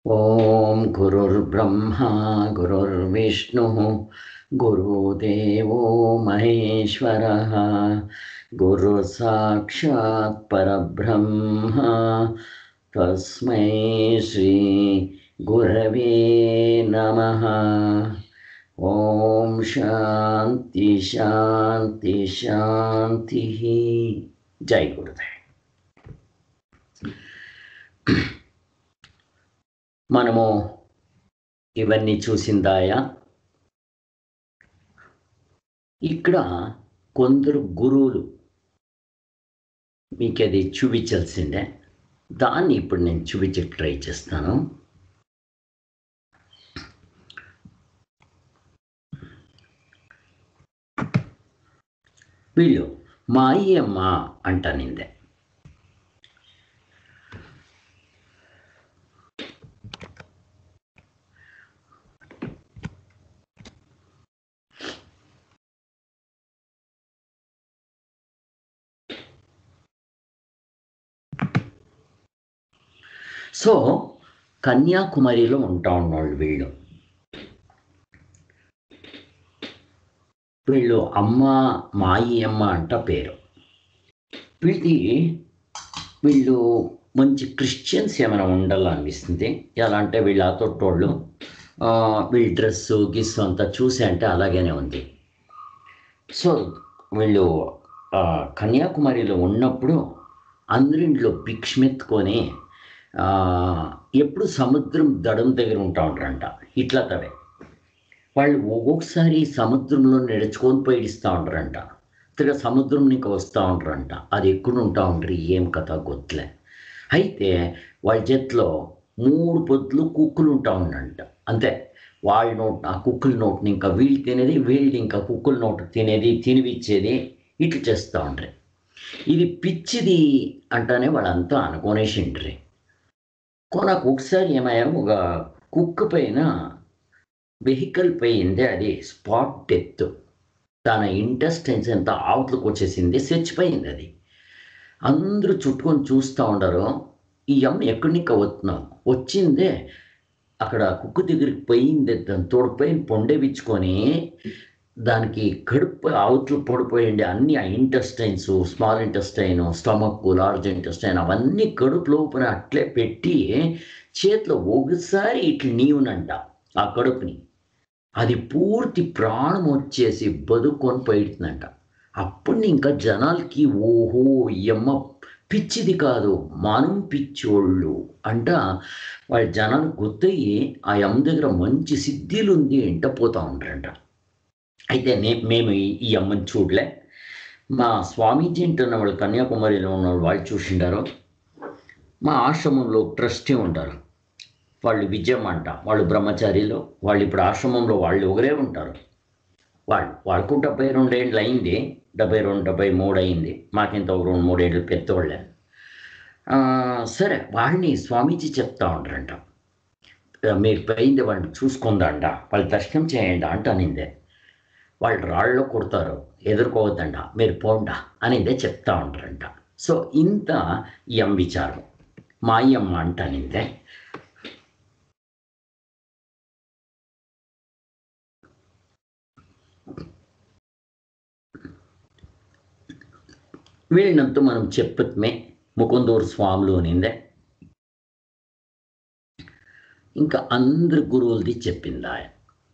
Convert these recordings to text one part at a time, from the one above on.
ॐ गुरुर्ब्रह्मा गुरुर्विष्णुः गुरुदेवो महेश्वरः गुरुसाक्षात् परब्रह्म तस्मै श्रीगुरवे नमः ॐ शान्ति शान्ति शान्तिः जय गुरुदेव మనము ఇవన్నీ చూసిందాయా ఇక్కడ కొందరు గురువులు మీకు అది చూపించాల్సిందే దాన్ని ఇప్పుడు నేను చూపించే ట్రై చేస్తాను వీళ్ళు మా అయ్యమ్మ అంటానిందే సో కన్యాకుమారిలో ఉంటా ఉన్నవాళ్ళు వీళ్ళు వీళ్ళు అమ్మ మాయి అమ్మ అంట పేరు వీళ్ళది వీళ్ళు మంచి క్రిస్టియన్స్ ఏమైనా ఉండాలనిపిస్తుంది ఎలా అంటే వీళ్ళ తొట్టోళ్ళు వీళ్ళ డ్రెస్సు గిస్సు అంతా చూసి అంటే అలాగనే ఉంది సో వీళ్ళు కన్యాకుమారిలో ఉన్నప్పుడు అందరింట్లో భిక్షమెత్తుకొని ఎప్పుడు సముద్రం దడం దగ్గర ఉంటా ఉంటారంట ఇట్లా తవే వాళ్ళు ఒక్కొక్కసారి సముద్రంలో నడుచుకొని పోయి ఇస్తూ ఉంటారంట తిరిగి సముద్రం నీకు వస్తూ ఉంటారంట అది ఎక్కడ ఉంటా ఉంటారు ఏం కథ గొత్తులే అయితే వాళ్ళ చేతిలో మూడు పొద్దులు కుక్కులు ఉంటా ఉండంట అంతే వాళ్ళ నోట్ ఆ కుక్కుల నోట్ని ఇంకా వీళ్ళు తినేది వీళ్ళు ఇంకా కుక్కుల నోట్ తినేది తినిపించేది ఇట్లా చేస్తూ ఉంటారు ఇది పిచ్చిది అంటానే వాళ్ళంతా అనుకోనేసిండ్రి నాకు ఒకసారి ఏమయ్యా ఒక కుక్క పైన వెహికల్ పోయింది అది స్పాట్ డెత్ తన ఇంటెస్టెన్స్ ఎంత ఆవుట్లకు వచ్చేసింది చచ్చిపోయింది అది అందరూ చుట్టుకొని చూస్తూ ఉండరు ఈ అమ్మ ఎక్కడి నుంచి వస్తున్నాం వచ్చిందే అక్కడ కుక్క దగ్గరికి పోయింది దాని తోడిపోయి పొండేపించుకొని దానికి కడుపు అవతలు పడిపోయింది అన్ని ఆ intestines small intestine stomach large intestine అవన్నీ కడుపు లోపల అట్లే పెట్టి చేతిలో ఒకసారి ఇట్లా నీవునంట ఆ కడుపుని అది పూర్తి ప్రాణం వచ్చేసి బతుకొని పోయిడుతుందంట అప్పుడు ఇంకా జనాలకి ఓహో ఎమ్మ పిచ్చిది కాదు మనం పిచ్చోళ్ళు అంట వాళ్ళ జనాలు గుర్తయ్యి ఆ అమ్మ దగ్గర మంచి సిద్ధిలు ఉంది ఎంట పోతా ఉంటారంట అయితే నే మేము ఈ అమ్మని చూడలే మా స్వామీజీ అంటున్న వాళ్ళు కన్యాకుమారిలో ఉన్న వాళ్ళు చూసిండారు మా ఆశ్రమంలో ట్రస్టీ ఉంటారు వాళ్ళు విజయం అంట వాళ్ళు బ్రహ్మచారిలో వాళ్ళు ఇప్పుడు ఆశ్రమంలో వాళ్ళు ఒకరే ఉంటారు వాళ్ళు వాళ్ళకు డెబ్బై రెండేళ్ళు అయింది డెబ్బై రెండు డెబ్బై మూడు అయింది మాకింత ఒక రెండు మూడేళ్ళు పెద్దవాళ్ళే సరే వాళ్ళని స్వామీజీ చెప్తా ఉంటారంట మీరు పోయింది వాళ్ళని చూసుకుందండ వాళ్ళు దర్శనం చేయండి అంట అనిందే వాళ్ళు రాళ్ళలో కొడతారు ఎదుర్కోవద్దంట మీరు పోండా అనిదే చెప్తా ఉంటారంట సో ఇంత ఎం విచారం మాయమ్మ అంటానిందే వీళ్ళనంతా మనం చెప్పత్మే ముకుందూరు స్వాములు అనిందే ఇంకా అందరు గురువులది చెప్పింది ఆయన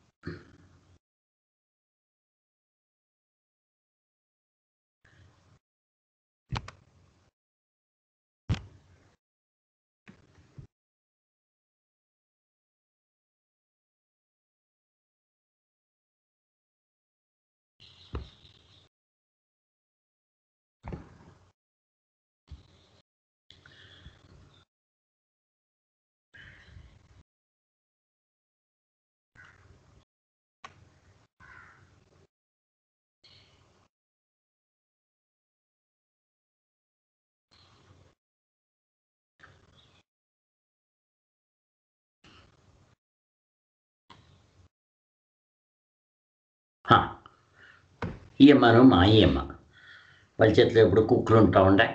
ఈ అమ్మను మా అయ్యమ్మ వాళ్ళ చేతిలో ఎప్పుడు కుక్కలు ఉంటా ఉండే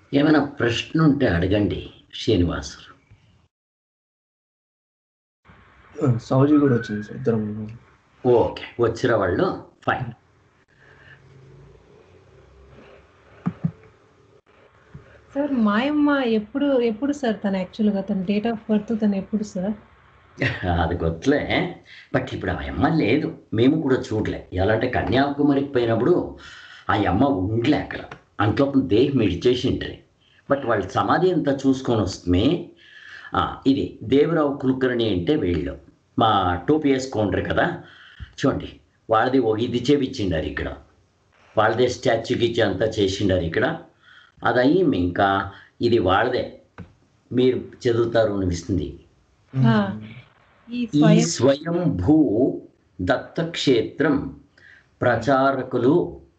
ఏమైనా ప్రశ్న ఉంటే అడగండి శ్రీనివాసు సౌజీ కూడా వచ్చింది సార్ ఇద్దరం ఓకే వచ్చిన వాళ్ళు ఫైన్ సార్ మాయమ్మ ఎప్పుడు ఎప్పుడు సార్ తన యాక్చువల్గా తన డేట్ ఆఫ్ బర్త్ తను ఎప్పుడు సార్ అది గొత్తలే బట్ ఇప్పుడు ఆ అమ్మ లేదు మేము కూడా చూడలే ఎలా అంటే కన్యాకుమారికి పోయినప్పుడు ఆ అమ్మ ఉండలే అక్కడ అంట్లో దేహం ఇడిచేసిండ్రి బట్ వాళ్ళ సమాధి అంతా చూసుకొని వస్తే ఆ, ఇది దేవరావు కులకర్ణి అంటే వీళ్ళు మా టోపీ వేసుకోండ్రు కదా చూడండి వాళ్ళది ఓ ఇది చేపించిండారు ఇక్కడ వాళ్ళదే స్టాచ్యూ గిచ్చి అంతా చేసిండారు ఇక్కడ అది అయ్యి ఇంకా ఇది వాళ్ళదే మీరు చదువుతారు అనిపిస్తుంది ఆ, ఈ ఈ స్వయం స్వయంభూ దత్తక్షేత్రం ప్రచారకులు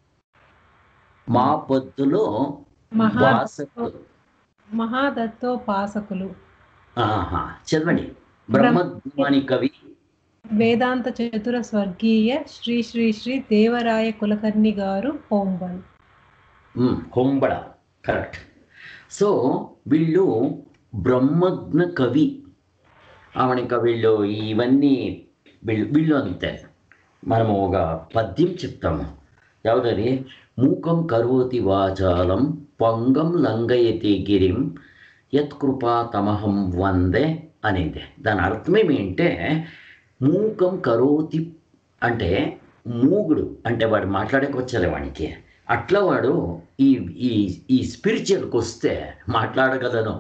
మా పొద్దులో మహా వాసకులు మహాదత్తోపాసకులు ఆహా చదవండి బ్రహ్మజ్ఞాని కవి వేదాంత చతుర స్వర్గీయ శ్రీ శ్రీ శ్రీ దేవరాయ కులకర్ణి గారు హోంబల్ ఉమ్, హొంబడ కరెక్ట్ సో వీళ్ళు బ్రహ్మజ్ఞ కవి ఆమె ఇంకా వీళ్ళు ఇవన్నీ వీళ్ళు వీళ్ళు అంతే మనము ఒక పద్యం చెప్తాము ఎవరది మూకం కరోతి వాచాలం పంగం లంఘయతి గిరిం యత్కృపా తమహం వందే అనేది దాని అర్థమేమంటే మూకం కరోతి అంటే మూగుడు అంటే వాడు మాట్లాడకొచ్చలే వానికి అట్లా వాడు ఈ ఈ ఈ స్పిరిచువల్కి వస్తే మాట్లాడగలను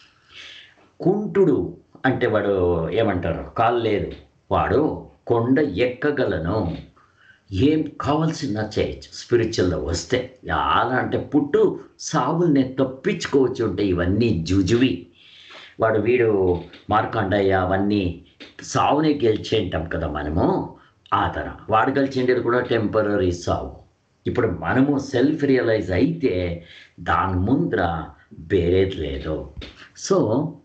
కుంటుడు అంటే వాడు ఏమంటారు కాలు లేదు వాడు కొండ ఎక్కగలను ఏం కావాల్సిన చేయొచ్చు స్పిరిచువల్లో వస్తే ఎలా అంటే పుట్టు సావుల్ని తప్పించుకోవచ్చు అంటే ఇవన్నీ జుజువి వాడు వీడు మార్కండయ్య అవన్నీ సావునే గెలిచేంటాం కదా మనము ఆ తర వాడు గెలిచేండేది కూడా టెంపరీ సావు ఇప్పుడు మనము సెల్ఫ్ రియలైజ్ అయితే దాని ముందర వేరేది లేదు సో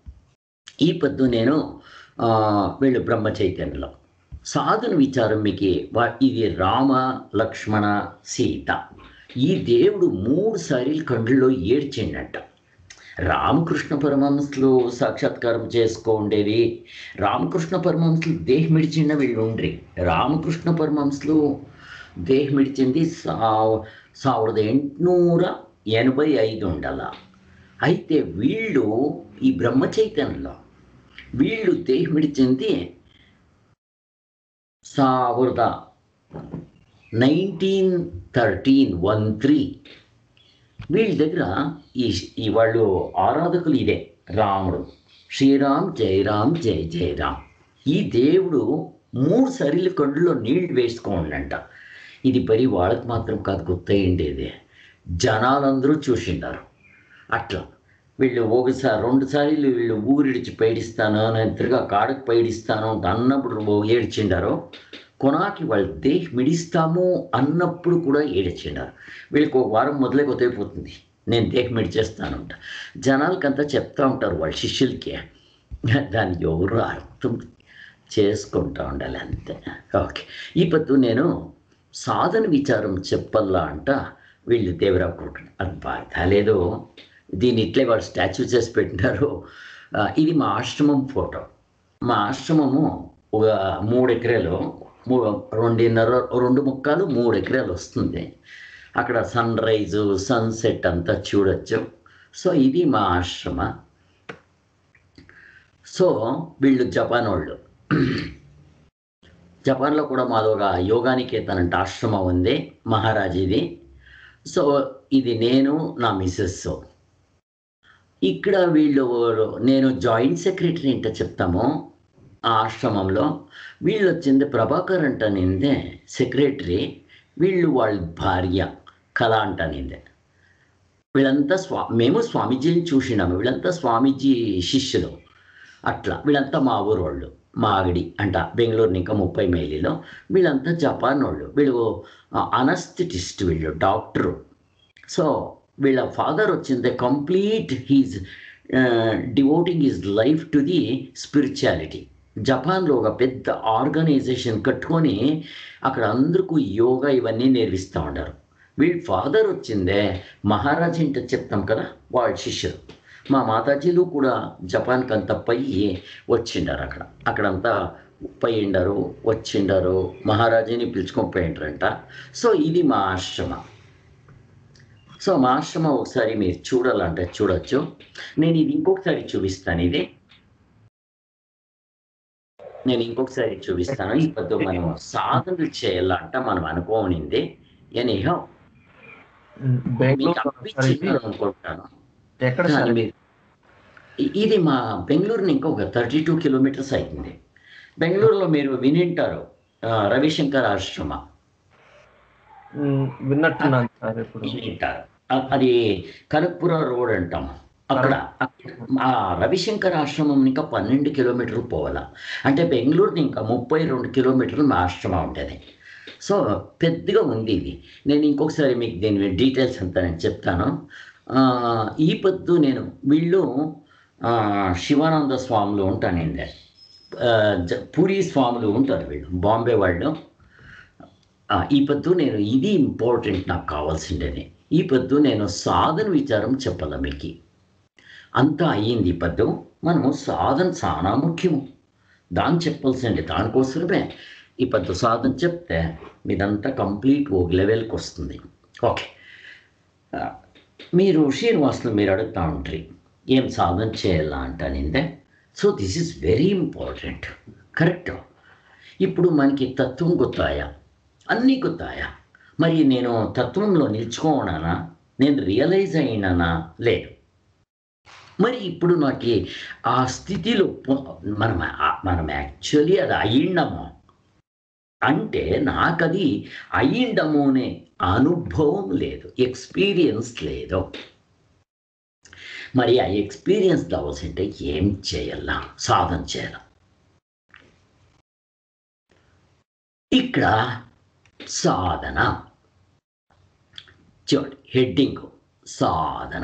ఈ పొద్దు నేను ఆ, వీళ్ళు బ్రహ్మ చైతన్యలో సాధన విచారం మీకు వా- ఇది రామ లక్ష్మణ సీత ఈ దేవుడు మూడు సార్లు కండ్లలో ఏడ్చిండట రామకృష్ణ పరమహంసలు సాక్షాత్కారం చేసుకోండేది రామకృష్ణ పరమహంసలు దేహం ఇడిచిన వీళ్ళు ఉండ్రి రామకృష్ణ పరమహంసలు దేహం ఇడిచింది సావ్ ಸಾವಿರದ ಎಂಟುನೂರ ఎనభై ఐదు ఉండాల అయితే వీళ్ళు ఈ బ్రహ్మ చైతన్యంలో వీళ్ళు దేహం ఇడిచింది ಸಾವಿರದ నైన్టీన్ థర్టీన్ వన్ త్రీ వీళ్ళ దగ్గర ఈ ఈ వాళ్ళు ఆరాధకులు ఇదే రాముడు శ్రీరామ్ జయరామ్ జయ జయరామ్ ఈ దేవుడు మూడు సరిల కండులో నీళ్లు వేసుకోండంట ఇది పరి వాళ్ళకి మాత్రం కాదు గుర్తయిండేది జనాలందరూ చూసిండారు అట్లా వీళ్ళు ఒకసారి రెండు సార్లు వీళ్ళు ఊరిడిచి పైడిస్తాను నేను తిరిగా కాడకు పైడిస్తాను ಅಂತ అన్నప్పుడు ఓ ఏడ్చిండారు కొనాకి వాళ్ళు దేహ్ మిడిస్తాము అన్నప్పుడు కూడా ఏడ్చిండారు వీళ్ళకి ఒక వారం మొదలే కొత్తైపోతుంది నేను దేహ్ మిడిచేస్తానంట జనాలకంతా చెప్తా ఉంటారు వాళ్ళ శిష్యులకి దాన్ని ఎవరు అర్థం చేసుకుంటా ఉండాలి అంతే ఓకే ఈ పొద్దు నేను సాధన విచారం చెప్పల్లా అంట వీళ్ళు దేవరావు కొడుకుని అది బాగా లేదు దీన్ని ఇట్లే వాళ్ళు స్టాచ్యూ చేసి పెట్టినారు ఆ, ఇది మా ఆశ్రమం ఫోటో మా ఆశ్రమము ఒక మూడు ఎకరాలు మూడు రెండున్నర రెండు ముక్కలు మూడు ఎకరాలు వస్తుంది అక్కడ సన్ రైజు సన్సెట్ అంతా చూడొచ్చు సో ఇది మా ఆశ్రమ సో వీళ్ళు జపాన్ వాళ్ళు జపాన్లో కూడా మాది ఒక యోగానికేతన్ అంటే ఆశ్రమం ఉంది మహారాజీది సో ఇది నేను నా మిస్సెస్ ఇక్కడ వీళ్ళు నేను జాయింట్ సెక్రటరీ అంటే చెప్తాము ఆ ఆశ్రమంలో వీళ్ళు వచ్చింది ప్రభాకర్ అంటనిందే సెక్రటరీ వీళ్ళు వాళ్ళ భార్య కళ అంటనిందే వీళ్ళంతా స్వా మేము స్వామీజీని చూసినాము వీళ్ళంతా స్వామీజీ శిష్యులు అట్లా వీళ్ళంతా మా ఊరు వాళ్ళు మాగడి అంట బెంగళూరు ఇంకా ముప్పై మైలీలో వీళ్ళంతా జపాన్ వాళ్ళు వీళ్ళు అనస్థిటిస్ట్ వీళ్ళు డాక్టరు సో వీళ్ళ ఫాదర్ వచ్చింది complete he's devoting his life to the spirituality జపాన్లో ఒక పెద్ద ఆర్గనైజేషన్ కట్టుకొని అక్కడ అందరికీ యోగా ఇవన్నీ నేర్పిస్తూ ఉంటారు వీళ్ళ ఫాదర్ వచ్చిందే మహారాజ్ ఇంట చెప్తాం కదా వాళ్ళ శిష్యులు మా మాతాజీలు కూడా జపాన్కి అంతా పోయి వచ్చిండారు అక్కడ అక్కడంతా పోయిండారు వచ్చిండారు మహారాజుని పిలుచుకొని పోయిండ్రంట సో ఇది మా ఆశ్రమం సో మా ఆశ్రమం ఒకసారి మీరు చూడాలంటే చూడొచ్చు నేను ఇది ఇంకొకసారి చూపిస్తాను ఇది నేను ఇంకొకసారి చూపిస్తాను ఈ పొద్దు మనం సాధనలు చేయాలంట మనం అనుకోనింది ఎనీహో మీకు బెంగళూరు అనిపించింది అనుకుంటాను ఎక్కడ కానీ సార్ మీరు ఇ- ఇది మా బెంగళూరు ఇంకా ఒక థర్టీ టూ కిలోమీటర్స్ అయింది బెంగళూరులో మీరు వినింటారు ఆ, రవిశంకర్ ఆశ్రమ ఉమ్, విన్నట్టున్నాను సార్ ఇప్పుడు వినింటారు అ- అది కనక్పుర రోడ్ అంటాం అక్కడ అక్కడ ఆ రవిశంకర్ ఆశ్రమం ఇంకా పన్నెండు కిలోమీటర్లు పోవాల అంటే బెంగళూరు ఇంకా ముప్పై రెండు కిలోమీటర్లు మా ఆశ్రమం ఉంటుంది సో పెద్దగా ఉంది ఇది నేను ఇంకొకసారి మీకు దీని డీటెయిల్స్ అంతా నేను చెప్తాను ఆ, ఈ పొద్దు నేను వీళ్ళు ఆ, శివానంద స్వాములు ఉంటానండి ఆ, జ- పూరి స్వాములు ఉంటారు వీళ్ళు బాంబే వాళ్ళు ఆ, ఈ పొద్దు నేను ఇది ఇంపార్టెంట్ నాకు కావాల్సిండేది ఈ పొద్దు నేను సాధన విచారం చెప్పాల మీకు అంతా అయ్యింది ఈ పొద్దు మనము సాధన చాలా ముఖ్యము దాన్ని చెప్పాల్సింది దానికోసమే ఈ పొద్దు సాధన చెప్తే మీదంతా కంప్లీట్ ఒక లెవెల్కి వస్తుంది ఓకే ఆ, మీరు శ్రీనివాసులు మీరు అడుగుతా ఉంటారు ఏం సాధన చేయాలా అంటానిందే so this is very important correct ఇప్పుడు మనకి తత్వం గుర్తాయా అన్నీ గుర్తాయా మరి నేను తత్వంలో నిల్చుకోనానా నేను రియలైజ్ అయినానా లేదు మరి ఇప్పుడు నాకు ఆ స్థితిలో పొ- మనం ఆ- మనం యాక్చువల్లీ అది అయ్యిండము అంటే నాకు అది అయ్యిండము అనే అనుభవం లేదు ఎక్స్పీరియన్స్ లేదు మరి ఆ ఎక్స్పీరియన్స్ కావాల్సింటే ఏం చేయాలా సాధన చేయాల ఇక్కడ సాధన చూడండి హెడ్డింగ్ సాధన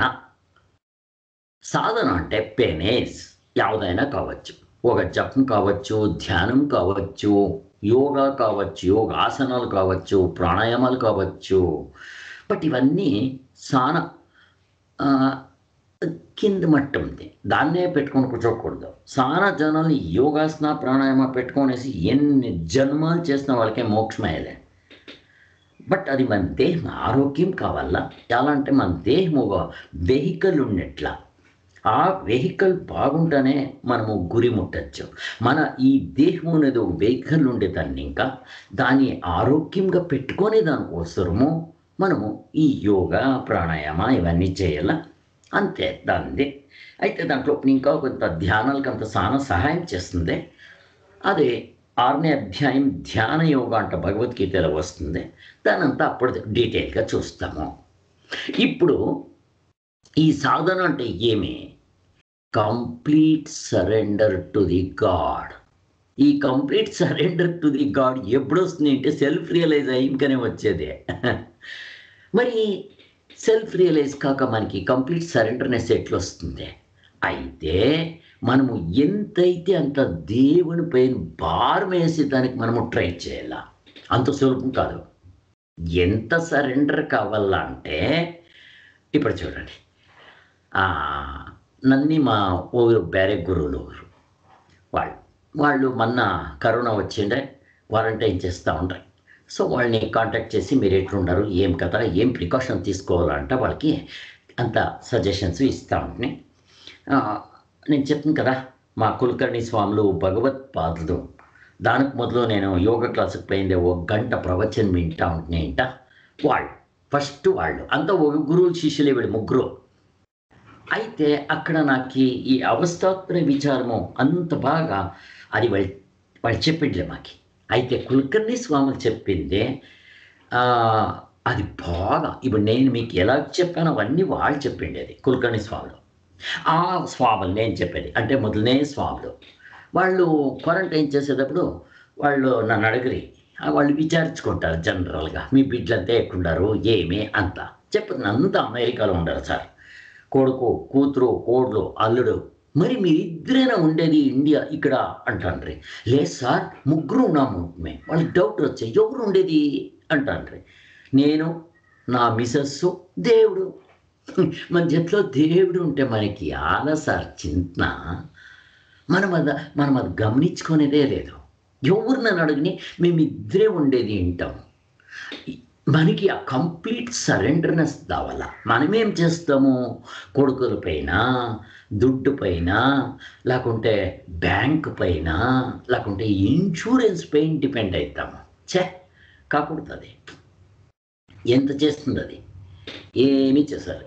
సాధన అంటే పెనేస్ ಯಾವುದైనా కావచ్చు ఒక జపం కావచ్చు ధ్యానం కావచ్చు యోగా కావచ్చు యోగాసనాలు కావచ్చు ప్రాణాయామాలు కావచ్చు బట్ ఇవన్నీ చాలా ఆ, కింద మట్టం ఉంది దాన్నే పెట్టుకొని కూర్చోకూడదు చాలా జనాలు యోగాసన ప్రాణాయామ పెట్టుకొనేసి ఎన్ని జన్మాలు చేసిన వాళ్ళకే మోక్షమయ్యేదే బట్ అది మన దేహం ఆరోగ్యం కావాలా ఎలా అంటే మన దేహం ఒక వెహికల్ ఉన్నట్ల ఆ వెహికల్ బాగుంటేనే మనము గురి ముట్టచ్చు మన ఈ దేహం అనేది ఒక వెహికల్ ఉండేదాన్ని ఇంకా దాన్ని ఆరోగ్యంగా పెట్టుకునే దానికోసము మనము ఈ యోగా ప్రాణాయామ ఇవన్నీ చేయాల అంతే దాన్ని అయితే దాంట్లో ఇంకా కొంత ధ్యానాలకు అంత చాలా సహాయం చేస్తుంది అది ఆరనే అధ్యాయం ధ్యాన యోగా అంట భగవద్గీతలో వస్తుంది దానంతా అప్పుడు డీటెయిల్గా చూస్తాము ఇప్పుడు ఈ సాధన అంటే ఏమి complete surrender to the God ఈ complete surrender to the God ఎప్పుడు వస్తుంది అంటే సెల్ఫ్ రియలైజ్ అయ్యింకనే వచ్చేది మరి సెల్ఫ్ రియలైజ్ కాక మనకి కంప్లీట్ సరెండర్నెస్ ఎట్లా వస్తుంది అయితే మనము ఎంతైతే అంత దేవుని పైన భారం వేసి దానికి మనము ట్రై చేయాల అంత సులభం కాదు ఎంత సరెండర్ కావాలా అంటే ఇప్పుడు చూడండి ఆ, నన్ని మా ఊరు బేరే గురువులు ఊరు వాళ్ళు వాళ్ళు మొన్న కరోనా వచ్చిండే క్వారంటైన్ చేస్తూ ఉంటారు సో వాళ్ళని కాంటాక్ట్ చేసి మీరు ఎట్లున్నారు ఏం కదా ఏం ప్రికాషన్ తీసుకోవాలంటే వాళ్ళకి అంత సజెషన్స్ ఇస్తూ ఉంటాయి ఆ, నేను చెప్తాను కదా మా కులకర్ణి స్వాములు భగవత్పాదులు దానికి మొదలు నేను యోగా క్లాసుకి పోయిందే ఒక గంట ప్రవచనం వింటా ఉంటున్నాయంట వాళ్ళు ఫస్ట్ వాళ్ళు అంతా ఒక గురువులు శిష్యులే వీళ్ళు ముగ్గురు అయితే అక్కడ నాకు ఈ అవస్థాత్మక విచారము అంత బాగా అది వాళ్ళు వాళ్ళు చెప్పిండ్లే మాకి అయితే కులకర్ణి స్వాములు చెప్పిందే ఆ, అది బాగా ఇప్పుడు నేను మీకు ఎలా చెప్పానో అవన్నీ వాళ్ళు చెప్పిండేది కులకర్ణి స్వాములు ఆ స్వాములు నేను చెప్పేది అంటే మొదలనే స్వాములు వాళ్ళు క్వారంటైన్ చేసేటప్పుడు వాళ్ళు నన్ను అడగరి ఆ, వాళ్ళు విచారించుకుంటారు జనరల్గా మీ బిడ్డలంతా ఎక్కుండారు ఏమి అంత చెప్తుంది అంతా అమెరికాలో ఉండరు సార్ కొడుకు కూతురు కోడ్లు అల్లుడు మరి మీరిద్దరైనా ఉండేది ఇండియా ఇక్కడ అంటాండ్రి లేదు సార్ ముగ్గురు ఉన్నాము మేము వాళ్ళకి డౌట్ వచ్చాయి ఎవరు ఉండేది అంటాండ్రి నేను నా మిసెస్ దేవుడు మన చేతిలో దేవుడు ఉంటే మనకి ఆలా సార్ చింతన మనం అది మనం అది గమనించుకునేదే లేదు ఎవరు నన్ను అడిగిని మేమిద్దరే ఉండేది వింటాం మనకి ఆ కంప్లీట్ సరెండర్నెస్ కావాలా మనమేం చేస్తాము కొడుకుల పైన దుడ్డు పైన లేకుంటే బ్యాంక్ పైన లేకుంటే ఇన్సూరెన్స్ పైన డిపెండ్ అవుతాము చే కాకూడదు అది ఎంత చేస్తుంది అది ఏమీ చేశారు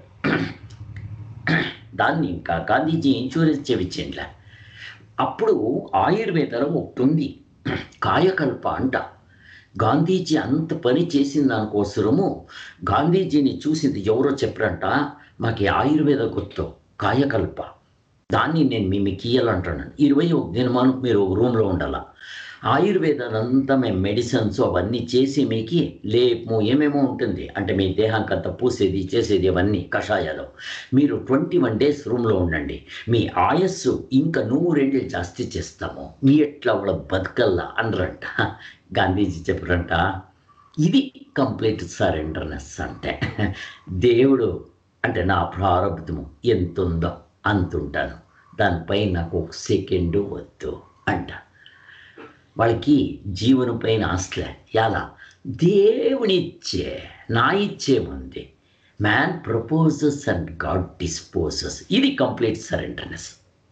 దాన్ని ఇంకా గాంధీజీ ఇన్సూరెన్స్ చేయించిండ్లే అప్పుడు ఆయుర్వేదలో ఒకటి ఉంది కాయకల్ప అంట గాంధీజీ అంత పని చేసిన దానికోసరము గాంధీజీని చూసింది ఎవరో చెప్పరంట మాకు ఈ ఆయుర్వేద గుర్తు కాయకల్ప దాన్ని నేను మీ మీకు ఇయ్యాలంటున్నాను ఇరవై ఒక దినమానం మీరు ఒక రూమ్లో ఉండాల ఆయుర్వేదంతా మేము మెడిసిన్స్ అవన్నీ చేసి మీకు లేపు ఏమేమో ఉంటుంది అంటే మీ దేహానికి అంతా పూసేది చేసేది అవన్నీ కషాయాలు మీరు ట్వంటీ వన్ డేస్ రూమ్లో ఉండండి మీ ఆయస్సు ఇంకా నువ్వు రెండు జాస్తి చేస్తాము మీ ఎట్లా వాళ్ళ బతకల్లా అనరంట గాంధీజీ చెప్పరంట ఇది కంప్లీట్ సరెండర్నెస్ అంటే దేవుడు అంటే నా ప్రారంభము ఎంత ఉందో అంత ఉంటాను దానిపై నాకు ఒక సెకండు వద్దు అంట వాళ్ళకి జీవనం పైన ఆశలే ఎలా దేవునిచ్చే నా ఇచ్చేముంది man proposes and God disposes ఇది కంప్లీట్ సరెండర్నెస్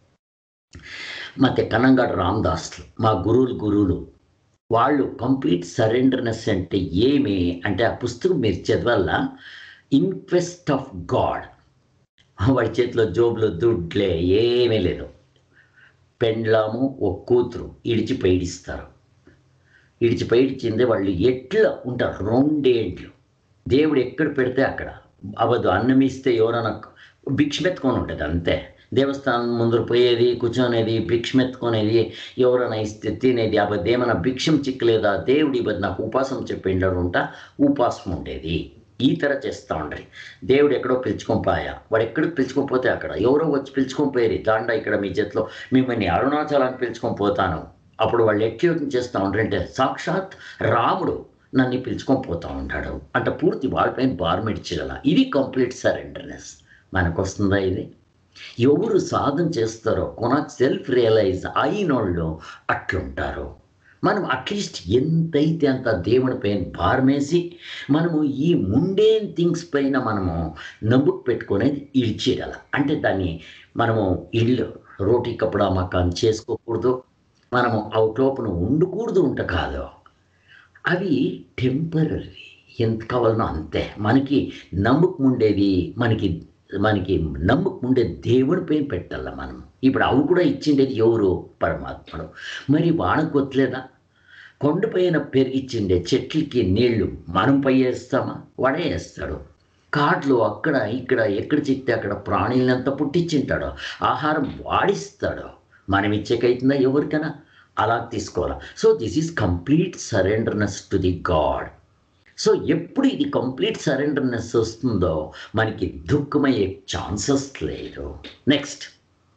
ಮತ್ತೆ కనంగాడ రామదాస్లు మా గురువులు గురువులు వాళ్ళు కంప్లీట్ సరెండర్నెస్ అంటే ఏమి అంటే ఆ పుస్తకం మీరు చదవల్ల ఇన్క్వెస్ట్ ఆఫ్ గాడ్ వాడి చేతిలో జోబులో దుడ్లే ఏమీ లేదు పెండ్లాము ఒక కూతురు ఇడిచి పైడిస్తారు ఇడిచి పైడిచిందే వాళ్ళు ఎట్లా ఉంటారు రెండేండ్లు దేవుడు ఎక్కడ పెడితే అక్కడ అవదు అన్నం ఇస్తే ఎవరైనా భిక్షమెత్తుకొని ఉంటుంది అంతే దేవస్థానం ముందర పోయేది కూర్చొనేది భిక్షమెత్తుకునేది ఎవరైనా ఇస్తే తినేది అబద్ధం ఏమైనా భిక్షం చిక్కలేదా దేవుడి బద్దు నాకు ఉపాసం చెప్పిండాడు ఉంటా ఉపాసం ఉండేది ఈ తర చేస్తూ ఉండ్రి దేవుడు ఎక్కడో పిలుచుకొని పోయా వాడు ఎక్కడికి పిలుచుకొని పోతే అక్కడ ఎవరో వచ్చి పిలుచుకొని పోయేది దాండా ఇక్కడ మీ చేతిలో మిమ్మల్ని అరుణాచలానికి పిలుచుకొని పోతాను అప్పుడు వాళ్ళు ఎట్లా చేస్తూ ఉంటారంటే సాక్షాత్ రాముడు నన్ను పిలుచుకొని పోతా ఉంటాడు అంటే పూర్తి వాళ్ళపైన బార్మెడిచగల ఇది కంప్లీట్ సరెండర్నెస్ మనకు వస్తుందా ఇది ఎవరు సాధన చేస్తారో కొన సెల్ఫ్ రియలైజ్ అయినోళ్ళు అట్లుంటారు మనం అట్లీస్ట్ ఎంతైతే అంత దేవుని పైన భారమేసి మనము ఈ ముండేన్ థింగ్స్ పైన మనము నమ్ముకు పెట్టుకునేది ఇడిచేయాల అంటే దాన్ని మనము ఇల్లు రోటీ కపడా మకాన్ చేసుకోకూడదు మనము అవుట్లోపున ఉండకూడదు ఉంట కాదు అవి టెంపరీ ఎంత కావాలనో అంతే మనకి నమ్మకం ఉండేది మనకి మనకి నమ్మకం ఉండే దేవుడి పైన పెట్టాల మనం ఇప్పుడు అవి కూడా ఇచ్చిండేది ఎవరు పరమాత్ముడు మరి వానకు కొత్తలేదా కొండపైన పెరిగిచ్చిండే చెట్లకి నీళ్లు మనం పై వేస్తామా వాడే వేస్తాడు కాట్లు అక్కడ ఇక్కడ ఎక్కడ చిక్తే అక్కడ ప్రాణులంతా పుట్టించింటాడు ఆహారం వాడిస్తాడు మనం ఇచ్చేకైతుందా ఎవరికైనా అలా తీసుకోవాలా సో దిస్ ఈజ్ కంప్లీట్ సరెండర్నెస్ టు ది గాడ్ సో ఎప్పుడు ఇది కంప్లీట్ సరెండర్నెస్ వస్తుందో మనకి దుఃఖమయ్యే ఛాన్సెస్ లేదు నెక్స్ట్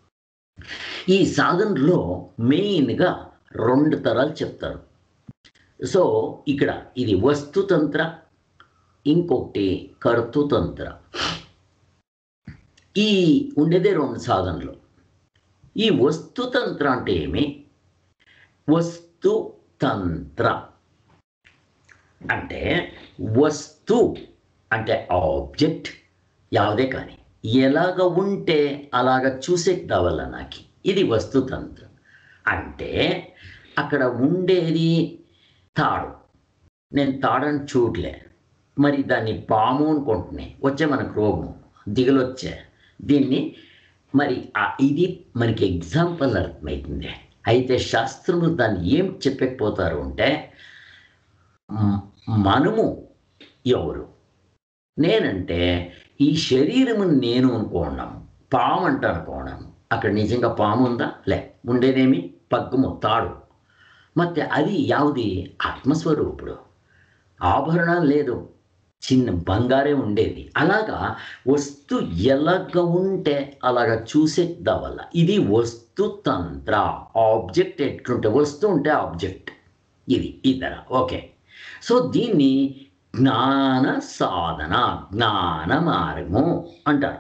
ఈ సాధనలో మెయిన్గా రెండు తరాలు చెప్తారు సో ఇక్కడ ఇది వస్తుతంత్ర ఇంకొకటి కర్తృతంత్ర ఈ ఉండేదే రెండు సాధనలు ఈ వస్తుతంత్ర అంటే ఏమి వస్తుతంత్ర అంటే వస్తు అంటే ఆబ్జెక్ట్ యావదే కానీ ఎలాగ ఉంటే అలాగ చూసే కావాల నాకు ఇది వస్తుతంత్రం అంటే అక్కడ ఉండేది తాడు నేను తాడని చూడలే మరి దాన్ని పాము అనుకుంటున్నాయి వచ్చే మనకు రోగం దిగులొచ్చే దీన్ని మరి ఆ- ఇది మనకి ఎగ్జాంపుల్ అర్థమవుతుంది అయితే శాస్త్రములు దాన్ని ఏం చెప్పకపోతారు అంటే మ్- మనము ఎవరు నేనంటే ఈ శరీరము నేను అనుకోవడం పాము అంట అనుకోవడం అక్కడ నిజంగా పాము ఉందా లే ఉండేదేమి పగ్గము తాడు ಮತ್ತೆ అది యావది ఆత్మస్వరూపుడు ఆభరణం లేదు చిన్న బంగారే ఉండేది అలాగా వస్తు ఎలాగ ఉంటే అలాగ చూసే వల్ల ఇది వస్తు తంత్ర ఆబ్జెక్ట్ ఎట్లుంటే వస్తు ఉంటే ఆబ్జెక్ట్ ఇది ఇతర ఓకే సో దీన్ని జ్ఞాన సాధన జ్ఞాన మార్గము అంటారు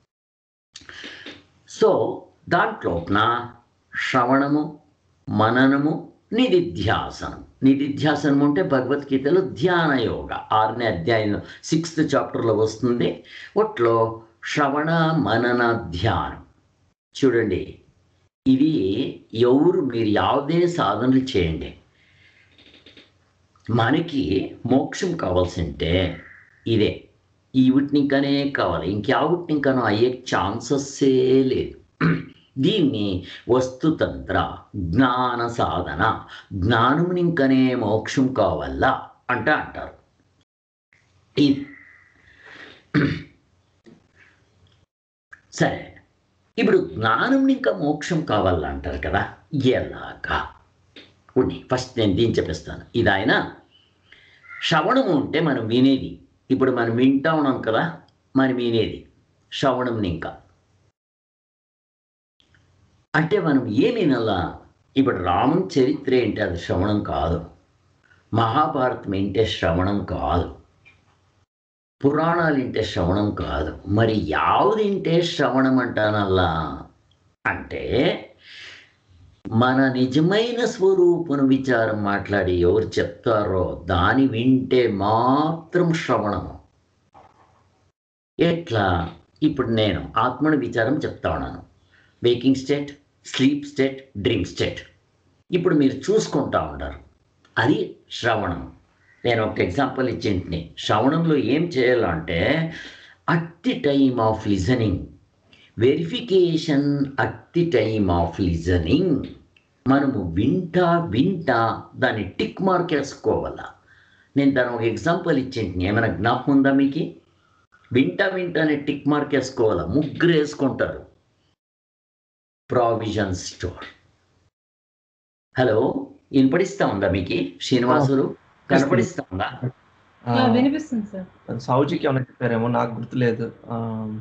సో దాంట్లోన శ్రవణము మననము నిధిధ్యాసనం నిధిధ్యాసనం అంటే భగవద్గీతలో ధ్యాన యోగ ఆరనే అధ్యాయంలో సిక్స్త్ చాప్టర్లో వస్తుంది ఒట్లో శ్రవణ మనన ధ్యానం చూడండి ఇవి ఎవరు మీరు యావదే సాధనలు చేయండి మనకి మోక్షం కావాల్సింటే ఇదే ఈ ఇంకనే కావాలి ఇంక్యావిటిని ఇంకనో అయ్యే ఛాన్సెస్సే లేదు దీన్ని వస్తుతంత్ర జ్ఞాన సాధన జ్ఞానముని ఇంకనే మోక్షం కావాలా అంట అంటారు ఇది సరే ఇప్పుడు జ్ఞానం ఇంకా మోక్షం కావాలా అంటారు కదా ఎలాగా ఉండి ఫస్ట్ నేను దీన్ని చెప్పిస్తాను ఇది ఆయన శ్రవణము అంటే మనం వినేది ఇప్పుడు మనం వింటా ఉన్నాం కదా మనం వినేది శ్రవణం ఇంకా అంటే మనం ఏం వినాలా ఇప్పుడు రాముని చరిత్ర ఏంటి అది శ్రవణం కాదు మహాభారతం ఏంటే శ్రవణం కాదు పురాణాలు ఇంటే శ్రవణం కాదు మరి యావదింటే శ్రవణం అంటానల్లా అంటే మన నిజమైన స్వరూపును విచారం మాట్లాడి ఎవరు చెప్తారో దాని వింటే మాత్రం శ్రవణము ఎట్లా ఇప్పుడు నేను ఆత్మని విచారం చెప్తా ఉన్నాను waking state sleep state dream state ఇప్పుడు మీరు చూసుకుంటా ఉంటారు అది శ్రవణం నేను ఒక ఎగ్జాంపుల్ ఇచ్చింటిని శ్రవణంలో ఏం చేయాలంటే at the time of listening verification at the time of listening మనము వింటా వింటా దాన్ని టిక్ మార్క్ వేసుకోవాలా నేను దాని ఒక ఎగ్జాంపుల్ ఇచ్చింటిని ఏమైనా జ్ఞాపకం ఉందా మీకు వింటా వింటానే టిక్ మార్క్ వేసుకోవాలా ముగ్గురు వేసుకుంటారు ప్రావిజన్ స్టోర్ హలో వినపడిస్తా ఉందా మీకు శ్రీనివాసులు కనపడిస్తా ఉందా ఆ, ఆ, వినిపిస్తుంది సార్ సౌజికి ఏమైనా చెప్పారేమో నాకు గుర్తులేదు ఆ,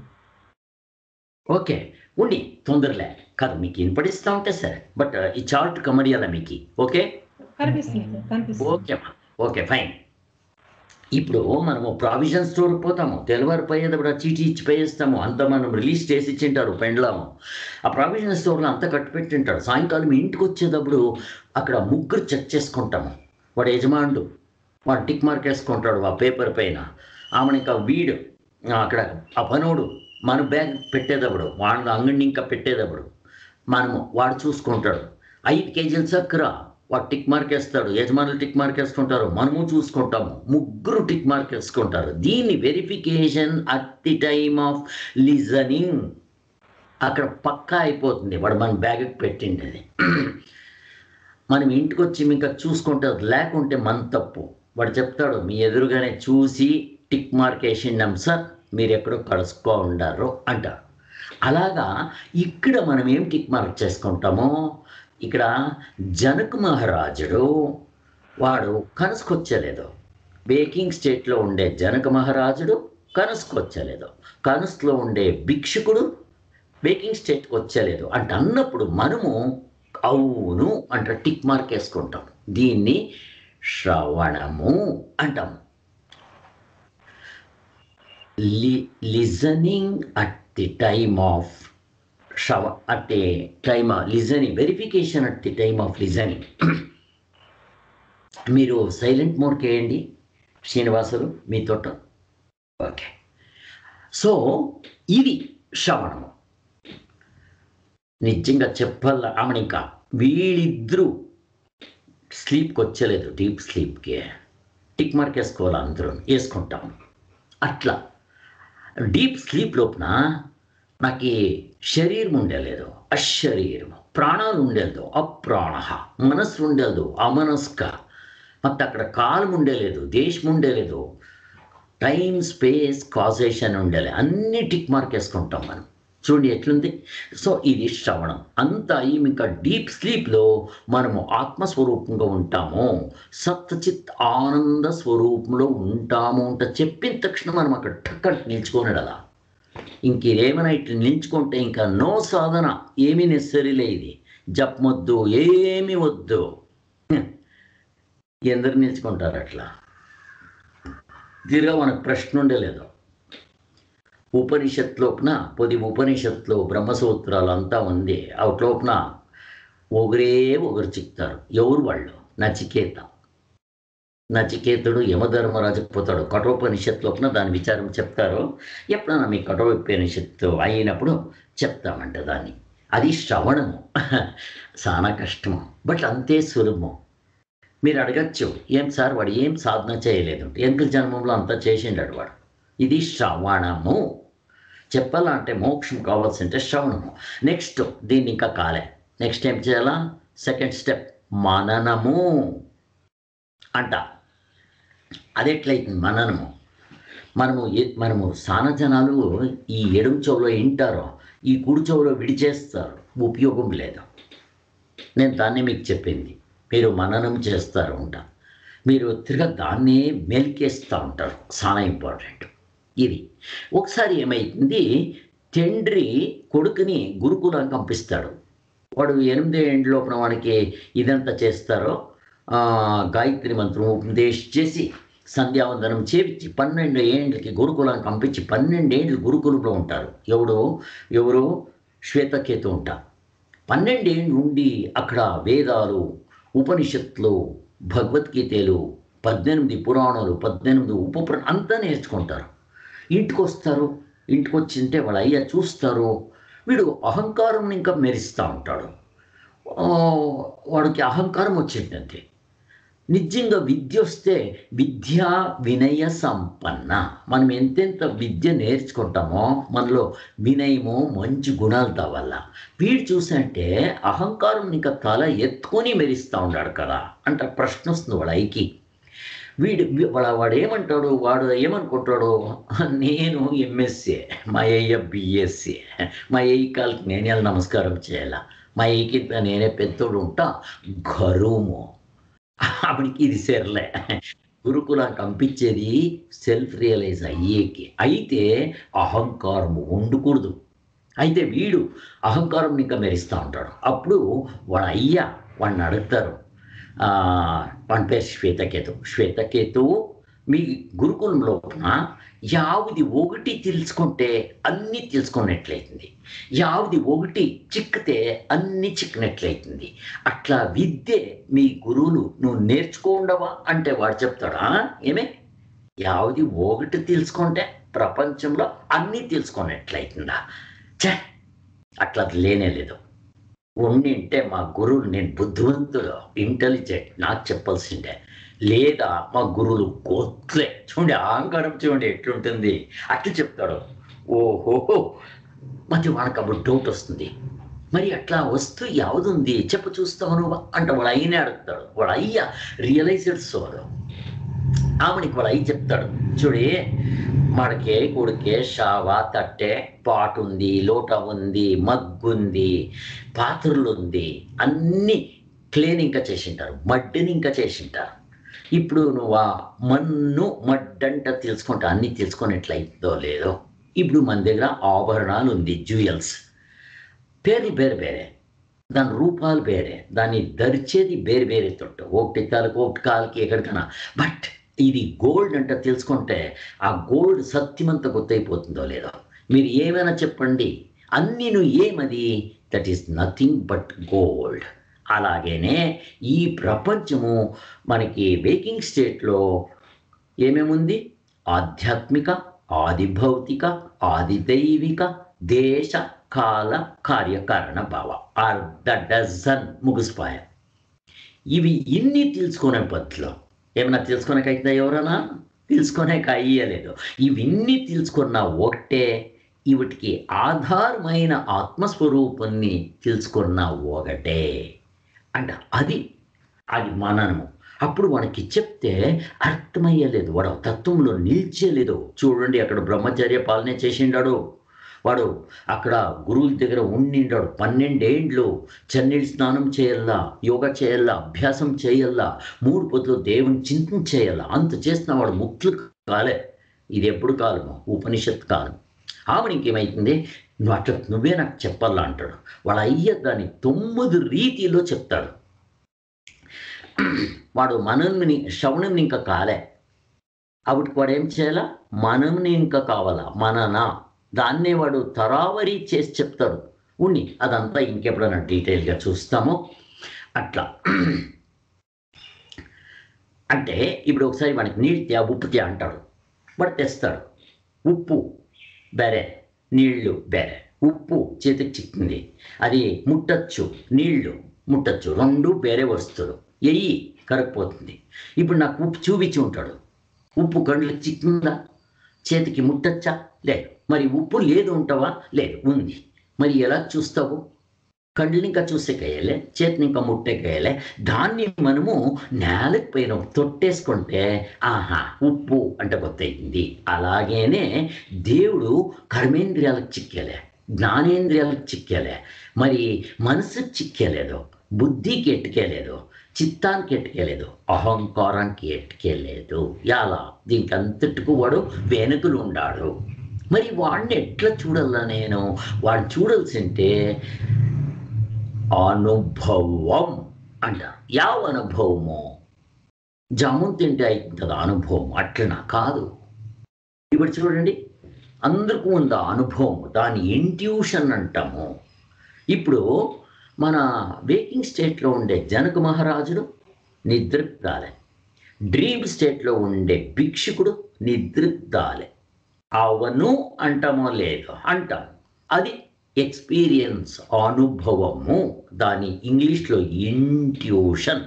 ఓకే ఉండి తొందరలే కాదు మీకు వినపడిస్తా ఉంటే సరే బట్ ఈ చార్ట్ కమరియాలా మీకు ఓకే కనిపిస్తుంది సార్ కనిపిస్తుంది ఓకే అమ్మా ఓకే ఫైన్ ఇప్పుడు మనము ప్రావిజన్ స్టోర్ పోతాము తెల్లవారిపోయేటప్పుడు ఆ చీటీ ఇచ్చి పోయేస్తాము అంత మనం రిలీజ్ చేసి ఇచ్చింటారు పెండ్లాము ఆ ప్రావిజన్ స్టోర్లో అంతా కట్టిపెట్టింటాడు సాయంకాలం ఇంటికి వచ్చేటప్పుడు అక్కడ ముగ్గురు చెక్ చేసుకుంటాము వాడు యజమానుడు వాడు టిక్ మార్క్ వేసుకుంటాడు ఆ పేపర్ పైన ఆమెను ఇంకా వీడు ఆ, అక్కడ ఆ పనోడు మన బ్యాగ్ పెట్టేటప్పుడు వాడు అంగడిని ఇంకా పెట్టేటప్పుడు మనము వాడు చూసుకుంటాడు ఐదు కేజీల చక్కెర వాడు టిక్ మార్క్ వేస్తాడు యజమానులు టిక్ మార్క్ వేసుకుంటారు మనము చూసుకుంటాము ముగ్గురు టిక్ మార్క్ వేసుకుంటారు దీన్ని verification at the time of listening అక్కడ పక్కా అయిపోతుంది వాడు మన బ్యాగ్కి పెట్టింది అది మనం ఇంటికి వచ్చి ఇంకా చూసుకుంటే లేకుంటే మన తప్పు వాడు చెప్తాడు మీ ఎదురుగానే చూసి టిక్ మార్క్ వేసిండాం సార్ మీరు ఎక్కడో కలుసుకో ఉండారు అంటారు అలాగా ఇక్కడ మనం ఏం టిక్ మార్క్ చేసుకుంటామో ఇక్కడ జనక్ మహారాజుడు వాడు కనుసుకొచ్చలేదు బేకింగ్ స్టేట్లో ఉండే జనక మహారాజుడు కనుసుకొచ్చలేదు కనుసులో ఉండే భిక్షుకుడు బేకింగ్ స్టేట్కి వచ్చలేదు అంటే అన్నప్పుడు మనము అవును అంటే టిక్ మార్క్ వేసుకుంటాం దీన్ని శ్రవణము అంటాము లి listening at the time of శ్రవ at a time listening verification at the time of listening మీరు సైలెంట్ మోడ్కి వేయండి శ్రీనివాసులు మీ తోట ఓకే సో ఇది శ్రవణము నిజంగా చెప్పాల ఆమె ఇంకా వీళ్ళిద్దరూ స్లీప్కి వచ్చలేదు డీప్ స్లీప్కి టిక్ మార్క్ వేసుకోవాలి అందరూ వేసుకుంటాం అట్లా డీప్ స్లీప్ లోపున నాకు ఈ శరీరం ఉండలేదు అశరీరం ప్రాణాలు ఉండలేదు అప్రాణ మనస్సు ఉండలేదు అమనస్క ಮತ್ತು అక్కడ కాలం ఉండలేదు దేశం ఉండలేదు టైం స్పేస్ కాజేషన్ ఉండలే అన్ని టిక్ మార్క్ వేసుకుంటాం మనం చూడండి ఎట్లుంది సో ఇది శ్రవణం అంతా ఈ ఇంకా డీప్ స్లీప్లో మనము ఆత్మస్వరూపంగా ఉంటాము సత్చిత్ ఆనంద స్వరూపంలో ఉంటాము అంట చెప్పిన తక్షణం మనం అక్కడ టక్కన నిల్చుకొని అలా ఇంకేమైనా ఇట్లా నిల్చుకుంటే ఇంకా నో సాధన ఏమీ నెసరీలే ఇది జపమొద్దు ఏమీ వద్దు హ్మ్. ఎందరు నిల్చుకుంటారు అట్లా దీర్ఘ మనకు ప్రశ్న ఉండలేదు ఉపనిషత్ లోపున పొది ఉపనిషత్తులో బ్రహ్మసూత్రాలు అంతా ఉంది అవుట్లోపున ఒకరే ఒకరు చిక్తారు ఎవరు వాళ్ళు నచికేత నచికేతుడు యమధర్మరాజుకు పోతాడు కఠోపనిషత్ లోపున దాని విచారం చెప్తారు ఎప్పుడైనా మీ కఠోపనిషత్తు అయినప్పుడు చెప్తామంట దాన్ని అది శ్రవణము చాలా కష్టము బట్ అంతే సులభము మీరు అడగచ్చు ఏం సార్ వాడు ఏం సాధన చేయలేదు ఎంకల జన్మంలో అంతా చేసిండాడు వాడు ఇది శ్రవణము చెప్పాలంటే మోక్షం కావాల్సింటే శ్రవణము నెక్స్ట్ దీన్ని ఇంకా కాలే నెక్స్ట్ ఏం చేయాలా సెకండ్ స్టెప్ మననము అంట అది ఎట్లయితుంది మననము మనము ఏ- మనము సాన జనాలు ఈ ఎడమ చెవులో వింటారో ఈ కుడి చెవులో విడిచేస్తారు ఉపయోగం లేదు నేను దాన్ని మీకు చెప్పింది మీరు మననం చేస్తారు అంట మీరు తిరగ దాన్నే మెలికేస్తూ ఉంటారు చాలా ఇంపార్టెంట్ ఇది ఒకసారి ఏమైంది తండ్రి కొడుకుని గురుకులం పంపిస్తాడు వాడు ఎనిమిది ఏండ్ల లోపల వాడికి ఇదంతా చేస్తారో ఆ, గాయత్రి మంత్రం ఉపదేశం చేసి సంధ్యావందనం చేపించి పన్నెండు ఏండ్లకి గురుకులానికి పంపించి పన్నెండేండ్లు గురుకులంలో ఉంటారు ఎవడు ఎవరు శ్వేతకేతు ఉంటారు పన్నెండేండ్లు ఉండి అక్కడ వేదాలు ఉపనిషత్తులు భగవద్గీతలు పద్దెనిమిది పురాణాలు పద్దెనిమిది ఉపపుర అంతా నేర్చుకుంటారు ఇంటికి వస్తారు ఇంటికి వచ్చింటే వాళ్ళ అయ్య చూస్తారు వీడు అహంకారం ఇంకా మెరిస్తూ ఉంటాడు ఆ, వాడికి అహంకారం వచ్చేటంతే నిజంగా విద్య వస్తే విద్యా వినయ సంపన్న మనం ఎంతెంత విద్య నేర్చుకుంటామో మనలో వినయము మంచి గుణాలు వల్ల వీడు చూసంటే అహంకారం ఇంకా తల ఎత్తుకొని మెరిస్తూ ఉన్నాడు కదా అంటే ప్రశ్న వస్తుంది వాడు ఐకి వీడు వీ- వాడు వాడు ఏమంటాడు వాడు ఏమనుకుంటాడు నేను ఎంఎస్సీ మా అయ్య బిఎస్సీ మా అయ్య కాళ్ళకి నేనే నమస్కారం చేయాలా మా అయ్యకి నేనే పెద్దోడు ఉంటా గరుము ఆవిడికి ఇది సెర్లే గురుకులం పంపించేది సెల్ఫ్ రియలైజ్ అయ్యేకి అయితే అహంకారం ఉండకూడదు అయితే వీడు అహంకారం ఇంకా మెరిస్తూ ఉంటాడు అప్పుడు వాడు అయ్యా వాడిని అడుగుతారు ఆ, వాడి పేరు శ్వేతకేతు శ్వేతకేతు మీ గురుకులం లోపల యావది ఒకటి తెలుసుకుంటే అన్నీ తెలుసుకున్నట్లయితుంది యావది ఒకటి చిక్కితే అన్ని చిక్కినట్లయితుంది అట్లా విద్య మీ గురువులు నువ్వు నేర్చుకోండవా అంటే వాడు చెప్తాడా ఏమే యావది ఒకటి తెలుసుకుంటే ప్రపంచంలో అన్నీ తెలుసుకున్నట్లయితుందా ఛే అట్లా అది లేనే లేదు ఉండింటే మా గురువులు నేను బుద్ధివంతుడు ఇంటెలిజెంట్ నాకు చెప్పాల్సిందే లేదా మా గురువులు గొత్లే చూడండి అహంకారం చూడండి ఎట్లుంటుంది అట్లా చెప్తాడు ఓహో మరి వాడికి అప్పుడు డౌట్ వస్తుంది మరి అట్లా వస్తూ యావదుంది చెప్పు చూస్తావు నువ్వు అంటే వాడు అయ్యనే అడుగుతాడు వాడు అయ్య రియలైజ్డ్ సోడు ఆమెనికి వాడు అయ్యి చెప్తాడు చూడి మనకే కొడుకే షావా తట్టె పాటు ఉంది లోట ఉంది మగ్గుంది పాత్రలు ఉంది అన్నీ క్లీన్ ఇంకా చేసింటారు మడ్డిని ఇంకా చేసింటారు ఇప్పుడు నువ్వు ఆ మన్ను మడ్డంట తెలుసుకుంటా అన్నీ తెలుసుకున్నట్లయితుందో లేదో ఇప్పుడు మన దగ్గర ఆభరణాలు ఉంది జ్యువెల్స్ పేర్లు వేరే వేరే దాని రూపాలు వేరే దాన్ని ధరిచేది వేరే వేరే తొట్టు ఒకటి తలకు ఒకటి కాలుకి ఎక్కడికైనా బట్ ఇది గోల్డ్ అంటే తెలుసుకుంటే ఆ గోల్డ్ సత్యమంత గుర్తయిపోతుందో లేదో మీరు ఏమైనా చెప్పండి అన్నీ నువ్వు ఏమది that is nothing but gold అలాగేనే ఈ ప్రపంచము మనకి వేకింగ్ స్టేట్లో ఏమేముంది ఆధ్యాత్మిక ఆది భౌతిక ఆది దైవిక దేశ కాల కార్యకారణ భావ అర్ధ డజన్ ముగిసిపోయా ఇవి ఇన్ని తెలుసుకునే పద్ధతిలో ఏమైనా తెలుసుకునేకైతే ఎవరన్నా తెలుసుకునేక అయ్యలేదు ఇవన్నీ తెలుసుకున్న ఒకటే వీటికి ఆధారమైన ఆత్మస్వరూపాన్ని తెలుసుకున్న ఒకటే అంట అది అది మననము అప్పుడు వాడికి చెప్తే అర్థమయ్యలేదు వాడు ఆ తత్వంలో నిల్చేలేదు చూడండి అక్కడ బ్రహ్మచర్య పాలనే చేసిండాడు వాడు అక్కడ గురువుల దగ్గర ఉండిండాడు పన్నెండేండ్లు చన్నీళ్ళు స్నానం చేయల్లా యోగా చేయల్లా అభ్యాసం చేయల్లా మూడు పొద్దులు దేవుని చింతన చేయల్లా అంత చేసిన వాడు ముక్తులు కాలే ఇది ఎప్పుడు కాలము ఉపనిషత్ కాలం ఆమె ఇంకేమైతుంది నువ్వు అట్లా నువ్వే నాకు చెప్పాలా అంటాడు వాడు అయ్య దాన్ని తొమ్మిది రీతిలో చెప్తాడు వాడు మనల్ని శ్రవణం ఇంకా కాలే అప్పటికి వాడు ఏం చేయాలా మనల్ని ఇంకా కావాలా మననా దాన్నే వాడు తరావరి చేసి చెప్తాడు ఉన్ని అదంతా ఇంకెప్పుడైనా డీటెయిల్గా చూస్తాము అట్లా అంటే ఇప్పుడు ఒకసారి మనకి నీళ్ళు తే ఉప్పు తే అంటాడు వాడు తెస్తాడు ఉప్పు బెరే నీళ్లు బెరే ఉప్పు చేతికి చిక్కింది అది ముట్టచ్చు నీళ్లు ముట్టచ్చు రెండు బేరే వస్తువులు ఎయ్యి కరకపోతుంది ఇప్పుడు నాకు ఉప్పు చూపించి ఉంటాడు ఉప్పు కళ్ళకి చిక్కిందా చేతికి ముట్టచ్చా లేదు మరి ఉప్పు లేదు ఉంటావా లేదు ఉంది మరి ఎలా చూస్తావు కళ్ళని ఇంకా చూసేకేయలే చేతిని ఇంకా ముట్టేకేయలే దాన్ని మనము నేలకు పైన తొట్టేసుకుంటే ఆహా ఉప్పు అంటే కొత్తయింది అలాగేనే దేవుడు కర్మేంద్రియాలకు చిక్కేలే జ్ఞానేంద్రియాలకు చిక్కేలే మరి మనసుకు చిక్కేలేదు బుద్ధికి ఎట్టుకేలేదు చిత్తానికి ఎట్టుకేలేదు అహంకారానికి ఎట్టుకేలేదు ఎలా దీనికి అంతటికు వాడు వెనుకలు ఉండాడు మరి వాడిని ఎట్లా చూడాలా నేను వాడిని చూడాల్సింటే అనుభవం అంటారు యావ అనుభవము జామున్ తింటే అవుతుంది అనుభవం అట్లనా కాదు ఇప్పుడు చూడండి అందరికీ ఉంది ఆ అనుభవం దాని ఇంట్యూషన్ అంటాము ఇప్పుడు మన వేకింగ్ స్టేట్లో ఉండే జనక మహారాజుడు నిద్రదాలే డ్రీమ్ స్టేట్లో ఉండే భిక్షుకుడు నిద్రదాలే అవను అంటామో లేదో అంటాం అది ఎక్స్పీరియన్స్ అనుభవము దాని ఇంగ్లీష్లో ఇంట్యూషన్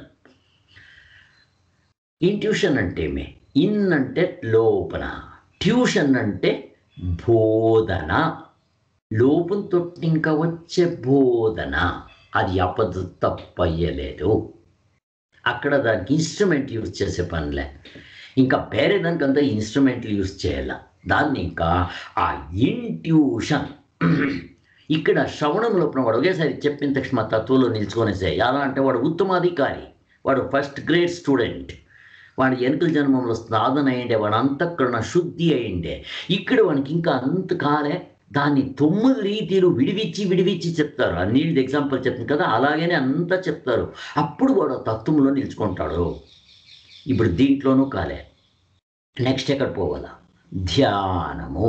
ఇంట్యూషన్ అంటే ఏమి ఇన్ అంటే లోపల ట్యూషన్ అంటే బోధన లోపంతో ఇంకా వచ్చే బోధన అది అపద తప్పయ్యలేదు అక్కడ దానికి ఇన్స్ట్రుమెంట్ యూజ్ చేసే పనిలే ఇంకా వేరే దానికంతా ఇన్స్ట్రుమెంట్లు యూజ్ చేయాల దాన్ని ఇంకా ఆ ఇంట్యూషన్ ఇక్కడ శ్రవణం లోపల వాడు ఒకేసారి చెప్పిన తక్షణ మా తత్వంలో నిల్చుకొనేసే ఎలా అంటే వాడు ఉత్తమాధికారి వాడు ఫస్ట్ గ్రేడ్ స్టూడెంట్ వాడి ఎనుకల జన్మంలో సాధన అయిండే వాడు అంతఃకరణ శుద్ధి అయిండే ఇక్కడ వానికి ఇంకా అంత కాలే దాన్ని తొమ్మిది రీతిలు విడివిచ్చి విడివిచ్చి చెప్తారు ఆ నీళ్ళది ఎగ్జాంపుల్ చెప్తుంది కదా అలాగనే అంతా చెప్తారు అప్పుడు వాడు ఆ తత్వంలో నిల్చుకుంటాడు ఇప్పుడు దీంట్లోనూ కాలే నెక్స్ట్ ఎక్కడ పోవాలా ధ్యానము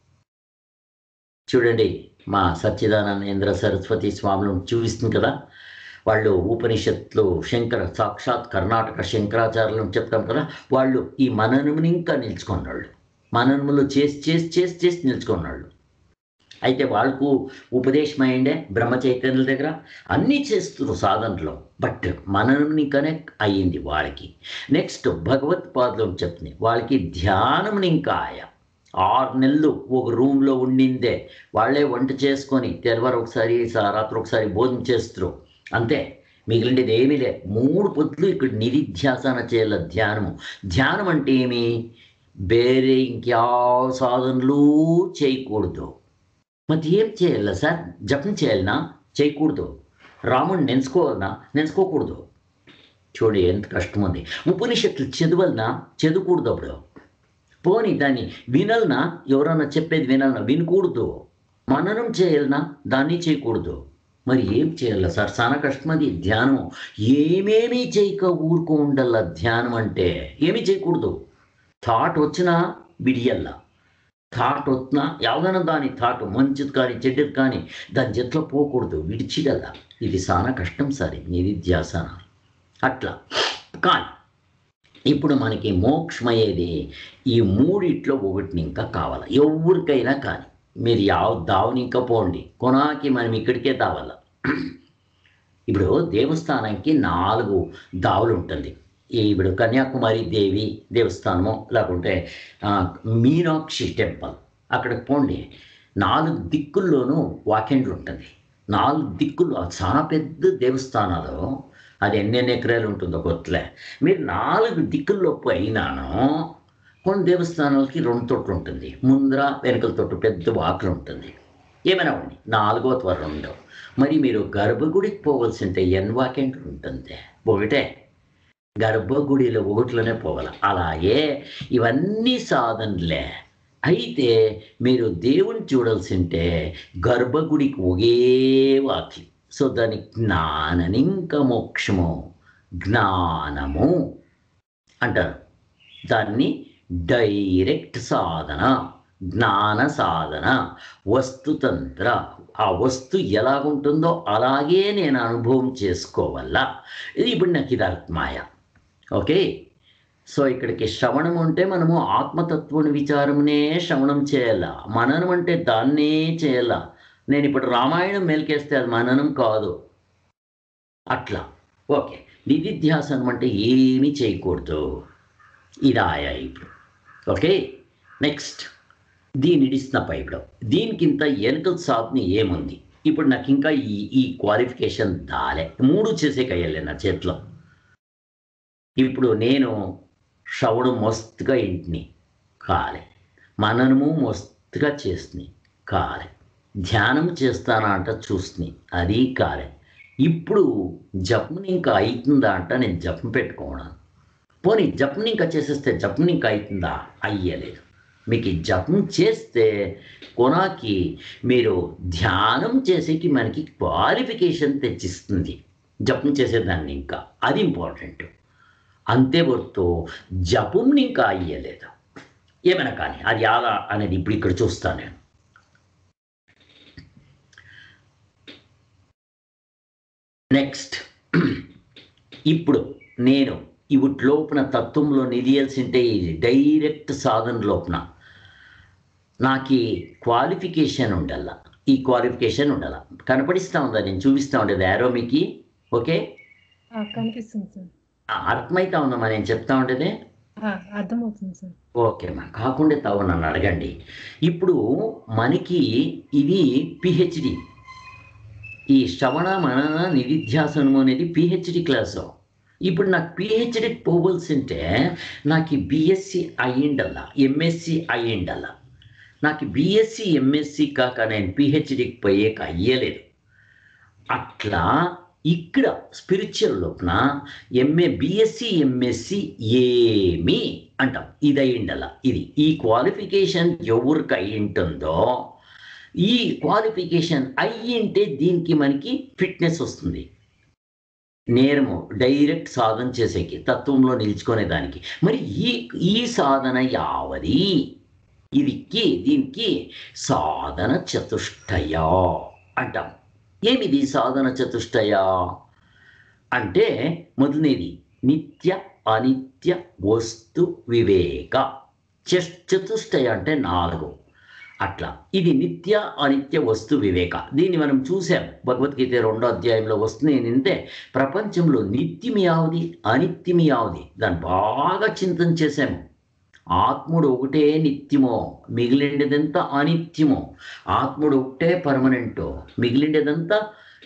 చూడండి మా సచ్చిదానందేంద్ర సరస్వతి స్వాములను చూపిస్తుంది కదా వాళ్ళు ఉపనిషత్తులు శంకర సాక్షాత్ కర్ణాటక శంకరాచార్యులను చెప్తాం కదా వాళ్ళు ఈ మననముని ఇంకా నిల్చుకున్నాళ్ళు మననములు చేసి చేసి చేసి చేసి నిల్చుకున్నాళ్ళు అయితే వాళ్ళకు ఉపదేశం అయిండే బ్రహ్మ చైతన్యుల దగ్గర అన్నీ చేస్తున్నారు సాధనలో బట్ మననముని కనెక్ట్ అయ్యింది వాళ్ళకి నెక్స్ట్ భగవత్పాదం చెప్తుంది వాళ్ళకి ధ్యానం ఇంకా ఆయా ఆరు నెలలు ఒక రూమ్లో ఉండిందే వాళ్ళే వంట చేసుకొని తెల్లవారు ఒకసారి సా- రాత్రి ఒకసారి భోజనం చేస్తారు అంతే మిగిలిండేది ఏమీ లే మూడు పొద్దులు ఇక్కడ నిధిధ్యాసన చేయాల ధ్యానము ధ్యానం అంటే ఏమి వేరే ఇంక్యా సాధనలు చేయకూడదు మరి ఏం చేయాల సార్ జపం చేయాలనా చేయకూడదు రాముడిని నెంచుకోవాలనా నెంచుకోకూడదు చూడు ఎంత కష్టం ఉంది ఉపనిషత్తులు చదవాలనా చదవకూడదు అప్పుడు పోని దాన్ని వినల్నా ఎవరన్నా చెప్పేది వినాలనా వినకూడదు మననం చేయాలనా దాన్ని చేయకూడదు మరి ఏం చేయాలి సార్ చాలా కష్టం అది ధ్యానం ఏమేమీ చేయక ఊరుకో ఉండాల ధ్యానం అంటే ఏమీ చేయకూడదు థాట్ వచ్చినా బిడియల్లా థాట్ వచ్చినా యావదైనా దాని థాట్ మంచిది కానీ చెడ్డది కానీ దాని జట్లో పోకూడదు విడిచిడల్లా ఇది చాలా కష్టం సార్ ఇది నిధిధ్యాసన అట్లా కానీ ఇప్పుడు మనకి మోక్షమయ్యేది ఈ మూడిట్లో ఒకటిని ఇంకా కావాలి ఎవరికైనా కానీ మీరు యావ దావని ఇంకా పోండి కొనాకి మనం ఇక్కడికే దావాల ఇప్పుడు దేవస్థానానికి నాలుగు దావులు ఉంటుంది ఈ ఇప్పుడు కన్యాకుమారి దేవి దేవస్థానము లేకుంటే ఆ, మీనాక్షి టెంపుల్ అక్కడికి పోండి నాలుగు దిక్కుల్లోనూ వాకెండ్లు ఉంటుంది నాలుగు దిక్కులు అది చాలా పెద్ద దేవస్థానాలు అది ఎన్నెన్ని ఎకరాలు ఉంటుందో కొత్తలే మీరు నాలుగు దిక్కుల్లో పోయినాను కొన్ని దేవస్థానాలకి రెండు తొట్లు ఉంటుంది ముందర వెనకల తొట్టు పెద్ద వాకులు ఉంటుంది ఏమైనా ఉండి నాలుగో త్వర రెండు మరి మీరు గర్భగుడికి పోవలసి ఉంటే ఎన్ వాకెంట్ ఉంటుంది ఒకటే గర్భగుడిలో ఒకటిలోనే పోవాలి అలాగే ఇవన్నీ సాధనలే అయితే మీరు దేవుని చూడాల్సి ఉంటే గర్భగుడికి ఒకే వాకి సో దాని జ్ఞాననింక మోక్షము జ్ఞానము అంటారు దాన్ని డైరెక్ట్ సాధన జ్ఞాన సాధన వస్తుతంత్ర ఆ వస్తు ఎలాగుంటుందో అలాగే నేను అనుభవం చేసుకోవాలా ఇది ఇప్పుడు నాకు ఇది అర్థమాయ ఓకే సో ఇక్కడికి శ్రవణం అంటే మనము ఆత్మతత్వుని విచారమునే శ్రవణం చేయాల మననం అంటే దాన్నే చేయాల నేను ఇప్పుడు రామాయణం మేల్కేస్తే అది మననం కాదు అట్లా ఓకే నిధిధ్యాసనం అంటే ఏమీ చేయకూడదు ఇది ఆయా ఇప్పుడు ఓకే నెక్స్ట్ దీని ఇడిస్తున్న ఇప్పుడు దీనికింత వెనుకల సాధన ఏముంది ఇప్పుడు నాకు ఇంకా ఈ ఈ క్వాలిఫికేషన్ దాలే మూడు చేసే కయ్యలే నా చేతిలో ఇప్పుడు నేను శ్రవణం మస్తుగా ఇంటిని కాలే మననము మస్తుగా చేస్తుంది కాలే ధ్యానం చేస్తానా అంట చూస్తుంది అది కాలే ఇప్పుడు జపం ఇంకా అవుతుందా అంట నేను జపం పెట్టుకోవడం పోనీ జపం ఇంకా చేసేస్తే జపం ఇంకా అవుతుందా అయ్యలేదు మీకు ఈ జపం చేస్తే కొనాకి మీరు ధ్యానం చేసేకి మనకి క్వాలిఫికేషన్ తెచ్చిస్తుంది జపం చేసేదాన్ని ఇంకా అది ఇంపార్టెంట్ అంతే వర్తో జపం ఇంకా అయ్యలేదు ఏమైనా కానీ అది ఎలా అనేది ఇప్పుడు ఇక్కడ చూస్తాను నేను నెక్స్ట్ ఇప్పుడు నేను ఇవిటి లోపల తత్వంలో నిలియాల్సింటే ఇది డైరెక్ట్ సాధన లోపల నాకు క్వాలిఫికేషన్ ఉండాల ఈ క్వాలిఫికేషన్ ఉండాల కనపడిస్తా ఉందా నేను చూపిస్తా ఉండేది యారో మీకు ఓకే ఆ, కనిపిస్తుంది సార్ ఆ, అర్థమైతా ఉందమ్మా నేను చెప్తా ఉండేది ఆ, అర్థమవుతుంది సార్ ఓకే అమ్మా కాకుండా తావు నన్ను అడగండి ఇప్పుడు మనకి ఇది పిహెచ్డి ఈ శ్రవణ మనన నిధిధ్యాసనము అనేది పిహెచ్డి క్లాసు ఇప్పుడు నాకు పిహెచ్డికి పోవలసింటే నాకు బిఎస్సి అయ్యిండల్లా ఎంఎస్సి అయ్యిండల్లా నాకు బిఎస్సి ఎంఎస్సి కాక నేను పిహెచ్డికి పోయేక అయ్యలేదు అట్లా ఇక్కడ స్పిరిచువల్ లోపల ఎంఏ బిఎస్సి ఎంఎస్సి ఏమి అంటాం ఇది అయ్యిండల ఇది ఈ క్వాలిఫికేషన్ ఎవరికి అయ్యింటుందో ఈ క్వాలిఫికేషన్ అయ్యింటే దీనికి మనకి ఫిట్నెస్ వస్తుంది నేరము డైరెక్ట్ సాధన చేసేకి తత్వంలో నిలుచుకునే దానికి మరి ఈ ఈ సాధన యావది ఇదికి దీనికి సాధన చతుష్టయ అంటాం ఏమిది సాధన చతుష్టయ అంటే మొదలనేది నిత్య అనిత్య వస్తు వివేక చ- చతుష్టయ అంటే నాలుగు అట్లా ఇది నిత్య అనిత్య వస్తు వివేక దీన్ని మనం చూసాం భగవద్గీత రెండో అధ్యాయంలో వస్తుంది ఏంటంటే ప్రపంచంలో నిత్యం యావది అనిత్యం యావది దాన్ని బాగా చింతన చేశాము ఆత్ముడు ఒకటే నిత్యమో మిగిలిండేదంతా అనిత్యమో ఆత్ముడు ఒకటే పర్మనెంటో మిగిలిండేదంతా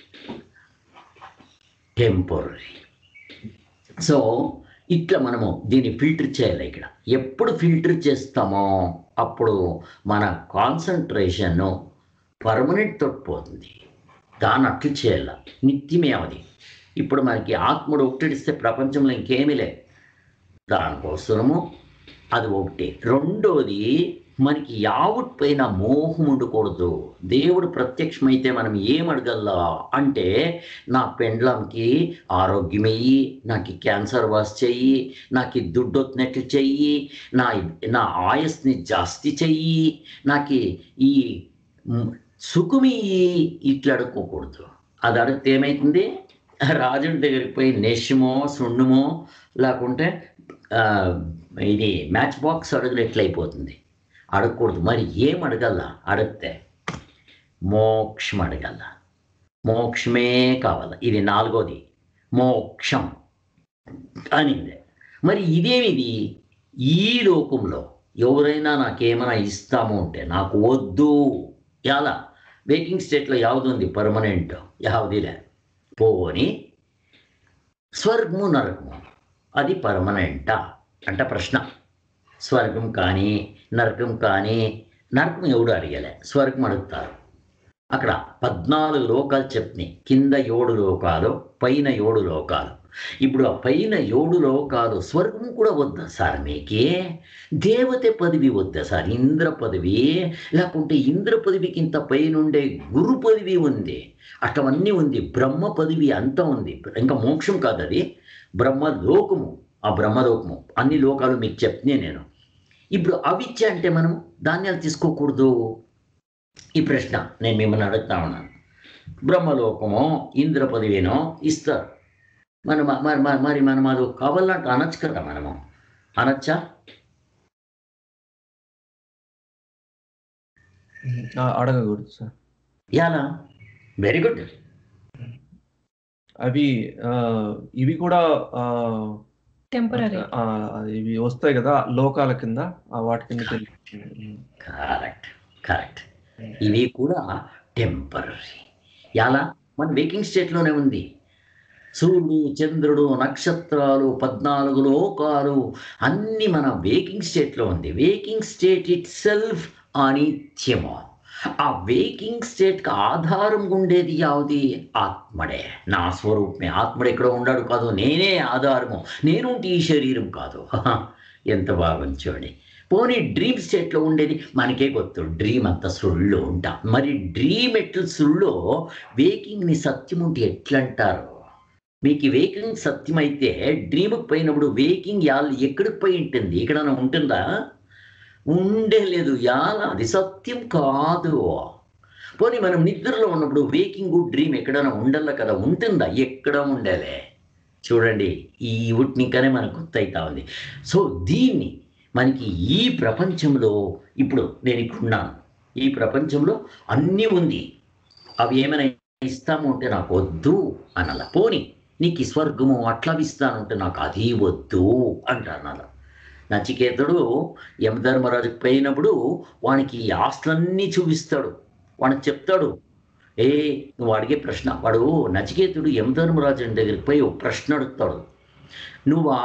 టెంపరీ సో ఇట్లా మనము దీన్ని ఫిల్టర్ చేయాలి ఇక్కడ ఎప్పుడు ఫిల్టర్ చేస్తామో అప్పుడు మన కాన్సన్ట్రేషన్ పర్మనెంట్ తోటిపోతుంది దాన్ని అట్లు చేయాల నిత్యమే అది ఇప్పుడు మనకి ఆత్ముడు ఒకటిడిస్తే ప్రపంచంలో ఇంకేమీ లేదు దానికోసము అది ఒకటి రెండోది మనకి యావత్ పైన మోహం ఉండకూడదు దేవుడు ప్రత్యక్షమైతే మనం ఏం అడగల్లా అంటే నా పెండ్లంకి ఆరోగ్యమయ్యి నాకు ఈ క్యాన్సర్ వాస్ చెయ్యి నాకు ఈ దుడ్డు వచ్చినట్లు చెయ్యి నా నా ఆయస్ని జాస్తి చెయ్యి నాకు ఈ మ్, సుఖమియ్యి ఇట్లా అడుక్కోకూడదు అది అడిగితే ఏమవుతుంది రాజుడి దగ్గరికి పోయి నెష్యమో సుಣ್ಣమో లేకుంటే ఆ, ఇది మ్యాచ్ బాక్స్ అడుగులు ఎట్లయిపోతుంది అడగకూడదు మరి ఏం అడగల్లా అడిగితే మోక్షం అడగల్ల మోక్షమే కావాల ఇది నాలుగోది మోక్షం అనింది మరి ఇదేమిది ఈ లోకంలో ఎవరైనా నాకేమైనా ఇస్తాము అంటే నాకు వద్దు ఎలా వేకింగ్ స్టేట్లో యావది ఉంది పర్మనెంట్ యావదిలే పోని స్వర్గము నరకము అది పర్మనెంటా అంట ప్రశ్న స్వర్గం కానీ నరకం కానీ నరకం ఎవడు అడిగలే స్వర్గం అడుగుతారు అక్కడ పద్నాలుగు లోకాలు చెప్తున్నాయి కింద ఏడు లోకాలు పైన ఏడు లోకాలు ఇప్పుడు ఆ పైన ఏడు లోకాలు స్వర్గం కూడా వద్దా సార్ మీకే దేవత పదవి వద్దా సార్ ఇంద్ర పదవి లేకుంటే ఇంద్ర పదవికి ఇంత పైనుండే గురు పదవి ఉంది అట్లవన్నీ ఉంది బ్రహ్మ పదవి అంతా ఉంది ఇంకా మోక్షం కాదు అది బ్రహ్మలోకము ఆ బ్రహ్మలోకము అన్ని లోకాలు మీకు చెప్తే నేను ఇప్పుడు అవిద్య అంటే మనం ధాన్యాలు తీసుకోకూడదు ఈ ప్రశ్న నేను మిమ్మల్ని అడుగుతా ఉన్నాను బ్రహ్మలోకమో ఇంద్ర పదవినో ఇస్తారు మన మరి మరి- మరి మనం అది కావాలంటే అనొచ్చు కదా మనము అనొచ్చా ఆ, అడగకూడదు సార్ ఎలా వెరీ గుడ్ అవి ఆ, ఇవి కూడా ఆ, టెంపరీ ఆ, ఇవి వస్తాయి కదా లోకాల కింద ఆ వాటి కింద కరెక్ట్ కరెక్ట్ ఇవి కూడా టెంపరీ ఎలా మన వేకింగ్ స్టేట్లోనే ఉంది సూర్యుడు చంద్రుడు నక్షత్రాలు పద్నాలుగు లోకాలు అన్నీ మన వేకింగ్ స్టేట్లో ఉంది వేకింగ్ స్టేట్ ఇట్ సెల్ఫ్ అనిత్యము ఆ వేకింగ్ స్టేట్కి ఆధారం ఉండేది యావది ఆత్మడే నా స్వరూపమే ఆత్మడు ఎక్కడ ఉన్నాడు కాదు నేనే ఆధారము నేను ఈ శరీరం కాదు హహ, ఎంత బాగుంచోండి పోనీ డ్రీమ్ స్టేట్లో ఉండేది మనకే గుర్తు డ్రీమ్ అంత సుళ్ళు ఉంటా మరి డ్రీమ్ ఎట్ల సుళ్ళో వేకింగ్ని సత్యం ఉంటే ఎట్లంటారు మీకు ఈ వేకింగ్ సత్యం అయితే డ్రీమ్కి పోయినప్పుడు వేకింగ్ యాల్ ఎక్కడికి పోయి ఉంటుంది ఎక్కడైనా ఉంటుందా ఉండే లేదు యాల అది సత్యం కాదు పోనీ మనం నిద్రలో ఉన్నప్పుడు వేకింగ్ డ్రీమ్ ఎక్కడైనా ఉండాల కదా ఉంటుందా ఎక్కడ ఉండలే చూడండి ఈ ఉట్నికనే మనకు గుర్తయితా ఉంది సో దీన్ని మనకి ఈ ప్రపంచంలో ఇప్పుడు నేను ఇక్కడ ఉన్నాను ఈ ప్రపంచంలో అన్నీ ఉంది అవి ఏమైనా ఇస్తాము అంటే నాకు వద్దు అనల పోని నీకు ఈ స్వర్గము అట్లా ఇస్తానంటే నాకు అది వద్దు అంటాను అలా నచికేతుడు యమధర్మరాజుకి పోయినప్పుడు వానికి ఈ ఆస్తులన్నీ చూపిస్తాడు వానికి చెప్తాడు ఏ నువ్వు అడిగే ప్రశ్న వాడు నచికేతుడు యమధర్మరాజు దగ్గరికి పోయి ఒక ప్రశ్న అడుగుతాడు నువ్వా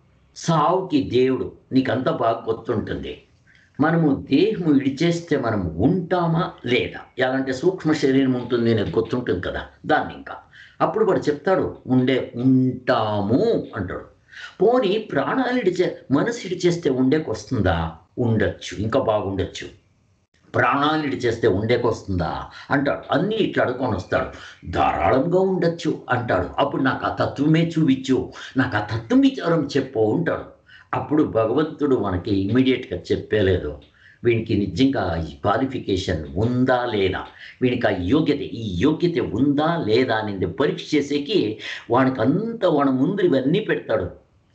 సావుకి దేవుడు నీకంతా బాగా గుర్తుంటుంది మనము దేహము ఇడిచేస్తే మనం ఉంటామా లేదా ఎలాంటి సూక్ష్మ శరీరం ఉంటుంది అనేది గుర్తుంటుంది కదా దాన్ని ఇంకా అప్పుడు వాడు చెప్తాడు ఉండే ఉంటాము అంటాడు పోనీ ప్రాణాలు ఇడిచే మనసు ఇడిచేస్తే ఉండేకి వస్తుందా ఉండొచ్చు ఇంకా బాగుండొచ్చు ప్రాణాలు ఇడిచేస్తే ఉండేకి వస్తుందా అంటాడు అన్నీ ఇట్లా అడుకొని వస్తాడు ధారాళంగా ఉండొచ్చు అంటాడు అప్పుడు నాకు ఆ తత్వమే చూపించు నాకు ఆ తత్వం విచారం చెప్పు అంటాడు అప్పుడు భగవంతుడు మనకి ఇమ్మీడియట్గా చెప్పలేదు వీనికి నిజంగా ఈ క్వాలిఫికేషన్ ఉందా లేదా వీనికి ఆ యోగ్యత ఈ యోగ్యత ఉందా లేదా అనేది పరీక్ష చేసేకి వానికి అంత వాడి ముందు ఇవన్నీ పెడతాడు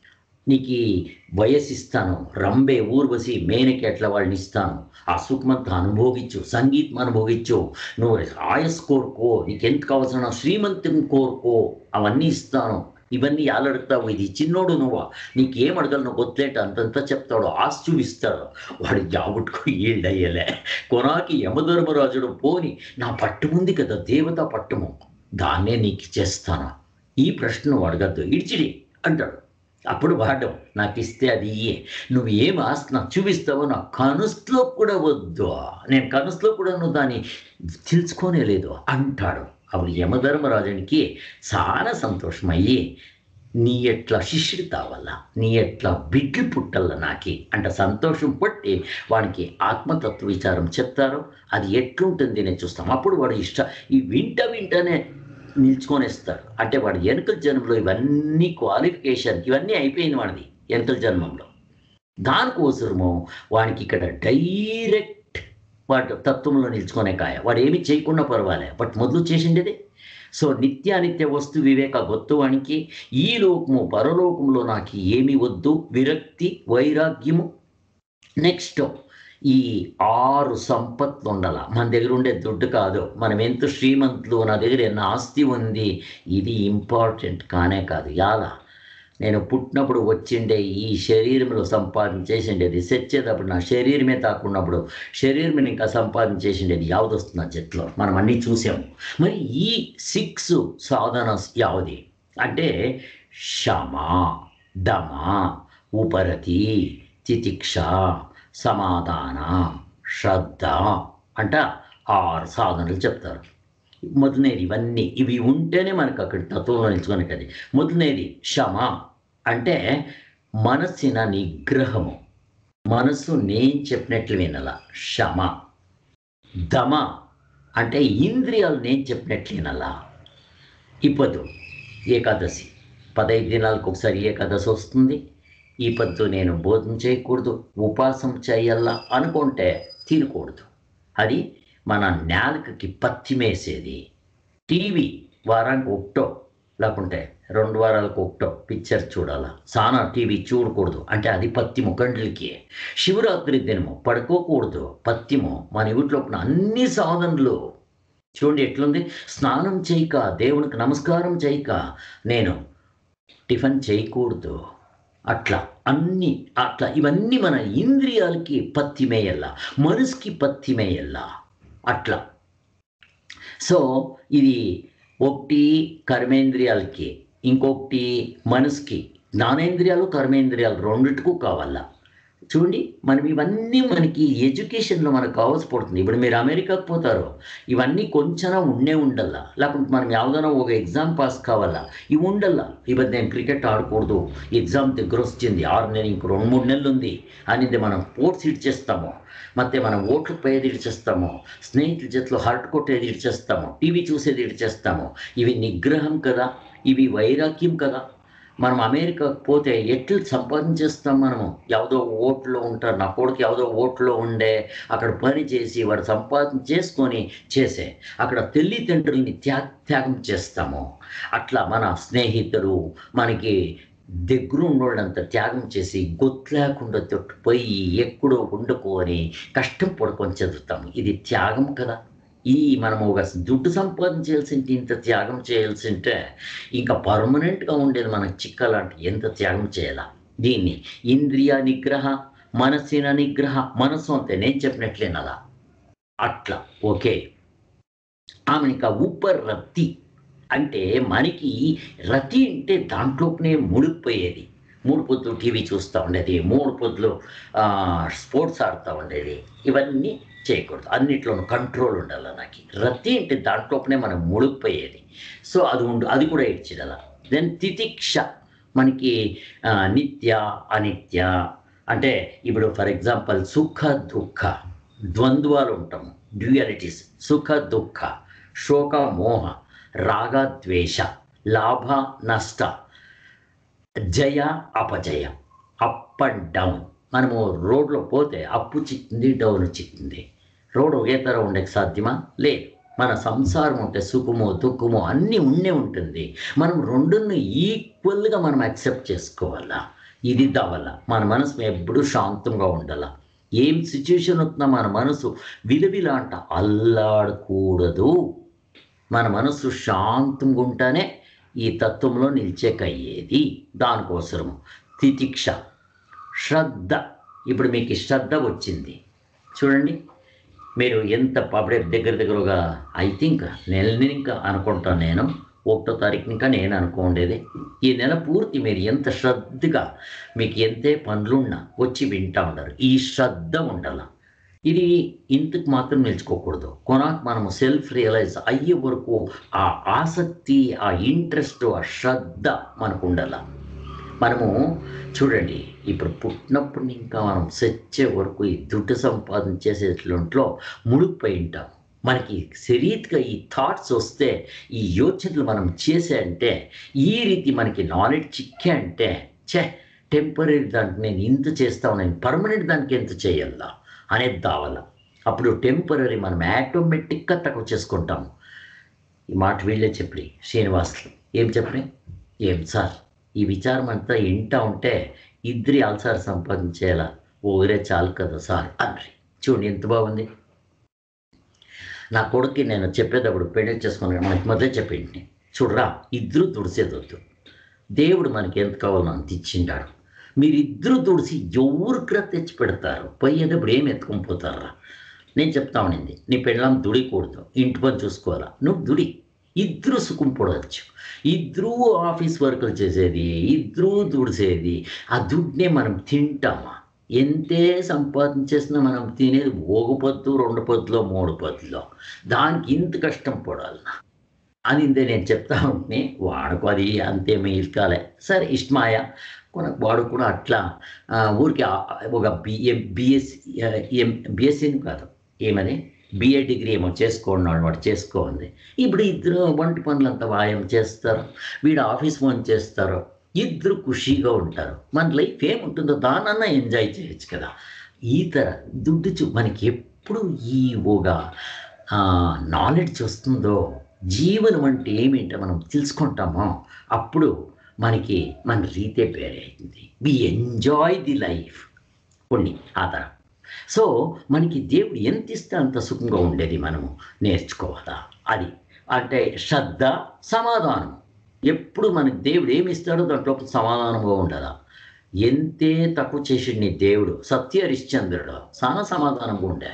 నీకు ఈ వయస్సు ఇస్తాను రంబే ఊర్వశి మేనకి ఎట్లా వాళ్ళని ఇస్తాను ఆ సుఖమంతా అనుభోగించు సంగీతం అనుభోగించు నువ్వు ఆయస్ కోరుకో నీకు ఎంత కావాల్సిన శ్రీమంతం కోరుకో అవన్నీ ఇస్తాను ఇవన్నీ అడుగుతావు ఇది చిన్నోడు నువ్వు నీకేం అడగలు నువ్వు వదిలేట అంతంతా చెప్తాడు ఆశ చూపిస్తాడు వాడు జాబుట్టుకు ఈళ్ళయ్యలే కొనాకి యమధర్మరాజుడు పోని నా పట్టుముంది కదా దేవత పట్టుము దాన్నే నీకు ఇచ్చేస్తాను ఈ ప్రశ్న అడగద్దు ఇడిచిడి అంటాడు అప్పుడు వాడు నాకు ఇస్తే అది ఇయ్యే నువ్వు ఏం ఆస్తి నాకు చూపిస్తావో నా కనుసులో కూడా వద్దు నేను కనుసులో కూడా నువ్వు దాన్ని తెలుసుకోనే లేదు అంటాడు అప్పుడు యమధర్మరాజునికి చాలా సంతోషం అయ్యి నీ ఎట్లా శిష్యుడు కావాలా నీ ఎట్లా బిడ్డలు పుట్టల్ల నాకి అంటే సంతోషం పట్టి వానికి ఆత్మతత్వ విచారం చెప్తారు అది ఎట్లుంటుంది నేను చూస్తాం అప్పుడు వాడు ఇష్ట ఈ వింట వింటనే నిల్చుకొనేస్తాడు అంటే వాడు వెనుకల జన్మలో ఇవన్నీ క్వాలిఫికేషన్ ఇవన్నీ అయిపోయింది వాడిది వెనుకల జన్మంలో దానికోసము వానికి ఇక్కడ డైరెక్ట్ వాడు తత్వంలో నిల్చుకునే కాయ వాడు ఏమి చేయకుండా పర్వాలే బట్ మొదలు చేసిండేదే సో నిత్యానిత్య వస్తు వివేక గొత్తువానికి ఈ లోకము పరలోకంలో నాకు ఏమి వద్దు విరక్తి వైరాగ్యము నెక్స్ట్ ఈ ఆరు సంపత్తులు ఉండాల మన దగ్గర ఉండే దుడ్డు కాదు మనం ఎంత శ్రీమంతులు నా దగ్గర ఎన్న ఆస్తి ఉంది ఇది ఇంపార్టెంట్ కానే కాదు యాలా నేను పుట్టినప్పుడు వచ్చిండే ఈ శరీరంలో సంపాదించేసిండేది సెచ్చేటప్పుడు నా శరీరమే తాకున్నప్పుడు శరీరం ఇంకా సంపాదించేసిండేది యావది వస్తుంది ఆ చెట్లో మనం అన్నీ చూసాము మరి ఈ సిక్స్ సాధన యావది అంటే శమ దమ ఉపరతి తితిక్ష సమాధాన శ్రద్ధ అంట ఆరు సాధనలు చెప్తారు మొదలనేది ఇవన్నీ ఇవి ఉంటేనే మనకు అక్కడ తత్వంలో నిలుచుకునేది మొదలనేది శమ అంటే మనస్సిన నిగ్రహము మనసు నేను చెప్పినట్లు వినాల శమ దమ అంటే ఇంద్రియాలు నేను చెప్పినట్లు వినాల ఇప్పుడు ఏకాదశి పదహైదు దినాలకు ఒకసారి ఏకాదశి వస్తుంది ఈ పొద్దు నేను భోజనం చేయకూడదు ఉపవాసం చేయాలా అనుకుంటే తినకూడదు అది మన నేలకి పత్తిమేసేది టీవీ వారానికి ఒకటో లేకుంటే రెండు వారాలకు ఒకటో పిక్చర్ చూడాలా సానా టీవీ చూడకూడదు అంటే అది పత్తిము కండ్లకి శివరాత్రి దినము పడుకోకూడదు పత్తిము మన ఇంట్లో ఉన్న అన్ని సాధనలు చూడండి ఎట్లుంది స్నానం చేయక దేవునికి నమస్కారం చేయక నేను టిఫిన్ చేయకూడదు అట్లా అన్ని అట్లా ఇవన్నీ మన ఇంద్రియాలకి పత్తిమేయల్లా మనసుకి పత్తిమేయల్లా అట్లా సో ఇది ఒకటి కర్మేంద్రియాలకి ఇంకొకటి మనసుకి జ్ఞానేంద్రియాలు కర్మేంద్రియాలు రెండిటికు కావాలా చూడండి మనం ఇవన్నీ మనకి ఎడ్యుకేషన్లో మనకు కావాల్సి పడుతుంది ఇప్పుడు మీరు అమెరికాకు పోతారు ఇవన్నీ కొంచెం ఉండే ఉండల్లా లేకుంటే మనం యావదైనా ఒక ఎగ్జామ్ పాస్ కావాలా ఇవి ఉండల్లా ఇప్పుడు నేను క్రికెట్ ఆడకూడదు ఎగ్జామ్ దగ్గర వచ్చింది ఆరు నెలలు ఇంకో రెండు మూడు నెలలు ఉంది అనేది మనం స్పోర్ట్స్ ఇడ్చేస్తాము ಮತ್ತೆ మనం ఓట్లు పోయేది ఇడ్చేస్తాము స్నేహితుల చేతిలో హర్ట్ కొట్టేది ఇడ్చేస్తాము టీవీ చూసేది ఇడ్చేస్తాము ఇవి నిగ్రహం కదా ఇవి వైరాగ్యం కదా మనం అమెరికాకు పోతే ఎట్లు సంపాదించేస్తాం మనము ಯಾವುದೋ ఓట్లో ఉంటారు నా కొడుకు ಯಾವುದೋ ఓట్లో ఉండే అక్కడ పని చేసి వాడు సంపాదన చేసుకొని చేసే అక్కడ తల్లిదండ్రుల్ని త్యాగ త్యాగం చేస్తాము అట్లా మన స్నేహితులు మనకి దగ్గర ఉన్నోళ్ళంత త్యాగం చేసి గొత్తు లేకుండా తొట్టుపోయి ఎక్కడో వండుకొని కష్టం పడుకొని చదువుతాము ఇది త్యాగం కదా ఈ మనం ఒక దుడ్డు సంపాదించాల్సింటే ఇంత త్యాగం చేయాల్సింటే ఇంకా పర్మనెంట్గా ఉండేది మనకు చిక్కలాంటి ఎంత త్యాగం చేయాలా దీన్ని ఇంద్రియ నిగ్రహ మనస్సిన నిగ్రహ మనసు అంతే నేను చెప్పినట్లేనలా అట్లా ఓకే ఆమె ఇంకా ఉప్పర్ రత్తి అంటే మనకి రతి అంటే దాంట్లోనే ముడిపోయేది మూడు పొద్దులు టీవీ చూస్తూ ఉండేది మూడు పొద్దులు ఆ, స్పోర్ట్స్ ఆడుతూ ఉండేది ఇవన్నీ చేయకూడదు అన్నిట్లోనూ కంట్రోల్ ఉండాలి నాకు రతి అంటే దాంట్లోనే మనం ముడిపోయేది సో అది ఉండు అది కూడా ఇచ్చిడల దెన్ తితిక్ష మనకి ఆ, నిత్య అనిత్య అంటే ఇప్పుడు ఫర్ ఎగ్జాంపుల్ సుఖ దుఃఖ ద్వంద్వాలు ఉంటాము డ్యూయాలిటీస్ సుఖ దుఃఖ శోక మోహ రాగ ద్వేష లాభ నష్ట జయ అపజయ అప్ అండ్ డౌన్ మనము రోడ్లో పోతే అప్పు చిక్కింది డౌన్ చిక్కింది రోడ్ ఒకే తర ఉండేకి సాధ్యమా లేదు మన సంసారం ఉంటే సుఖమో దుఃఖమో అన్నీ ఉండే ఉంటుంది మనం రెండుని ఈక్వల్గా మనం యాక్సెప్ట్ చేసుకోవాలా ఇది దావల్ల మన మనసు ఎప్పుడూ శాంతంగా ఉండాల ఏం సిచ్యుయేషన్ వస్తున్నా మన మనసు విలువిలా అంట అల్లాడకూడదు మన మనసు శాంతంగా ఉంటేనే ఈ తత్వంలో నిలిచేకయ్యేది దానికోసము తితిక్ష శ్రద్ధ ఇప్పుడు మీకు ఈ శ్రద్ధ వచ్చింది చూడండి మీరు ఎంత అప్పుడే దగ్గర దగ్గరగా ఐ థింక్ నెలని ఇంకా అనుకుంటాను నేను ఒకటో తారీఖు ఇంకా నేను అనుకోండేది ఈ నెల పూర్తి మీరు ఎంత శ్రద్ధగా మీకు ఎంతే పనులున్నా వచ్చి వింటా ఉంటారు ఈ శ్రద్ధ ఉండాల ఇది ఇంతకు మాత్రం నిలుచుకోకూడదు కొనాక్ మనము సెల్ఫ్ రియలైజ్ అయ్యే వరకు ఆ ఆసక్తి ఆ ఇంట్రెస్ట్ ఆ శ్రద్ధ మనకు ఉండాల మనము చూడండి ఇప్పుడు పుట్టినప్పుడు ఇంకా మనం సచ్చే వరకు ఈ దుడ్డు సంపాదన చేసేట్లుంట్లో ముడిపోయి ఉంటాం మనకి శరీరగా ఈ థాట్స్ వస్తే ఈ యోచనలు మనం చేసే అంటే ఈ రీతి మనకి నాలెడ్జ్ చిక్కే అంటే ఛే టెంపరీ దానికి నేను ఇంత చేస్తాను నేను పర్మనెంట్ దానికి ఎంత చేయాలా అనేది దావాల అప్పుడు టెంపరీ మనం ఆటోమేటిక్గా తక్కువ చేసుకుంటాము ఈ మాట వీళ్ళే చెప్పి శ్రీనివాసులు ఏం చెప్పి ఏం సార్ ఈ విచారం అంతా ఇంటా ఉంటే ఇద్దరి అల్సార్ సంపాదించేలా ఊరే చాలు కదా సార్ అన్రి చూడండి ఎంత బాగుంది నా కొడుక్కి నేను చెప్పేటప్పుడు పెళ్లి చేసుకున్నాను మనకి మొదలే చెప్పింది చూడరా ఇద్దరు దుడిసేదొద్దు దేవుడు మనకి ఎంత కావాలో అంత ఇచ్చిండాడు మీరిద్దరూ దుడిసి ఎవరికరా తెచ్చి పెడతారు పోయేటప్పుడు ఏం ఎత్తుకొని పోతారా నేను చెప్తా ఉండింది నీ పెళ్ళాం దుడికూడదు ఇంటి పని చూసుకోవాలా నువ్వు దుడి ఇద్దరు సుఖం పడవచ్చు ఇద్దరూ ఆఫీస్ వర్కులు చేసేది ఇద్దరూ దుడిసేది ఆ దుడ్నే మనం తింటామా ఎంతే సంపాదించేసినా మనం తినేది ఒక పొద్దు రెండు పొద్దులో మూడు పొద్దులో దానికి ఇంత కష్టం పడాలన్నా అని ఇందే నేను చెప్తా ఉంటే వాడుకో అది అంతే మీల్కాలే సరే ఇష్టమాయ కొన వాడు కూడా అట్లా ఆ, ఊరికి ఆ- ఒక బిఎం బిఎస్సి ఎం బిఎస్సీని కాదు ఏమని బిఏ డిగ్రీ ఏమో చేసుకోన్నాడు వాడు చేసుకోండి ఇప్పుడు ఇద్దరు వంటి పనులంతా వాయం చేస్తారు వీడు ఆఫీస్ పని చేస్తారు ఇద్దరు ఖుషీగా ఉంటారు మన లైఫ్ ఏముంటుందో దానన్నా ఎంజాయ్ చేయొచ్చు కదా ఈ తర దుడ్డు చూ మనకి ఎప్పుడు ఈ ఒక నాలెడ్జ్ వస్తుందో జీవనం అంటే ఏమిటో మనం తెలుసుకుంటామో అప్పుడు మనకి మన రీతే వేరే అవుతుంది వి ఎంజాయ్ ది లైఫ్ కొన్ని ఆ తరం సో మనకి దేవుడు ఎంత ఇస్తే అంత సుఖంగా ఉండేది మనము నేర్చుకోవాలా అది అంటే శ్రద్ధ సమాధానం ఎప్పుడు మనకి దేవుడు ఏమి ఇస్తాడో దాంట్లో సమాధానంగా ఉండాలా ఎంతే తక్కువ చేసిండు నీ దేవుడు సత్య హరిశ్చంద్రుడు చాలా సమాధానంగా ఉండే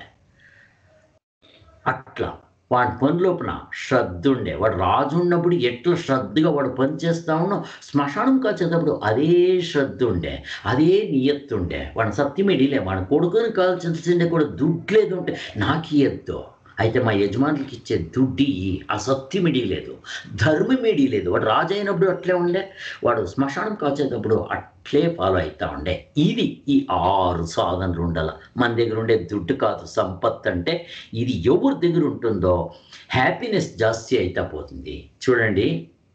అట్లా వాడి పని లోపల శ్రద్ధ ఉండే వాడు రాజు ఉన్నప్పుడు ఎట్లా శ్రద్ధగా వాడు పని చేస్తా ఉన్నో శ్మశానం కాల్చేటప్పుడు అదే శ్రద్ధ ఉండే అదే నియత్తు ఉండే వాడు సత్యమిడిలే వాడి కొడుకుని కాల్చాల్సిందే కూడా దుడ్డు లేదు ఉంటే నాకు ఇయ్యద్దు అయితే మా యజమానులకి ఇచ్చే దుడ్డి ఆ సత్యమిడి లేదు ధర్మమిడి లేదు వాడు రాజు అయినప్పుడు అట్లే ఉండే వాడు శ్మశానం కాల్చేటప్పుడు అట్లే ఫాలో అవుతా ఉండే ఇది ఈ ఆరు సాధనలు ఉండాల మన దగ్గర ఉండే దుడ్డు కాదు సంపత్ అంటే ఇది ఎవరి దగ్గర ఉంటుందో హ్యాపీనెస్ జాస్తి అయితే పోతుంది చూడండి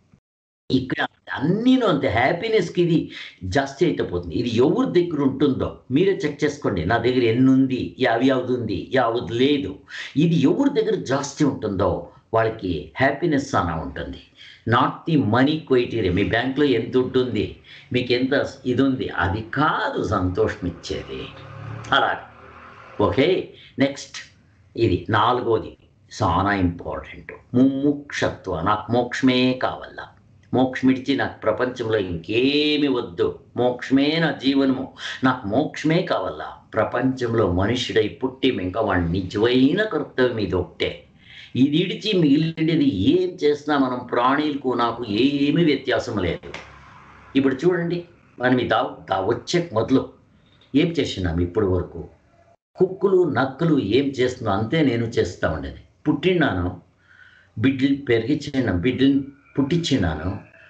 ఇక్కడ అన్నీను అంతే హ్యాపీనెస్కి ఇది జాస్తి అయితే పోతుంది ఇది ఎవరి దగ్గర ఉంటుందో మీరే చెక్ చేసుకోండి నా దగ్గర ఎన్ని ఉంది యావి యావది ఉంది యావది లేదు ఇది ఎవరి దగ్గర జాస్తి ఉంటుందో వాళ్ళకి హ్యాపీనెస్ అలా ఉంటుంది నాట్ ది మనీ క్వైటీరియా మీ బ్యాంక్లో ఎంత ఉంటుంది మీకు ఎంత ఇది ఉంది అది కాదు సంతోషం ఇచ్చేది అలాగే ఓకే నెక్స్ట్ ఇది నాలుగోది చాలా ఇంపార్టెంట్ ముముక్షత్వ నాకు మోక్షమే కావాలా మోక్షం ఇడిచి నాకు ప్రపంచంలో ఇంకేమి వద్దు మోక్షమే నా జీవనము నాకు మోక్షమే కావాలా ప్రపంచంలో మనుషుడై పుట్టి ఇంకా వాడి నిజమైన కర్తవ్యం ఇది ఒకటే ఇది ఇడిచి మిగిలినది ఏం చేసినా మనం ప్రాణులకు నాకు ఏమీ వ్యత్యాసం లేదు ఇప్పుడు చూడండి మనం ఈ దా దా వచ్చే మొదలు ఏం చేసినాం ఇప్పటి వరకు కుక్కులు నక్కలు ఏం చేస్తుందో అంతే నేను చేస్తూ ఉండేది పుట్టినాను బిడ్డలు పెరిగించిన బిడ్డలు పుట్టించినాను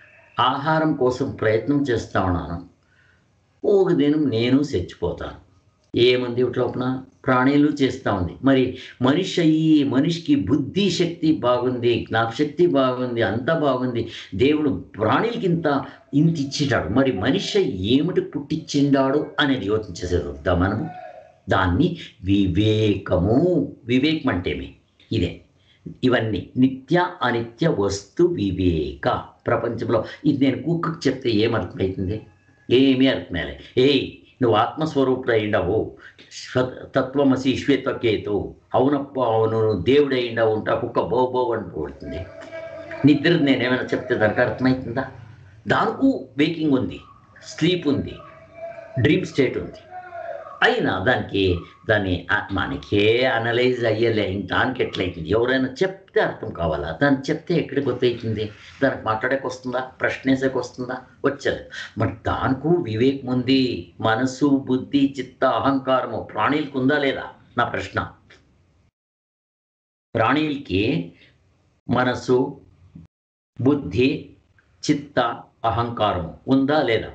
ఆహారం కోసం ప్రయత్నం చేస్తూ ఉన్నాను ఒక దినం నేను చచ్చిపోతాను ఏముంది లోపల ప్రాణులు చేస్తూ ఉంది మరి మనిషి అయ్యి మనిషికి బుద్ధి శక్తి బాగుంది జ్ఞాపశక్తి బాగుంది అంతా బాగుంది దేవుడు ప్రాణులకి ఇంత ఇంత ఇచ్చిండాడు మరి మనిషి ఏమిటి పుట్టించిండాడు అనేది యోచించేసేది వద్దా మనము దాన్ని వివేకము వివేకం అంటేమి ఇదే ఇవన్నీ నిత్య అనిత్య వస్తు వివేక ప్రపంచంలో ఇది నేను కుక్కకు చెప్తే ఏమర్థమవుతుంది ఏమీ అర్థమేలే ఏయ్ నువ్వు ఆత్మస్వరూపుడు అయిండవు తత్వమసి శ్వేతకేతు అవునప్ప అవును నువ్వు దేవుడు అయిండవు ఉంటా కుక్క బో బో అని పోడుతుంది నిద్ర నేనేమైనా చెప్తే దానికి అర్థమవుతుందా దానికి వేకింగ్ ఉంది స్లీప్ ఉంది డ్రీమ్ స్టేట్ ఉంది అయినా దానికి దాన్ని ఆ- మనకే అనలైజ్ అయ్యేలే ఇంక దానికి ఎట్లయితుంది ఎవరైనా చెప్తే అర్థం కావాలా దాన్ని చెప్తే ఎక్కడికి గుర్తవుతుంది దానికి మాట్లాడేకి వస్తుందా ప్రశ్నేసేకి వస్తుందా వచ్చేది మరి దానికి వివేకం ఉంది మనసు బుద్ధి చిత్త అహంకారము ప్రాణులకు ఉందా లేదా నా ప్రశ్న ప్రాణులకి మనసు బుద్ధి చిత్త అహంకారం ఉందా లేదా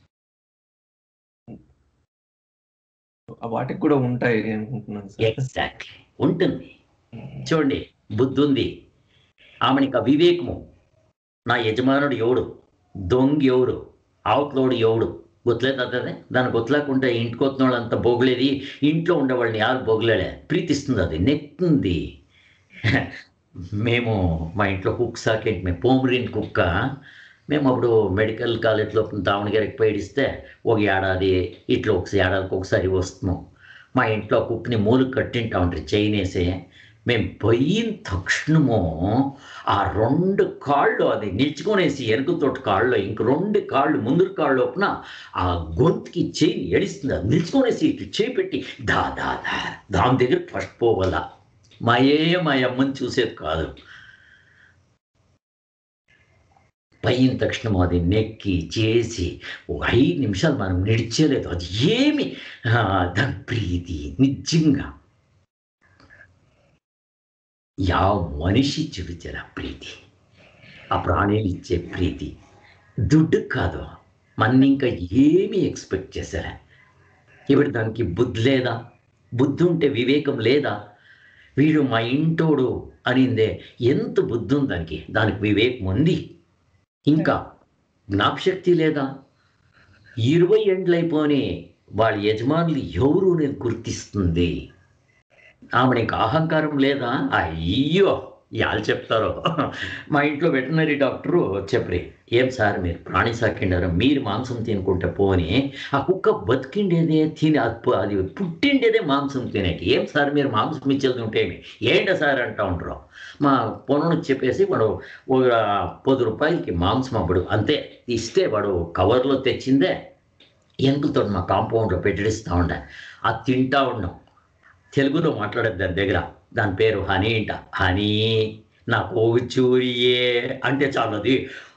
వాటికి కూడా ఉంటాయి అనుకుంటున్నాను సార్ ఎగ్జాక్ట్లీ ఉంటుంది చూడండి బుద్ధి ఉంది ఆమెనికి ఆ వివేకము నా యజమానుడు ఎవడు దొంగ ఎవడు అవతలోడు ఎవడు గుర్తులేదు అదే దాని గుర్తులేకుంటే ఇంటికి వచ్చిన వాళ్ళంతా బొగులేది ఇంట్లో ఉండేవాళ్ళని యారు బొగులేలే ప్రీతిస్తుంది అది నెక్తుంది మేము మా ఇంట్లో కుక్ సాకెట్ మేము పోమరిన్ కుక్క మేము అప్పుడు మెడికల్ కాలేజ్లో దావణగిరికి పోయిడిస్తే ఒక ఏడాది ఇట్లా ఒక ఏడాదికి ఒకసారి వస్తున్నాం మా ఇంట్లో కుక్ని మూలు కట్టింటా ఉంటారు చైన్ వేసి మేము పోయిన తక్షణము ఆ రెండు కాళ్ళు అది నిల్చుకొనేసి ఎరుకుతోటి కాళ్ళు ఇంక రెండు కాళ్ళు ముందు కాళ్ళు లోపున ఆ గొంతుకి చైన్ ఎడిస్తుంది అది నిల్చుకొనేసి ఇట్లా చేయి పెట్టి దా దా దా దాని దగ్గర ఫస్ట్ పోవాలా మా ఏ మా అమ్మని చూసేది కాదు పైన తక్షణం అది నెక్కి చేసి ఒక ఐదు నిమిషాలు మనం నిడిచేలేదు అది ఏమి ఆ, దాని ప్రీతి నిజంగా యా మనిషి చూపించారు ఆ ప్రీతి ఆ ప్రాణులు ఇచ్చే ప్రీతి దుడ్డు కాదు మన ఇంకా ఏమి ఎక్స్పెక్ట్ చేశారా ఇప్పుడు దానికి బుద్ధి లేదా బుద్ధి ఉంటే వివేకం లేదా వీడు మా ఇంటోడు అనిందే ఎంత బుద్ధి ఉంది దానికి దానికి వివేకం ఉంది ఇంకా జ్ఞాపశక్తి లేదా ఇరవై ఏండ్లైపోని వాళ్ళ యజమానులు ఎవరు నేను గుర్తిస్తుంది ఆమె నీకు అహంకారం లేదా అయ్యో ఇవాళ చెప్తారో మా ఇంట్లో వెటనరీ డాక్టరు చెప్పరి ఏం సార్ మీరు ప్రాణి సాకిండారు మీరు మాంసం తినుకుంటే పోని ఆ కుక్క బతికిండేదే తిని అది పు- అది పుట్టిండేదే మాంసం తినేటి ఏం సార్ మీరు మాంసం ఇచ్చేది ఉంటే ఏమి? ఏంట సార్ అంటా ఉంటారు మా పొలను చెప్పేసి వాడు ఒక పది రూపాయలకి మాంసం అప్పుడు అంతే ఇస్తే వాడు కవర్లో తెచ్చిందే ఎనుకలతో మా కాంపౌండ్లో పెట్టిడిస్తూ ఉండే అది తింటా ఉన్నాం తెలుగులో మాట్లాడేది దాని దగ్గర దాని పేరు హనీ అంట హనీ నా పోగు చూరియే అంటే చాలు అది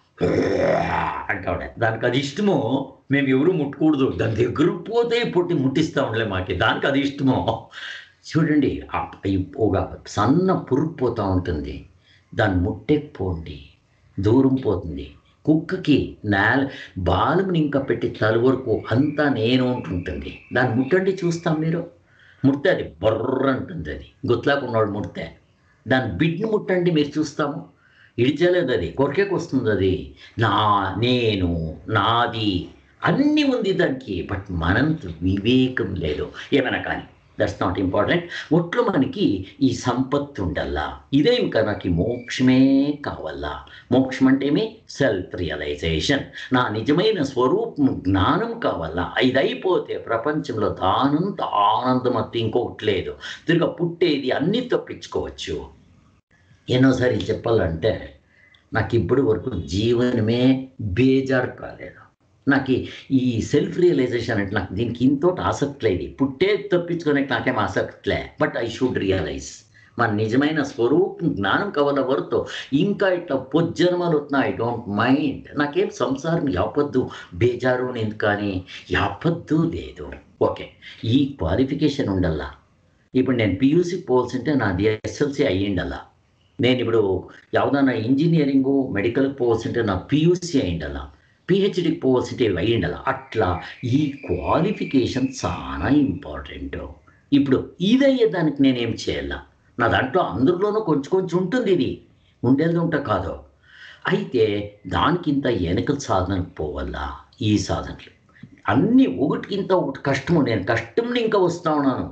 అంటా ఉండే దానికి అది ఇష్టమో మేము ఎవరు ముట్టకూడదు దాని దగ్గర పోతే పుట్టి ముట్టిస్తూ ఉండలే మాకి దానికి అది ఇష్టమో చూడండి ఆ- ఈ ఒక సన్న పురుగు పోతూ ఉంటుంది దాన్ని ముట్టెక్కిపోండి దూరం పోతుంది కుక్కకి నేల బాలుని ఇంకా పెట్టి తల వరకు అంతా నేను ఉంటుంటుంది దాన్ని ముట్టండి చూస్తాం మీరు ముడితే అది బొర్ర అంటుంది అది గుత్లాకున్నాడు ముడితే దాని బిడ్ని ముట్టండి మీరు చూస్తాము ఇడిచలేదు అది కొరకేకి వస్తుంది అది నా నేను నాది అన్నీ ఉంది దానికి బట్ మనంత వివేకం లేదు ఏమైనా కానీ దట్స్ నాట్ ఇంపార్టెంట్ ఒట్లు మనకి ఈ సంపత్తు ఉండల్లా ఇదే ఇంకా నాకు ఈ మోక్షమే కావాలా మోక్షం అంటే ఏమి సెల్ఫ్ రియలైజేషన్ నా నిజమైన స్వరూపం జ్ఞానం కావాలా ఇది అయిపోతే ప్రపంచంలో దానంత ఆనందం అత్త ఇంకొకటి లేదు తిరిగి పుట్టేది అన్నీ తప్పించుకోవచ్చు ఎన్నోసారి చెప్పాలంటే నాకు ఇప్పటి వరకు జీవనమే బేజారు కాలేదు నాకు ఈ- ఈ సెల్ఫ్ రియలైజేషన్ అంటే నాకు దీనికి ఇంతోటి ఆసక్తి లేదు పుట్టే తప్పించుకోనికి నాకేం ఆసక్తి లే బట్ ఐ షుడ్ రియలైజ్ మన నిజమైన స్వరూపం జ్ఞానం కావాల వరతో ఇంకా ఇట్లా పొజ్జన్మలు వస్తున్నాయి ఐ డోంట్ మైండ్ నాకేం సంసారం యాపద్దు బేజారు నేను కానీ యాపద్దు లేదు ఓకే ఈ క్వాలిఫికేషన్ ఉండల్లా ఇప్పుడు నేను పియూసీ పోల్సింటే నాది ఎస్ఎల్సి అయ్యిండల్లా నేను ఇప్పుడు ಯಾವುದನ್ನ ఇంజనీరింగ్ మెడికల్ పోవాల్సింటే నాకు పియూసీ అయ్యిండల్లా పిహెచ్డికి పోవాల్సింటే ఇవి అయ్యిండల్లా అట్లా ఈ క్వాలిఫికేషన్ చాలా ఇంపార్టెంట్ ఇప్పుడు ఇది అయ్యేదానికి నేనేం చేయాలా నా దాంట్లో అందరిలోనూ కొంచెం కొంచెం ఉంటుంది ఇది ఉండేది ఉంట కాదు అయితే దానికింత వెనకల సాధనకు పోవాలా ఈ సాధనలు అన్నీ ఒకటికింత ఒకటి కష్టము నేను కష్టంని ఇంకా వస్తా ఉన్నాను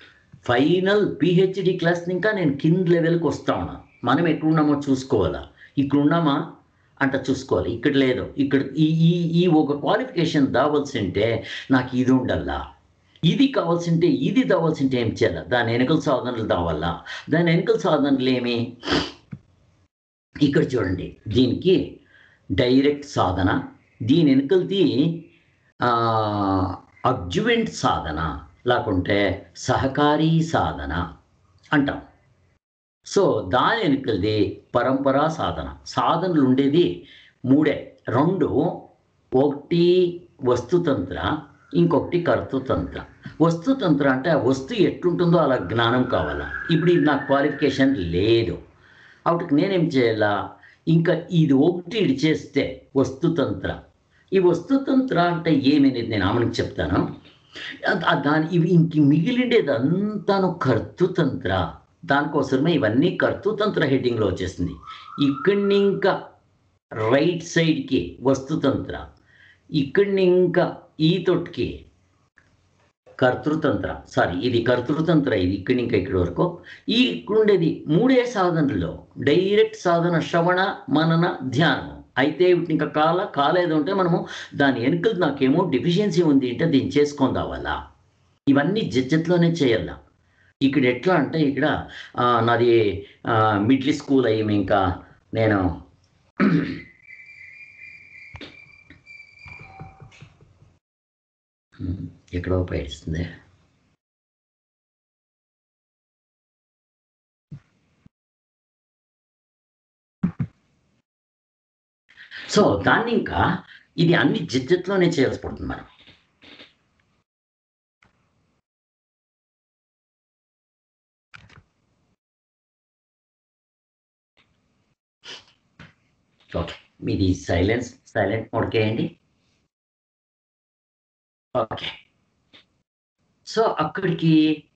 ఫైనల్ పిహెచ్డి క్లాస్ ఇంకా నేను కింద లెవెల్కి వస్తా ఉన్నాను మనం ఎక్కడున్నామో చూసుకోవాలా ఇక్కడ ఉన్నామా అంట చూసుకోవాలి ఇక్కడ లేదు ఇక్కడ ఈ ఈ ఈ ఒక క్వాలిఫికేషన్ దావాల్సింటే నాకు ఇది ఉండల్లా ఇది కావాల్సింటే ఇది దావాల్సింటే ఏం చేయాలి దాని వెనుకల సాధనలు దావాలా దాని వెనుకల సాధనలు ఏమి ఇక్కడ చూడండి దీనికి డైరెక్ట్ సాధన దీని వెనుకలది అబ్జువెంట్ సాధన లేకుంటే సహకారీ సాధన అంటాం సో దాని వెనుకలది పరంపరా సాధన సాధనలు ఉండేది మూడే రెండు ఒకటి వస్తుతంత్ర ఇంకొకటి కర్తృతంత్ర వస్తుతంత్ర అంటే ఆ వస్తువు ఎట్లుంటుందో అలా జ్ఞానం కావాలా ఇప్పుడు ఇది నాకు క్వాలిఫికేషన్ లేదు అప్పటికి నేనేం చేయాలా ఇంకా ఇది ఒకటి ఇది చేస్తే వస్తుతంత్ర ఈ వస్తుతంత్ర అంటే ఏమనేది నేను ఆమెకు చెప్తాను ఆ- ఆ దాని ఇవి ఇంక మిగిలిండేది అంతాను కర్తృతంత్ర దానికోసమే ఇవన్నీ కర్తృతంత్ర హెడ్డింగ్లో వచ్చేసింది ఇక్కడిని ఇంకా రైట్ సైడ్కి వస్తుతంత్ర ఇక్కడిని ఇంకా ఈ తొట్టుకి కర్తృతంత్ర సారీ ఇది కర్తృతంత్ర ఇది ఇక్కడి ఇంకా ఇక్కడి వరకు ఈ ఇక్కడుండేది మూడే సాధనల్లో డైరెక్ట్ సాధన శ్రవణ మనన ధ్యానం అయితే వీటిని ఇంకా కాల కాలేదు అంటే మనము దాని వెనుకలు నాకేమో డెఫిషియన్సీ ఉంది అంటే దీన్ని చేసుకొని రావాలా ఇవన్నీ జడ్జెట్లోనే చేయాలా ఇక్కడ ఎట్లా అంటే ఇక్కడ ఆ, నాది మిడిల్ స్కూల్ అయ్యి ఇంకా నేను ఉమ్, ఎక్కడో పైస్తుంది సో దాన్ని ఇంకా ఇది అన్ని జిజ్జత్లోనే చేయాల్సి పడుతుంది మనం ఓకే మీది సైలెన్స్ సైలెంట్ మోడ్కి వేయండి ఓకే సో అక్కడికి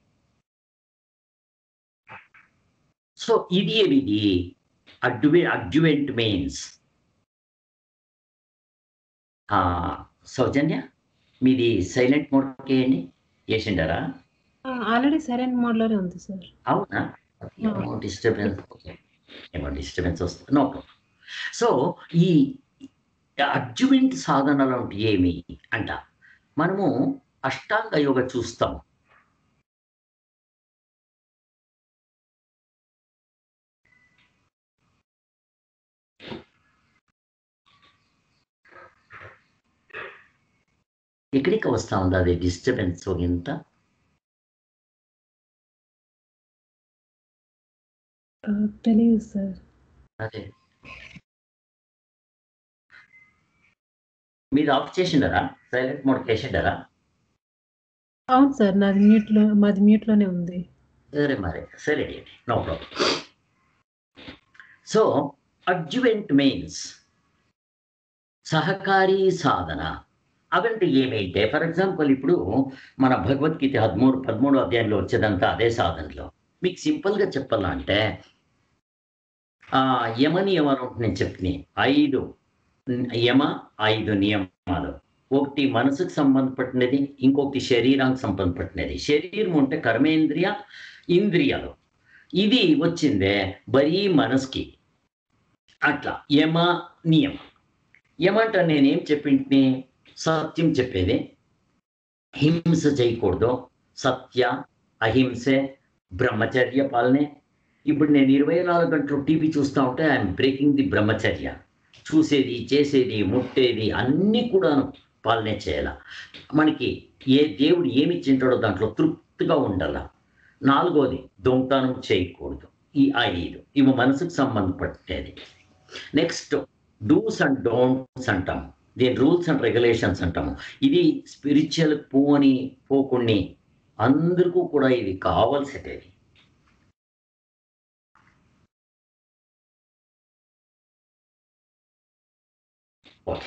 సో ఇది ఏమిది అడ్వే అడ్జువెంట్ మీన్స్ ఆ, సౌజన్య మీది సైలెంట్ మోడ్ వేయండి వేసిండారా ఆల్రెడీ సరైన మోడ్లోనే ఉంది సార్ అవునా ఏమో డిస్టర్బెన్స్ ఓకే ఏమో డిస్టర్బెన్స్ వస్తుంది నో ప్రాబ్లం సో ఈ అర్జుమెంట్ సాధనలు అంటే ఏమి అంట మనము అష్టాంగ యోగ చూస్తాం ఎక్కడికి వస్తా ఉంది అది డిస్టర్బెన్స్ ఇంత ఆ, తెలియదు సార్ అదే మీరు ఆఫ్ చేసిండారా సైలెంట్ మోడ్ చేసిండారా అవును సార్ నాది మ్యూట్లో మాది మ్యూట్లోనే ఉంది సరే మరి సరే no problem so adjuvant means సహకారి సాధన అవంటే ఏమైతే ఫర్ ఎగ్జాంపుల్ ఇప్పుడు మన భగవద్గీత పదమూడు పదమూడు అధ్యాయంలో వచ్చేదంతా అదే సాధనలో మీకు సింపుల్గా చెప్పాలంటే ఆ, యమ నియమాలు నేను చెప్పినాయి ఐదు యమ ఐదు నియమాలు ఒకటి మనసుకు సంబంధపడినది ఇంకొకటి శరీరానికి సంబంధపడినది శరీరం అంటే కర్మేంద్రియ ఇంద్రియాలు ఇది వచ్చిందే బరీ మనసుకి అట్లా యమ నియమ యమంట నేనేం చెప్పింటిని సత్యం చెప్పేది హింస చేయకూడదు సత్య అహింసే బ్రహ్మచర్య పాలనే ఇప్పుడు నేను ఇరవై నాలుగు గంటలు టీవీ చూస్తూ ఉంటే ఐఎమ్ బ్రేకింగ్ ది బ్రహ్మచర్య చూసేది చేసేది ముట్టేది అన్నీ కూడాను పాలనే చేయాల మనకి ఏ దేవుడు ఏమి ఇచ్చింటాడో దాంట్లో తృప్తిగా ఉండాల నాలుగోది దొంగతనం చేయకూడదు ఈ ఐదు ఇవి మనసుకు సంబంధపట్టేది నెక్స్ట్ డూస్ అండ్ డోంట్స్ అంటాము దీని రూల్స్ అండ్ రెగ్యులేషన్స్ అంటాము ఇది స్పిరిచువల్ పోని పోకుని అందరికీ కూడా ఇది కావాల్సినది ఓకే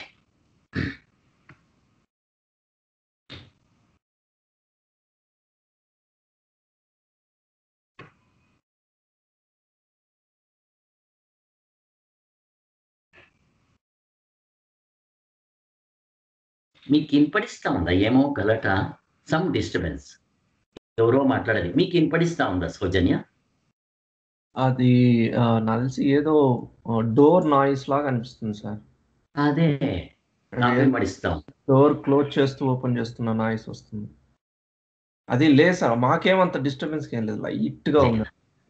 మీకు వినపడిస్తా ఉందా ఏమో గలట సమ్ డిస్టర్బెన్స్ ఎవరో మాట్లాడాలి మీకు వినపడిస్తా ఉందా సౌజన్య అది ఆ, నాకు తెలిసి ఏదో డోర్ నాయిస్ లాగా అనిపిస్తుంది సార్ అదే నాకు వినపడిస్తాం డోర్ క్లోజ్ చేస్తూ ఓపెన్ చేస్తున్న నాయిస్ వస్తుంది అది లేదు సార్ మాకేమంత డిస్టర్బెన్స్ ఏం లేదు లైట్ గా ఉంది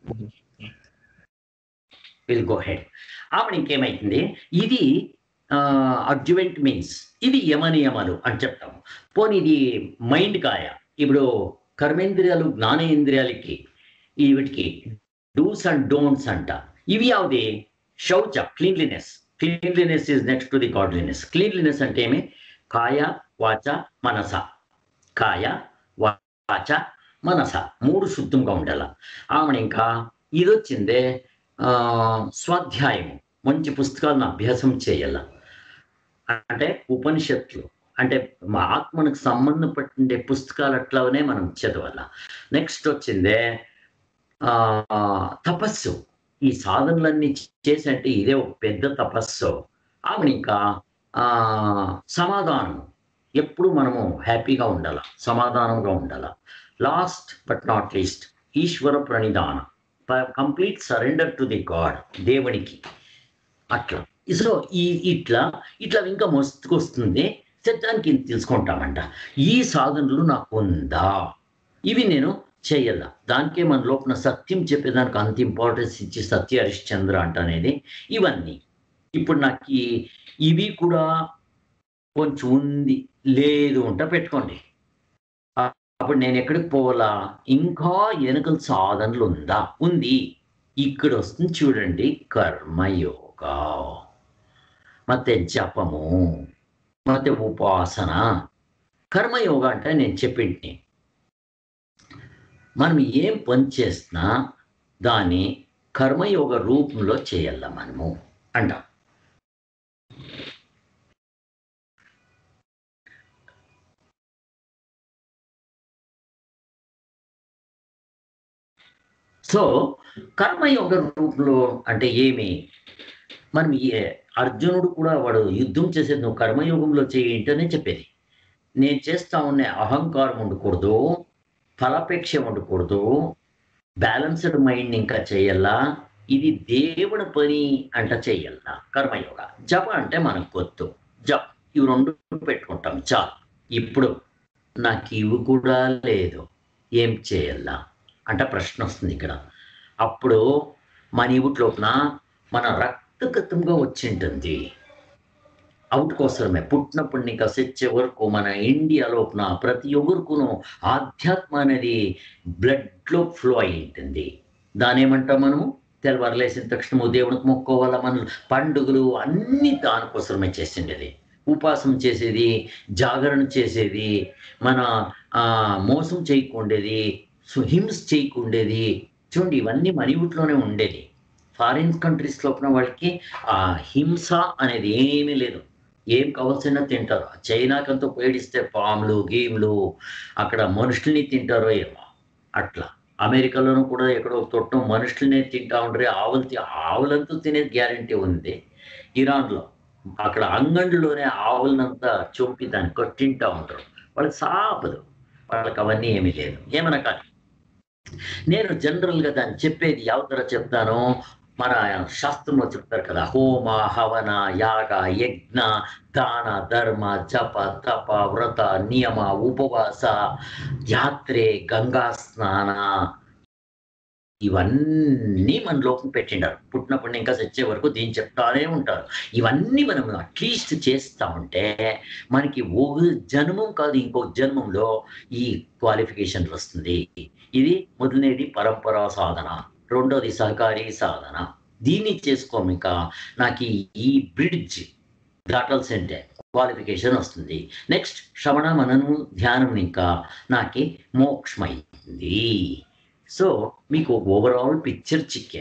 విల్ గో హెడ్ ఆవిడ ఇంకేమైతుంది ఇది అడ్జువెంట్ మీన్స్ ఇది యమనియమాలు అని చెప్తాము పోనీ ఇది మైండ్ కాయ ఇప్పుడు కర్మేంద్రియాలు జ్ఞానేంద్రియాలకి ఈ వీటికి డూస్ అండ్ డోంట్స్ అంట ఇవి యావది శౌచ cleanliness cleanliness is next to the godliness cleanliness అంటే ఏమి కాయ వాచ మనస కాయ వాచ మనస మూడు శుద్ధంగా ఉండాల ఆమె ఇంకా ఇది వచ్చిందే ఆ, స్వాధ్యాయము మంచి పుస్తకాలను అభ్యాసం చేయాల అంటే ఉపనిషత్తులు అంటే మా ఆత్మనికి సంబంధపట్టిన పుస్తకాలు అట్లానే మనం చదవాల నెక్స్ట్ వచ్చిందే ఆ, తపస్సు ఈ సాధనలన్నీ చేసి అంటే ఇదే ఒక పెద్ద తపస్సు ఆమె ఇంకా ఆ, సమాధానం ఎప్పుడు మనము హ్యాపీగా ఉండాల సమాధానంగా ఉండాల లాస్ట్ బట్ నాట్ లీస్ట్ ఈశ్వర ప్రణిధాన complete surrender to the God దేవునికి అట్లా సో ఈ ఇట్లా ఇట్లా ఇంకా మస్తుకు వస్తుంది దానికి ఇంత తెలుసుకుంటామంట ఈ సాధనలు నాకు ఉందా ఇవి నేను చేయాల దానికే మన లోపల సత్యం చెప్పేదానికి అంత ఇంపార్టెన్స్ ఇచ్చి సత్య హరిశ్చంద్ర అంట అనేది ఇవన్నీ ఇప్పుడు నాకు ఈ- ఇవి కూడా కొంచెం ఉంది లేదు ఉంట పెట్టుకోండి ఆ- అప్పుడు నేను ఎక్కడికి పోవాలా ఇంకా వెనుకల సాధనలు ఉందా ఉంది ఇక్కడ వస్తుంది చూడండి కర్మయోగ ಮತ್ತೆ జపము ಮತ್ತೆ ఉపాసన కర్మయోగ అంటే నేను చెప్పింటి మనం ఏం పని చేసినా దాన్ని కర్మయోగ రూపంలో చేయాల మనము అంటాం సో కర్మయోగ రూపంలో అంటే ఏమి మనం ఏ అర్జునుడు కూడా వాడు యుద్ధం చేసేది నువ్వు కర్మయోగంలో చేయంటనే చెప్పేది నేను చేస్తా ఉన్న అహంకారం ఉండకూడదు ఫలాపేక్ష ఉండకూడదు బ్యాలెన్స్డ్ మైండ్ ఇంకా చేయాలా ఇది దేవుడి పని అంట చెయ్యాల కర్మయోగ జప అంటే మనకు గుర్తు జప ఇవి రెండు పెట్టుకుంటాం చాలు ఇప్పుడు నాకు ఇవి కూడా లేదు ఏం చేయాలా అంట ప్రశ్న వస్తుంది ఇక్కడ అప్పుడు మన ఇవుట్ లోపల మన రక్తగతంగా వచ్చింటుంది అవుట్ కోసమే పుట్టినప్పటి నుంచి సచ్చే వరకు మన ఇండియా లోపల ప్రతి ఒక్కరుకును ఆధ్యాత్మ అనేది బ్లడ్లో ఫ్లో అయి ఉంటుంది దాని ఏమంటాం మనము తెల్లవారు లేచిన తక్షణము దేవునికి మొక్కోవాల మన పండుగలు అన్ని దానికోసమే చేసిండేది ఉపాసం చేసేది జాగరణ చేసేది మన ఆ, మోసం చేయకుండేది సు- హింస చేయకుండేది చూడండి ఇవన్నీ మన ఊట్లోనే ఉండేది ఫారిన్ కంట్రీస్ లోపల వాళ్ళకి ఆ హింస అనేది ఏమీ లేదు ఏం కావాల్సిన తింటారు చైనాకంతా పేడిస్తే పాములు గేమ్లు అక్కడ మనుషుల్ని తింటారో ఏమో అట్లా అమెరికాలోనూ కూడా ఎక్కడో తొట్టం మనుషులనే తింటా ఉండరు ఆవులు తి- ఆవులంతా తినే గ్యారంటీ ఉంది ఇరాన్లో అక్కడ అంగండ్లోనే ఆవులనంతా చంపి దాన్ని కొట్టింటా ఉంటారు వాళ్ళకి సాపదు వాళ్ళకి అవన్నీ ఏమీ లేదు ఏమన్నా కానీ నేను జనరల్గా దాన్ని చెప్పేది యావతర చెప్తాను మన శాస్త్రంలో చెప్తారు కదా హోమ హవన యాగ యజ్ఞ దాన ధర్మ జప తప వ్రత నియమ ఉపవాస యాత్రే గంగా స్నాన ఇవన్నీ మన లోపల పెట్టిండారు పుట్టినప్పుడు ఇంకా చచ్చే వరకు దీన్ని చెప్తానే ఉంటారు ఇవన్నీ మనం అట్లీస్ట్ చేస్తా ఉంటే మనకి ఒక జన్మం కాదు ఇంకో జన్మంలో ఈ క్వాలిఫికేషన్ వస్తుంది ఇది మొదలనేది పరంపరా సాధన రెండోది సహకారి సాధన దీన్ని చేసుకోమిక నాకు ఈ- ఈ బ్రిడ్జ్ దాటాల్సింటే క్వాలిఫికేషన్ వస్తుంది నెక్స్ట్ శ్రవణ మనను ధ్యానం ఇంకా నాకి మోక్షమైంది సో మీకు ఓవరాల్ పిక్చర్ చిక్కే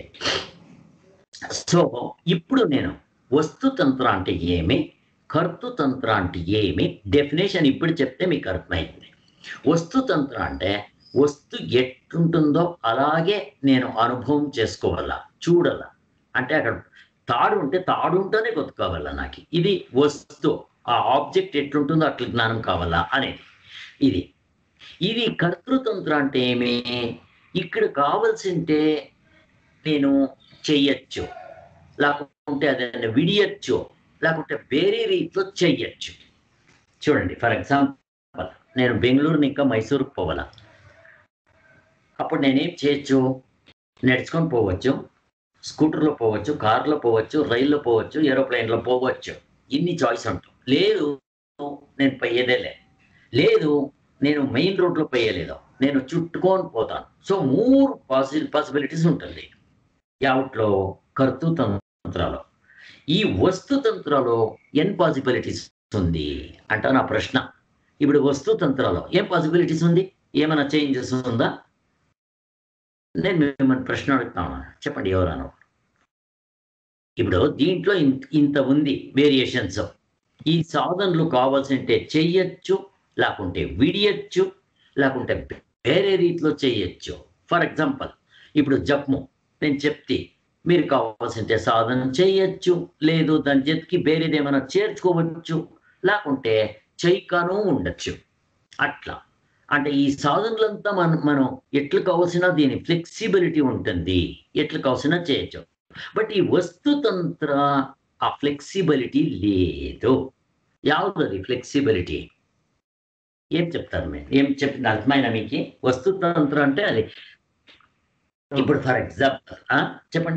సో ఇప్పుడు నేను వస్తుతంత్ర అంటే ఏమి కర్తుతంత్ర అంటే ఏమి డెఫినేషన్ ఇప్పుడు చెప్తే మీకు అర్థమైంది వస్తుతంత్ర అంటే వస్తు ఎట్టుంటుందో అలాగే నేను అనుభవం చేసుకోవాలా చూడాలా అంటే అక్కడ తాడు ఉంటే తాడు ఉంటేనే బతుకోవాలా నాకు ఇది వస్తు ఆ ఆబ్జెక్ట్ ఎట్లుంటుందో అట్లా జ్ఞానం కావాలా అనేది ఇది ఇది కర్తృతంత్ర అంటే ఏమి ఇక్కడ కావాల్సింటే నేను చెయ్యొచ్చు లేకుంటే అదన్ని విడియచ్చు లేకుంటే వేరే రీతిలో చెయ్యొచ్చు చూడండి ఫర్ ఎగ్జాంపుల్ నేను బెంగళూరు ఇంకా మైసూరుకు పోవాలా అప్పుడు నేనేం చేయొచ్చు నడుచుకొని పోవచ్చు స్కూటర్లో పోవచ్చు కార్లో పోవచ్చు రైల్లో పోవచ్చు ఏరోప్లేన్లో పోవచ్చు ఇన్ని చాయిస్ ఉంటాం లేదు నేను పోయేదేలే లేదు నేను మెయిన్ రోడ్లో పోయలేదు నేను చుట్టుకొని పోతాను సో మూడు పాసి పాసిబిలిటీస్ ఉంటుంది యావట్లో కర్తృ తంత్రాలు ఈ వస్తు తంత్రాలో ఎన్ పాసిబిలిటీస్ ఉంది అంట నా ప్రశ్న ఇప్పుడు వస్తు తంత్రాలో ఏం పాసిబిలిటీస్ ఉంది ఏమైనా చేంజెస్ ఉందా నేను మిమ్మల్ని ప్రశ్న అడుగుతాను చెప్పండి ఎవరన్నా ఇప్పుడు దీంట్లో ఇంత ఇంత ఉంది వేరియేషన్స్ ఈ సాధనలు కావాల్సింటే చెయ్యొచ్చు లేకుంటే విడియచ్చు లేకుంటే వేరే రీతిలో చేయొచ్చు ఫర్ ఎగ్జాంపుల్ ఇప్పుడు జప్ము నేను చెప్తే మీరు కావాల్సింటే సాధన చేయొచ్చు లేదు దాని జతకి వేరేది ఏమైనా చేర్చుకోవచ్చు లేకుంటే చేయకనూ ఉండొచ్చు అట్లా అంటే ఈ సాధనలంతా మనం మనం ఎట్లు కావాల్సిన దీని ఫ్లెక్సిబిలిటీ ఉంటుంది ఎట్లు కావాల్సిన చేయొచ్చు బట్ ఈ వస్తుతంత్ర ఆ ఫ్లెక్సిబిలిటీ లేదు యావది ఫ్లెక్సిబిలిటీ ఏం చెప్తారు మీరు ఏం చెప్పిన అర్థమైన మీకు వస్తుతంత్ర అంటే అది ఇప్పుడు ఫర్ ఎగ్జాంపుల్ చెప్పండి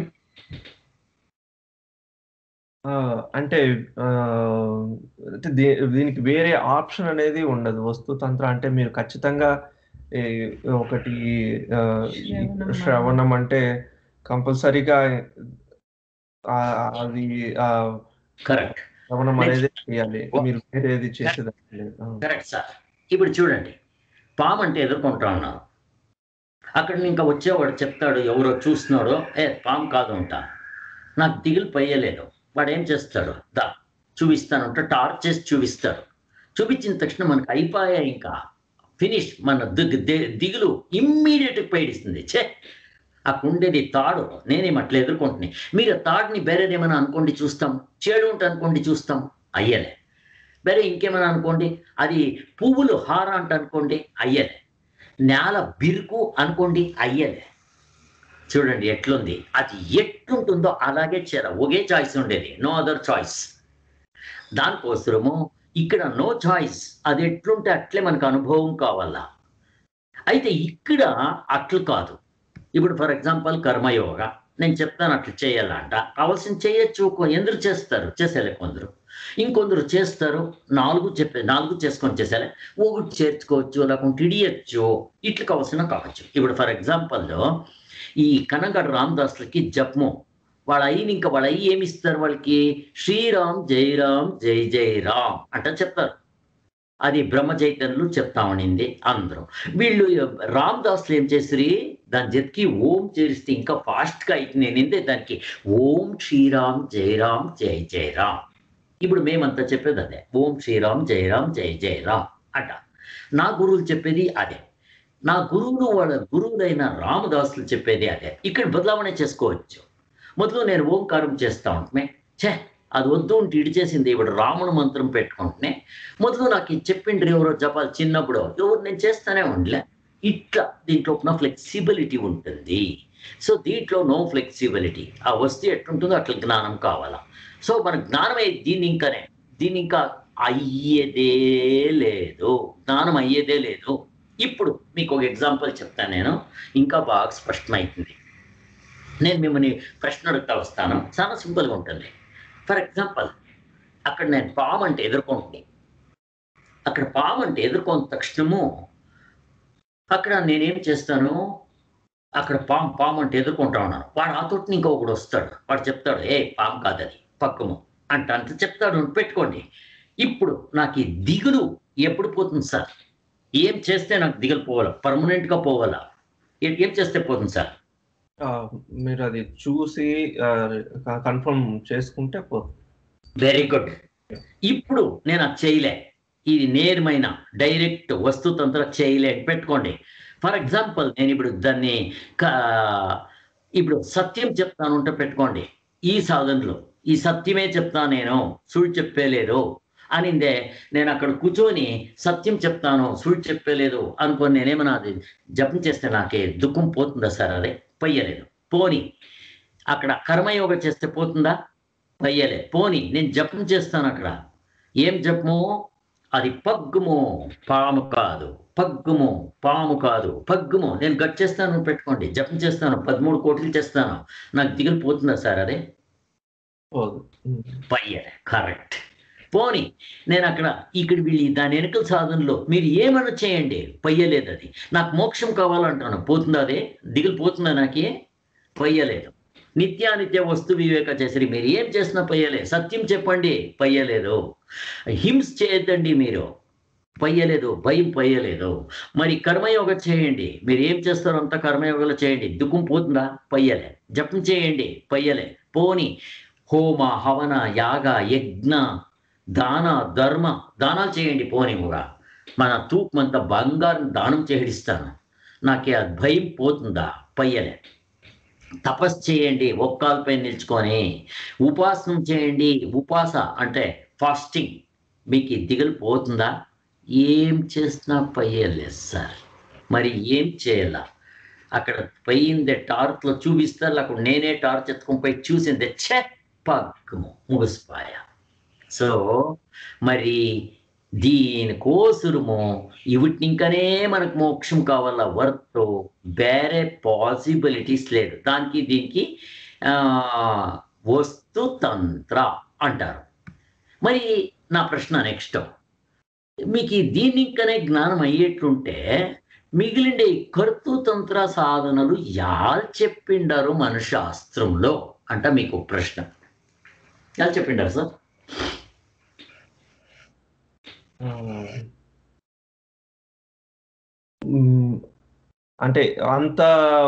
ఆ, అంటే ఆ, అంటే దీ- దీనికి వేరే ఆప్షన్ అనేది ఉండదు వస్తుతంత్ర అంటే మీరు ఖచ్చితంగా ఈ ఒకటి ఆ, ఈ శ్రవణం శ్రవణం అంటే కంపల్సరీగా ఆ, అది ఆ కరెక్ట్ శ్రవణం Next. అనేది చేయాలి మీరు వేరేది చేసేదాన్ని లేదు ఆ. కరెక్ట్ సార్ ఇప్పుడు చూడండి పాము అంటే ఎదుర్కొంటా ఉన్నారు అక్కడ ఇంకా వచ్చేవాడు చెప్తాడు ఎవరో చూస్తున్నాడో ఏ పాము కాదు ఉంటా నాకు దిగులు పోయలేదు వాడు ఏం చేస్తాడు దా చూపిస్తానంటే టార్చ్ చేసి చూపిస్తాడు చూపించిన తక్షణం మనకు అయిపోయా ఇంకా ఫినిష్ మన దిగ్ ది- దిగులు ఇమ్మీడియట్గా పైడిస్తుంది ఛే అక్కడ ఉండేది తాడు నేనేం అట్లా ఎదుర్కొంటున్నాయి మీరు ఆ తాడుని వేరేదేమైనా అనుకోండి చూస్తాం చేడు ఉంటే అనుకోండి చూస్తాం అయ్యలే వేరే ఇంకేమైనా అనుకోండి అది పువ్వులు హార అంట అనుకోండి అయ్యలే నేల బిరుకు అనుకోండి అయ్యలే చూడండి ఎట్లుంది అది ఎట్లుంటుందో అలాగే చేర ఒకే చాయిస్ ఉండేది నో అదర్ చాయిస్ దానికోసము ఇక్కడ నో చాయిస్ అది ఎట్లుంటే అట్లే మనకు అనుభవం కావాలా అయితే ఇక్కడ అట్లు కాదు ఇప్పుడు ఫర్ ఎగ్జాంపుల్ కర్మయోగ నేను చెప్తాను అట్లా చేయాలంట కావాల్సిన చేయొచ్చు కొ- ఎందుకు చేస్తారు చేసేలే కొందరు ఇంకొందరు చేస్తారు నాలుగు చెప్పే నాలుగు చేసుకొని చేసేలే ఒకటి చేర్చుకోవచ్చు లేకుంటే ఇడియచ్చు ఇట్లా కావాల్సిన కావచ్చు ఇప్పుడు ఫర్ ఎగ్జాంపుల్లో ఈ కనగడ రామదాసులకి జపము వాళ్ళ అయ్యని ఇంకా వాళ్ళ అయ్యి ఏమి ఇస్తారు వాళ్ళకి శ్రీరామ్ జైరామ్ జై జై రామ్ అంట చెప్తారు అది బ్రహ్మ చైతన్యులు చెప్తా ఉండింది అందరూ వీళ్ళు రామ్ దాస్లు ఏం చేసిరి దాని జతకి ఓం చేరిస్తే ఇంకా ఫాస్ట్గా అయితే నేనిందే దానికి ఓం శ్రీరామ్ జయరామ్ జై జై రామ్ ఇప్పుడు మేమంతా చెప్పేది అదే ఓం శ్రీరామ్ జయరామ్ జై జై రామ్ అట నా గురువులు చెప్పేది అదే నా గురువులు వాళ్ళ గురువులైన రామదాసులు చెప్పేది అదే ఇక్కడ బదలావణ చేసుకోవచ్చు మొదలు నేను ఓంకారం చేస్తా ఉంటుమే ఛే అది వద్దు ఉంటే ఇడి చేసింది ఇప్పుడు రాముడు మంత్రం పెట్టుకుంటునే మొదలు నాకు ఇది చెప్పిండ్రు ఎవరో జపాలు చిన్నప్పుడు ఎవరు నేను చేస్తానే ఉండలే ఇట్లా దీంట్లో ఉన్న ఫ్లెక్సిబిలిటీ ఉంటుంది సో దీంట్లో నో ఫ్లెక్సిబిలిటీ ఆ వస్తువు ఎట్లుంటుందో అట్లా జ్ఞానం కావాలా సో మన జ్ఞానమే దీన్ని ఇంకానే దీన్ని ఇంకా అయ్యేదే లేదు జ్ఞానం అయ్యేదే లేదు ఇప్పుడు మీకు ఒక ఎగ్జాంపుల్ చెప్తాను నేను ఇంకా బాగా స్పష్టమవుతుంది నేను మిమ్మల్ని ప్రశ్న అడుగుతా వస్తాను చాలా సింపుల్గా ఉంటుంది ఫర్ ఎగ్జాంపుల్ అక్కడ నేను పాము అంటే ఎదుర్కొంటుంది అక్కడ పాము అంటే ఎదుర్కొన్న తక్షణము అక్కడ నేనేం చేస్తాను అక్కడ పాము పాము అంటే ఎదుర్కొంటా ఉన్నాను వాడు ఆ తోటి ఇంకా ఒకడు వస్తాడు వాడు చెప్తాడు ఏ పాము కాదది పక్కము అంట అంత చెప్తాడు పెట్టుకోండి ఇప్పుడు నాకు ఈ దిగులు ఎప్పుడు పోతుంది సార్ ఏం చేస్తే నాకు దిగులు పోవాలా పర్మనెంట్గా పోవాలా ఏ- ఏం చేస్తే పోతుంది సార్ ఆ, మీరు అది చూసి కన్ఫర్మ్ చేసుకుంటే పోతుంది వెరీ గుడ్ ఇప్పుడు నేను అది చేయలే ఇది నేర్మైన డైరెక్ట్ వస్తుతంత్ర చేయలే అని పెట్టుకోండి ఫర్ ఎగ్జాంపుల్ నేను ఇప్పుడు దాన్ని క- ఇప్పుడు సత్యం చెప్తాను ఉంటే పెట్టుకోండి ఈ సాధనలో ఈ సత్యమే చెప్తాను నేను సుడు చెప్పేలేదు అనిందే నేను అక్కడ కూర్చొని సత్యం చెప్తాను సుడు చెప్పేలేదు అనుకొని నేనేమన్నా అది జపం చేస్తే నాకే దుఃఖం పోతుందా సార్ అదే పొయ్యలేదు పోని అక్కడ కర్మయోగ చేస్తే పోతుందా పయ్యలే పోని నేను జపం చేస్తాను అక్కడ ఏం జపము అది పగ్గుము పాము కాదు పగ్గుము పాము కాదు పగ్గుము నేను గట్ చేస్తాను పెట్టుకోండి జపం చేస్తాను పదమూడు కోట్లు చేస్తాను నాకు దిగులు పోతుందా సార్ అదే పోదు ఉమ్. పయ్యలే కరెక్ట్ పోని నేను అక్కడ ఇక్కడ వీళ్ళు దాని వెనుకల సాధనలో మీరు ఏమన్నా చేయండి పయ్యలేదు అది నాకు మోక్షం కావాలంటాను పోతుందా అదే దిగులు పోతుందా నాకే పయ్యలేదు నిత్యానిత్య వస్తు వివేక చేసరి మీరు ఏం చేసినా పయ్యలే సత్యం చెప్పండి పయ్యలేదు హింస చేయొద్దండి మీరు పయ్యలేదు భయం పయ్యలేదు మరి కర్మయోగ చేయండి మీరు ఏం చేస్తారో అంత కర్మయోగలో చేయండి దుఃఖం పోతుందా పయ్యలే జపం చేయండి పయ్యలే పోని హోమ హవన యాగ యజ్ఞ దాన ధర్మ దానాలు చేయండి పోని కూడా మన తూకమంత బంగారం దానం చేయడిస్తాను నాకే ఆ భయం పోతుందా పయ్యలే తపస్సు చేయండి ఒక్కాలపై నిల్చుకొని ఉపాసనం చేయండి ఉపాస అంటే ఫాస్టింగ్ మీకు ఈ దిగులు పోతుందా ఏం చేసినా పయ్యలేదు సార్ మరి ఏం చేయాల అక్కడ పోయిందే టార్చ్లో చూపిస్తారు అక్కడ నేనే టార్చ్ ఎత్తుకొని పోయి చూసిందే ఛే పక్కము ముగిసిపోయా సో మరి దీనికోసరము వీటిని ఇంకనే మనకు మోక్షం కావాల వర్త్ వేరే పాసిబిలిటీస్ లేదు దానికి దీనికి ఆ, వస్తుతంత్ర అంటారు మరి నా ప్రశ్న నెక్స్ట్ మీకు ఈ దీన్ని ఇంకనే జ్ఞానం అయ్యేట్లుంటే మిగిలిండే ఈ కర్తృతంత్ర సాధనలు యాల్ చెప్పిండారు మన శాస్త్రంలో అంట మీకు ప్రశ్న యాల్ చెప్పిండారు సార్ ఉమ్, అంటే అంత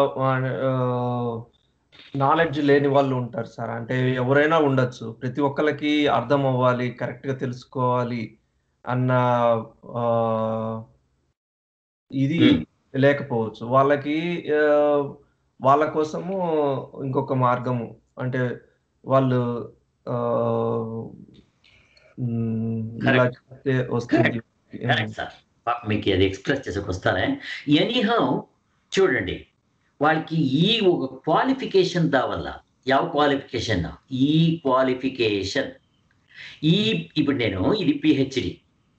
నాలెడ్జ్ లేని వాళ్ళు ఉంటారు సార్ అంటే ఎవరైనా ఉండొచ్చు ప్రతి ఒక్కరికి అర్థం అవ్వాలి correct గా తెలుసుకోవాలి అన్న ఆ, ఇది Hmm. లేకపోవచ్చు వాళ్ళకి ఆ, వాళ్ళ కోసము ఇంకొక మార్గము అంటే వాళ్ళు ఆ, మ్, ఇలా Correct. చేస్తే వస్తుంది కరెక్ట్ సార్ పాపం మీకు అది ఎక్స్ప్రెస్ చేసేకి వస్తానే ఎనీహౌ చూడండి వాళ్ళకి ఈ ఒక క్వాలిఫికేషన్ దావల్ల ಯಾವ క్వాలిఫికేషన్ ఈ క్వాలిఫికేషన్ ఈ ఇప్పుడు నేను ఇది పిహెచ్డి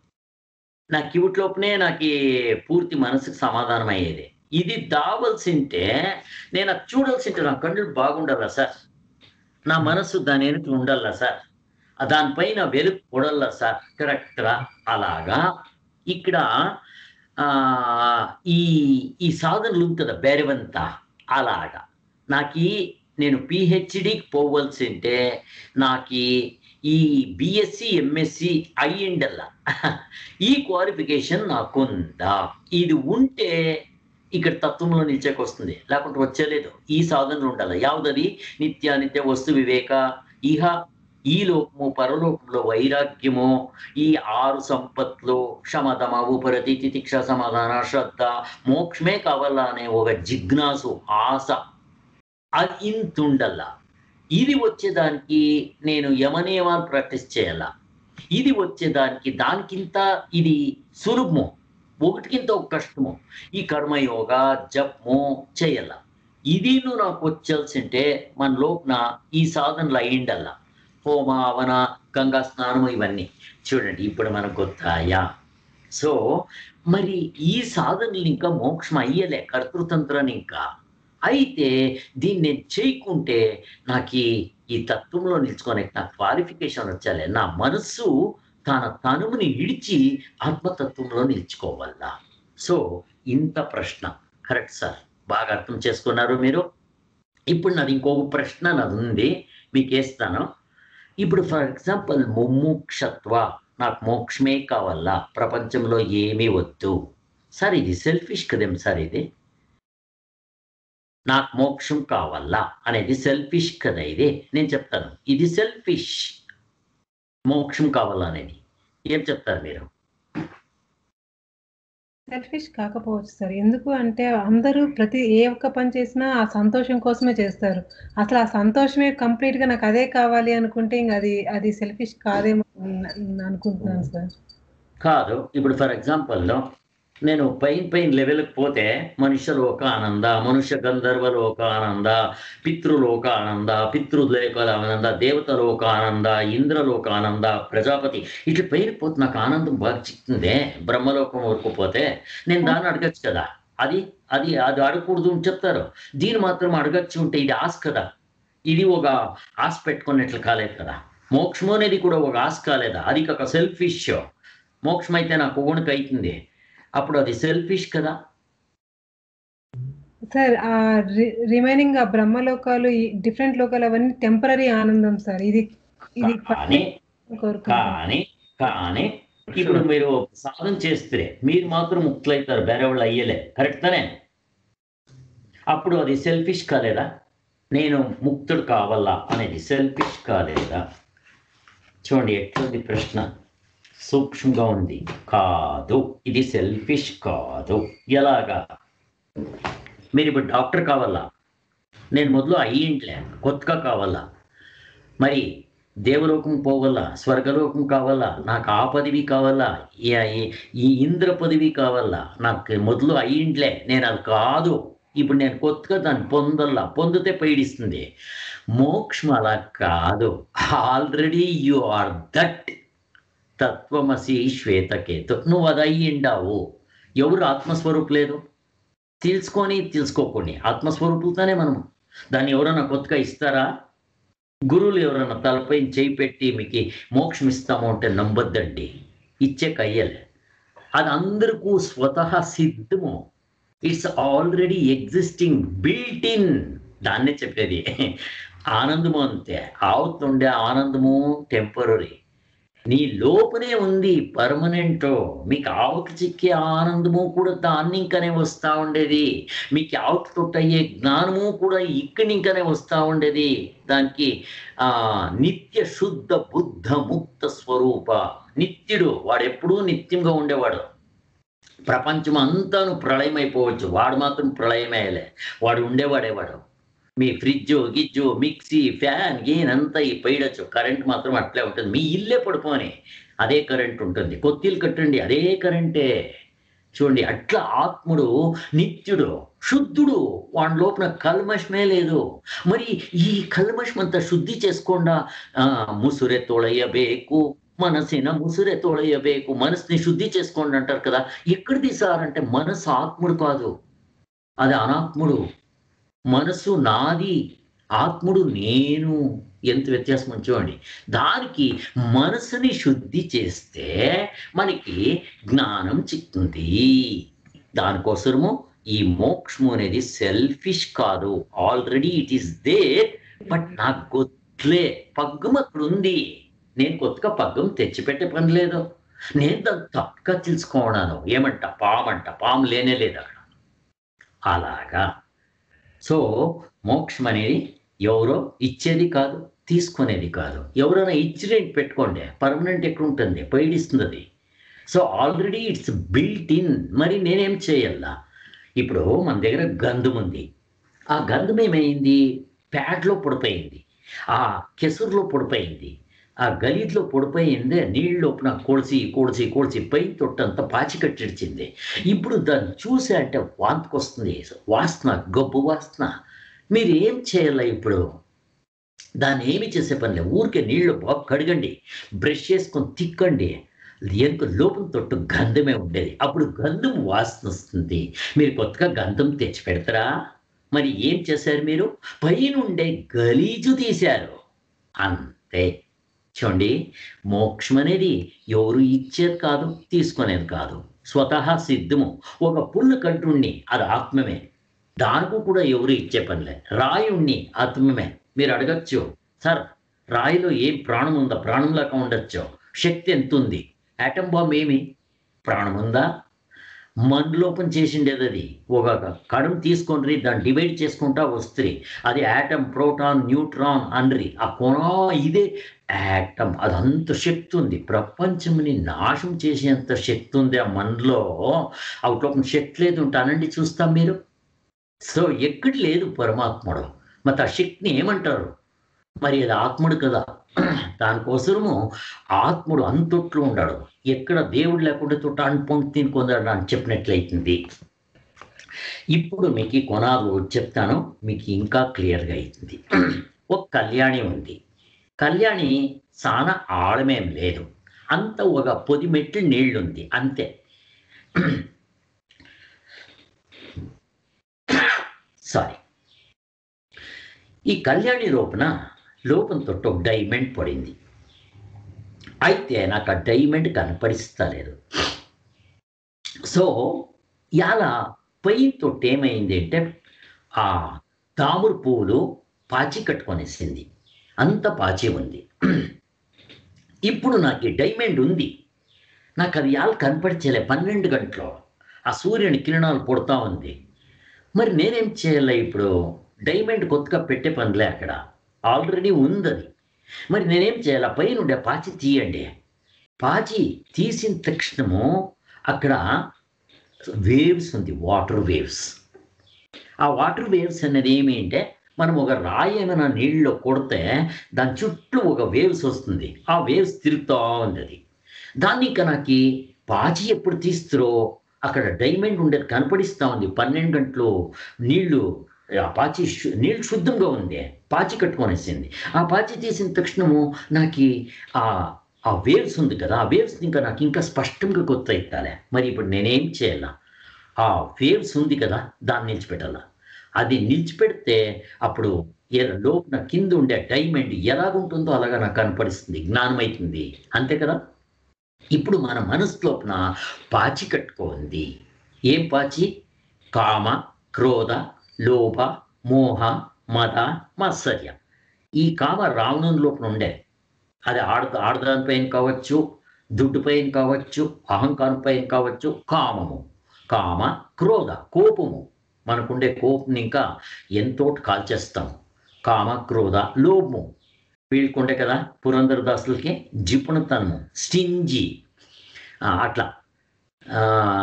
నా క్యూట్ లోపనే నాకు ఈ పూర్తి మనసుకు సమాధానం అయ్యేది ఇది దావలసింటే నేను అది చూడాల్సింటే నా కళ్ళు బాగుండాలా సార్ నా మనసు దాని వెనుక ఉండాలా సార్ ఆ దానిపైన వెలుగు పొడల్లా సార్ కరెక్ట్రా అలాగా ఇక్కడ ఆ ఈ ఈ సాధనలు ఉంది కదా బెరవంతా అలాగా నాకు నేను పిహెచ్డికి పోవలసింటే నాకు ఈ బిఎస్సి ఎంఎస్సి అయ్యిండల్లా ఈ క్వాలిఫికేషన్ నాకుందా ఇది ఉంటే ఇక్కడ తత్వంలో నిలిచేకి వస్తుంది లేకుంటే వచ్చేలేదు ఈ సాధనలు ఉండాలి యావదది నిత్యానిత్య వస్తు వివేక ఇహ ఈ లోకము పరలోకంలో వైరాగ్యము ఈ ఆరు సంపత్లు శమతమ ఉపరతి తితిక్ష సమాధాన శ్రద్ధ మోక్షమే కావాలా అనే ఒక జిజ్ఞాసు ఆశ అది ఇంతుండల్లా ఇది వచ్చేదానికి నేను యమనియమాలు ప్రాక్టీస్ చేయాలా ఇది వచ్చేదానికి దానికింత ఇది సులభము ఒకటికింత ఒక కష్టము ఈ కర్మయోగ జపము చేయాల ఇది నువ్వు నాకు వచ్చాల్సింటే మన లోపల ఈ సాధనలు అయ్యిండల్లా హోమ అవన గంగా స్నానం ఇవన్నీ చూడండి ఇప్పుడు మనకు గుర్తాయా సో మరి ఈ సాధనలు ఇంకా మోక్షం అయ్యలే కర్తృతంత్రాన్ని ఇంకా అయితే దీన్ని నేను చేయకుంటే నాకు ఈ- ఈ తత్వంలో నిల్చుకొని నా క్వాలిఫికేషన్ వచ్చాలే నా మనస్సు తన తనువుని ఇడిచి ఆత్మతత్వంలో నిల్చుకోవాలా సో ఇంత ప్రశ్న కరెక్ట్ సార్ బాగా అర్థం చేసుకున్నారు మీరు ఇప్పుడు నాది ఇంకొక ప్రశ్న నాది ఉంది మీకు వేస్తాను ఇప్పుడు ఫర్ ఎగ్జాంపుల్ ముముక్షత్వ నాకు మోక్షమే కావాలా ప్రపంచంలో ఏమీ వద్దు సార్ ఇది సెల్ఫిష్ కదేం సార్ ఇది నాకు మోక్షం కావాలా అనేది సెల్ఫిష్ కదా ఇది నేను చెప్తాను ఇది సెల్ఫిష్ మోక్షం కావాలా అనేది ఏం చెప్తారు మీరు సెల్ఫిష్ కాకపోవచ్చు సార్ ఎందుకు అంటే అందరూ ప్రతి ఏ ఒక్క పని చేసినా ఆ సంతోషం కోసమే చేస్తారు అసలు ఆ సంతోషమే కంప్లీట్ గా నాకు అదే కావాలి అనుకుంటే ఇంక అది అది సెల్ఫిష్ కాదేమో అని అనుకుంటున్నాను సార్ కాదు ఇప్పుడు ఫర్ ఎగ్జాంపుల్ నేను పైన పైన లెవెల్కి పోతే మనుష్యలోక ఆనంద మనుష్య గంధర్వలోక ఆనంద పితృలోక ఆనంద పితృలోకాల ఆనంద దేవతలోక ఆనంద ఇంద్రలోక ఆనంద ప్రజాపతి ఇట్లా పైన పోతే నాకు ఆనందం బాగా చిక్కిందే బ్రహ్మలోకం వరకు పోతే నేను దాన్ని అడగచ్చు కదా అది అది అది అడగకూడదు అని చెప్తారు దీన్ని మాత్రం అడగచ్చు ఉంటే ఇది ఆశ కదా ఇది ఒక ఆశ పెట్టుకున్నట్లు కాలేదు కదా మోక్షం అనేది కూడా ఒక ఆశ కాలేదా అది ఒక సెల్ఫిష్ మోక్షం అయితే నాకు ఒకనికి అవుతుంది అప్పుడు అది సెల్ఫిష్ కదా సార్ ఆ రిమైనింగ్ ఆ బ్రహ్మలోకాలు డిఫరెంట్ లోకాలు అవన్నీ టెంపరీ ఆనందం సార్ ఇది ఇది కానీ కోరుకుంటున్నాను కానీ కానీ ఇప్పుడు మీరు సాధన చేస్తే మీరు మాత్రం ముక్తులైతారు వేరే వాళ్ళు అయ్యలే కరెక్ట్ తానే అప్పుడు అది సెల్ఫిష్ కాలేదా నేను ముక్తుడు కావాలా అనేది సెల్ఫిష్ కాలేదా చూడండి ఎట్లుంది ప్రశ్న సూక్ష్మంగా ఉంది కాదు ఇది సెల్ఫిష్ కాదు ఎలాగా మీరు ఇప్పుడు డాక్టర్ కావాలా నేను మొదలు అయ్యింట్లే కొత్తగా కావాలా మరి దేవలోకం పోవాలా స్వర్గలోకం కావాలా నాకు ఆ పదవి కావాలా ఈ ఈ- ఈ ఇంద్ర పదవి కావాలా నాకు మొదలు అయ్యింట్లే నేను అది కాదు ఇప్పుడు నేను కొత్తగా దాన్ని పొందల్లా పొందితే పైడిస్తుంది మోక్షం అలా కాదు ఆల్రెడీ యు ఆర్ దట్ తత్వమసి శ్వేతకేతు నువ్వు అది అయ్యిండావు ఎవరు ఆత్మస్వరూపు లేదు తెలుసుకొని తెలుసుకోకొని ఆత్మస్వరూపులతోనే మనము దాన్ని ఎవరైనా కొత్తగా ఇస్తారా గురువులు ఎవరైనా తలపై చేయి పెట్టి మీకు మోక్షం ఇస్తాము అంటే నమ్మొద్దండి ఇచ్చే కయ్యలే అది అందరికీ స్వతహ సిద్ధము it's already existing built in దాన్నే చెప్పేది ఆనందము అంతే ఆవుతుండే ఆనందము టెంపరీ నీ లోపనే ఉంది పర్మనెంట్ మీకు ఆవుకు చిక్కే ఆనందము కూడా దాన్ని ఇంకనే వస్తూ ఉండేది మీకు ఆవుకు తొట్టయ్యే జ్ఞానము కూడా ఇక్కడి ఇంకనే వస్తూ ఉండేది దానికి ఆ నిత్య శుద్ధ బుద్ధ ముక్త స్వరూప నిత్యుడు వాడు ఎప్పుడూ నిత్యంగా ఉండేవాడు ప్రపంచం అంతాను ప్రళయం అయిపోవచ్చు వాడు మాత్రం ప్రళయమేయలే వాడు ఉండేవాడేవాడు మీ ఫ్రిడ్జ్ గిజ్జు మిక్సీ ఫ్యాన్ గీన్ అంతా ఈ పైడచ్చు కరెంట్ మాత్రం అట్లే ఉంటుంది మీ ఇల్లే పడుకోని అదే కరెంట్ ఉంటుంది కొత్తిల్లు కట్టండి అదే కరెంటే చూడండి అట్లా ఆత్ముడు నిత్యుడు శుద్ధుడు వాడి లోపల కల్మషమే లేదు మరి ఈ కల్మషం అంతా శుద్ధి చేసుకోండా ఆ, ముసురె తొళయಬೇಕು మనసిನ ముసురె తొళయಬೇಕು మనసుని శుద్ధి చేసుకోండి అంటారు కదా ఎక్కడిది సార్ అంటే మనసు ఆత్ముడు కాదు అది అనాత్ముడు మనసు నాది ఆత్ముడు నేను ఎంత వ్యత్యాసం చూడండి దానికి మనసుని శుద్ధి చేస్తే మనకి జ్ఞానం చిక్తుంది దానికోసము ఈ మోక్షము అనేది సెల్ఫిష్ కాదు already it is there but నాకు గొత్లే పగ్గం అక్కడ ఉంది నేను కొత్తగా పగ్గం తెచ్చిపెట్టే పని లేదు నేను దాన్ని తప్పుగా తెలుసుకోవడాను ఏమంట పామంట పాము లేనే లేదు అక్కడ అలాగా సో మోక్షం అనేది ఎవరో ఇచ్చేది కాదు తీసుకునేది కాదు ఎవరైనా ఇచ్చినట్టు పెట్టుకోండి పర్మనెంట్ ఎక్కడ ఉంటుంది పైడిస్తుంది అది so already it's built in మరి నేనేం చేయాలా ఇప్పుడు మన దగ్గర గంధం ఉంది ఆ గంధం ఏమైంది ప్యాడ్లో పొడిపోయింది ఆ కెసురులో పొడిపోయింది ఆ గలీట్లో పొడిపోయింది నీళ్ళు లోపల కొడిసి కొడిసి కొడిసి పై తొట్టంతా పాచి కట్టిడిచింది ఇప్పుడు దాన్ని చూసే అంటే వాంతికి వస్తుంది వాసన గబ్బు వాసన మీరు ఏం చేయాలి ఇప్పుడు దాన్ని ఏమి చేసే పని లేదు ఊరికే నీళ్లు బాగా కడగండి బ్రష్ చేసుకొని తిక్కండి ఎంత లోపల తొట్టు గంధమే ఉండేది అప్పుడు గంధం వాసన వస్తుంది మీరు కొత్తగా గంధం తెచ్చి పెడతారా మరి ఏం చేశారు మీరు పైనుండే గలీజు తీశారు అంతే చూడండి మోక్షం అనేది ఎవరు ఇచ్చేది కాదు తీసుకునేది కాదు స్వతహా సిద్ధము ఒక పుల్ల కంటుణ్ణి అది ఆత్మమే దానికి కూడా ఎవరు ఇచ్చే పనిలే రాయుణ్ణి ఆత్మమే మీరు అడగచ్చు సార్ రాయిలో ఏం ప్రాణం ఉందా ప్రాణం లాగా ఉండొచ్చు శక్తి ఎంత ఉంది ఆటం బాంబ్ ఏమి ప్రాణం ఉందా మందులోపం చేసిండేది అది ఒక కడుం తీసుకొని దాన్ని డివైడ్ చేసుకుంటా వస్తుంది అది యాటమ్ ప్రోటాన్ న్యూట్రాన్ అన్రి ఆ కొన ఇదే యాటమ్ అదంత శక్తి ఉంది ప్రపంచంని నాశం చేసేంత శక్తి ఉంది ఆ మనలో అవుట్లోపం శక్తి లేదు ఉంటానండి చూస్తాం మీరు సో ఎక్కడి లేదు పరమాత్ముడు మరి ఆ శక్తిని ఏమంటారు మరి అది ఆత్ముడు కదా దానికోసము ఆత్ముడు అంతొట్లు ఉండాడు ఎక్కడ దేవుడు లేకుండా తొట్ట అనుపంక్తి తిని కొందడు అని చెప్పినట్లయితుంది ఇప్పుడు మీకు ఈ కొనాలు చెప్తాను మీకు ఇంకా క్లియర్గా అవుతుంది ఒక కళ్యాణి ఉంది కళ్యాణి చాలా ఆழమేం లేదు అంత ఒక పొది మెట్లు నీళ్లుంది అంతే సారీ ఈ కళ్యాణి లోపల లోపం తొట్టు ఒక డైమండ్ పడింది అయితే నాకు ఆ డైమండ్ కనపడిస్తలేదు సో ఇలా పై తొట్టు ఏమైంది అంటే ఆ తామర పువ్వులు పాచి కట్టుకొనేసింది అంత పాచి ఉంది ఇప్పుడు నాకు ఈ డైమండ్ ఉంది నాకు అది యాలు కనపడిచేలే పన్నెండు గంటలో ఆ సూర్యుని కిరణాలు పుడతా ఉంది మరి నేనేం చేయాలి ఇప్పుడు డైమండ్ కొత్తగా పెట్టే పనిలే అక్కడ ఆల్రెడీ ఉంది అది మరి నేనేం చేయాలి పైన ఉండే పాచి తీయండి పాచి తీసిన తక్షణము అక్కడ వేవ్స్ ఉంది వాటర్ వేవ్స్ ఆ వాటర్ వేవ్స్ అనేది ఏమి అంటే మనం ఒక రాయి ఏమైనా నీళ్ళలో కొడితే దాని చుట్టూ ఒక వేవ్స్ వస్తుంది ఆ వేవ్స్ తిరుగుతూ ఉంది అది దాన్ని ఇంకా నాకు పాచి ఎప్పుడు తీస్తారో అక్కడ డైమండ్ ఉండేది కనపడిస్తూ ఉంది పన్నెండు గంటలు నీళ్లు ఆ పాచి శు- నీళ్ళు శుద్ధంగా ఉంది పాచి కట్టుకొనేసింది ఆ పాచి తీసిన తక్షణము నాకు ఆ ఆ వేవ్స్ ఉంది కదా ఆ వేవ్స్ ఇంకా నాకు ఇంకా స్పష్టంగా కొత్త ఎక్కాలి మరి ఇప్పుడు నేనేం చేయాలా ఆ వేవ్స్ ఉంది కదా దాన్ని నిలిచిపెట్టాలా అది నిలిచిపెడితే అప్పుడు ఎ- లోపల కింద ఉండే డైమండ్ ఎలాగుంటుందో అలాగా నాకు కనపడిస్తుంది జ్ఞానం అవుతుంది అంతే కదా ఇప్పుడు మన మనసు లోపల పాచి కట్టుకోంది ఏం పాచి కామ క్రోధ లోభ మోహ మద మత్సర్య ఈ కామ రావణం లోపల ఉండే అది ఆడ ఆడదాని పైన కావచ్చు దుడ్డు పైన కావచ్చు అహంకారం పైన కావచ్చు కామము కామ క్రోధ కోపము మనకుండే కోపం ఇంకా ఎంతో కాల్చేస్తాం కామ క్రోధ లోభము వీళ్ళకుండే కదా పురంధరదాసులకి జిపుణతనము స్టింజీ ఆ, అట్లా ఆ,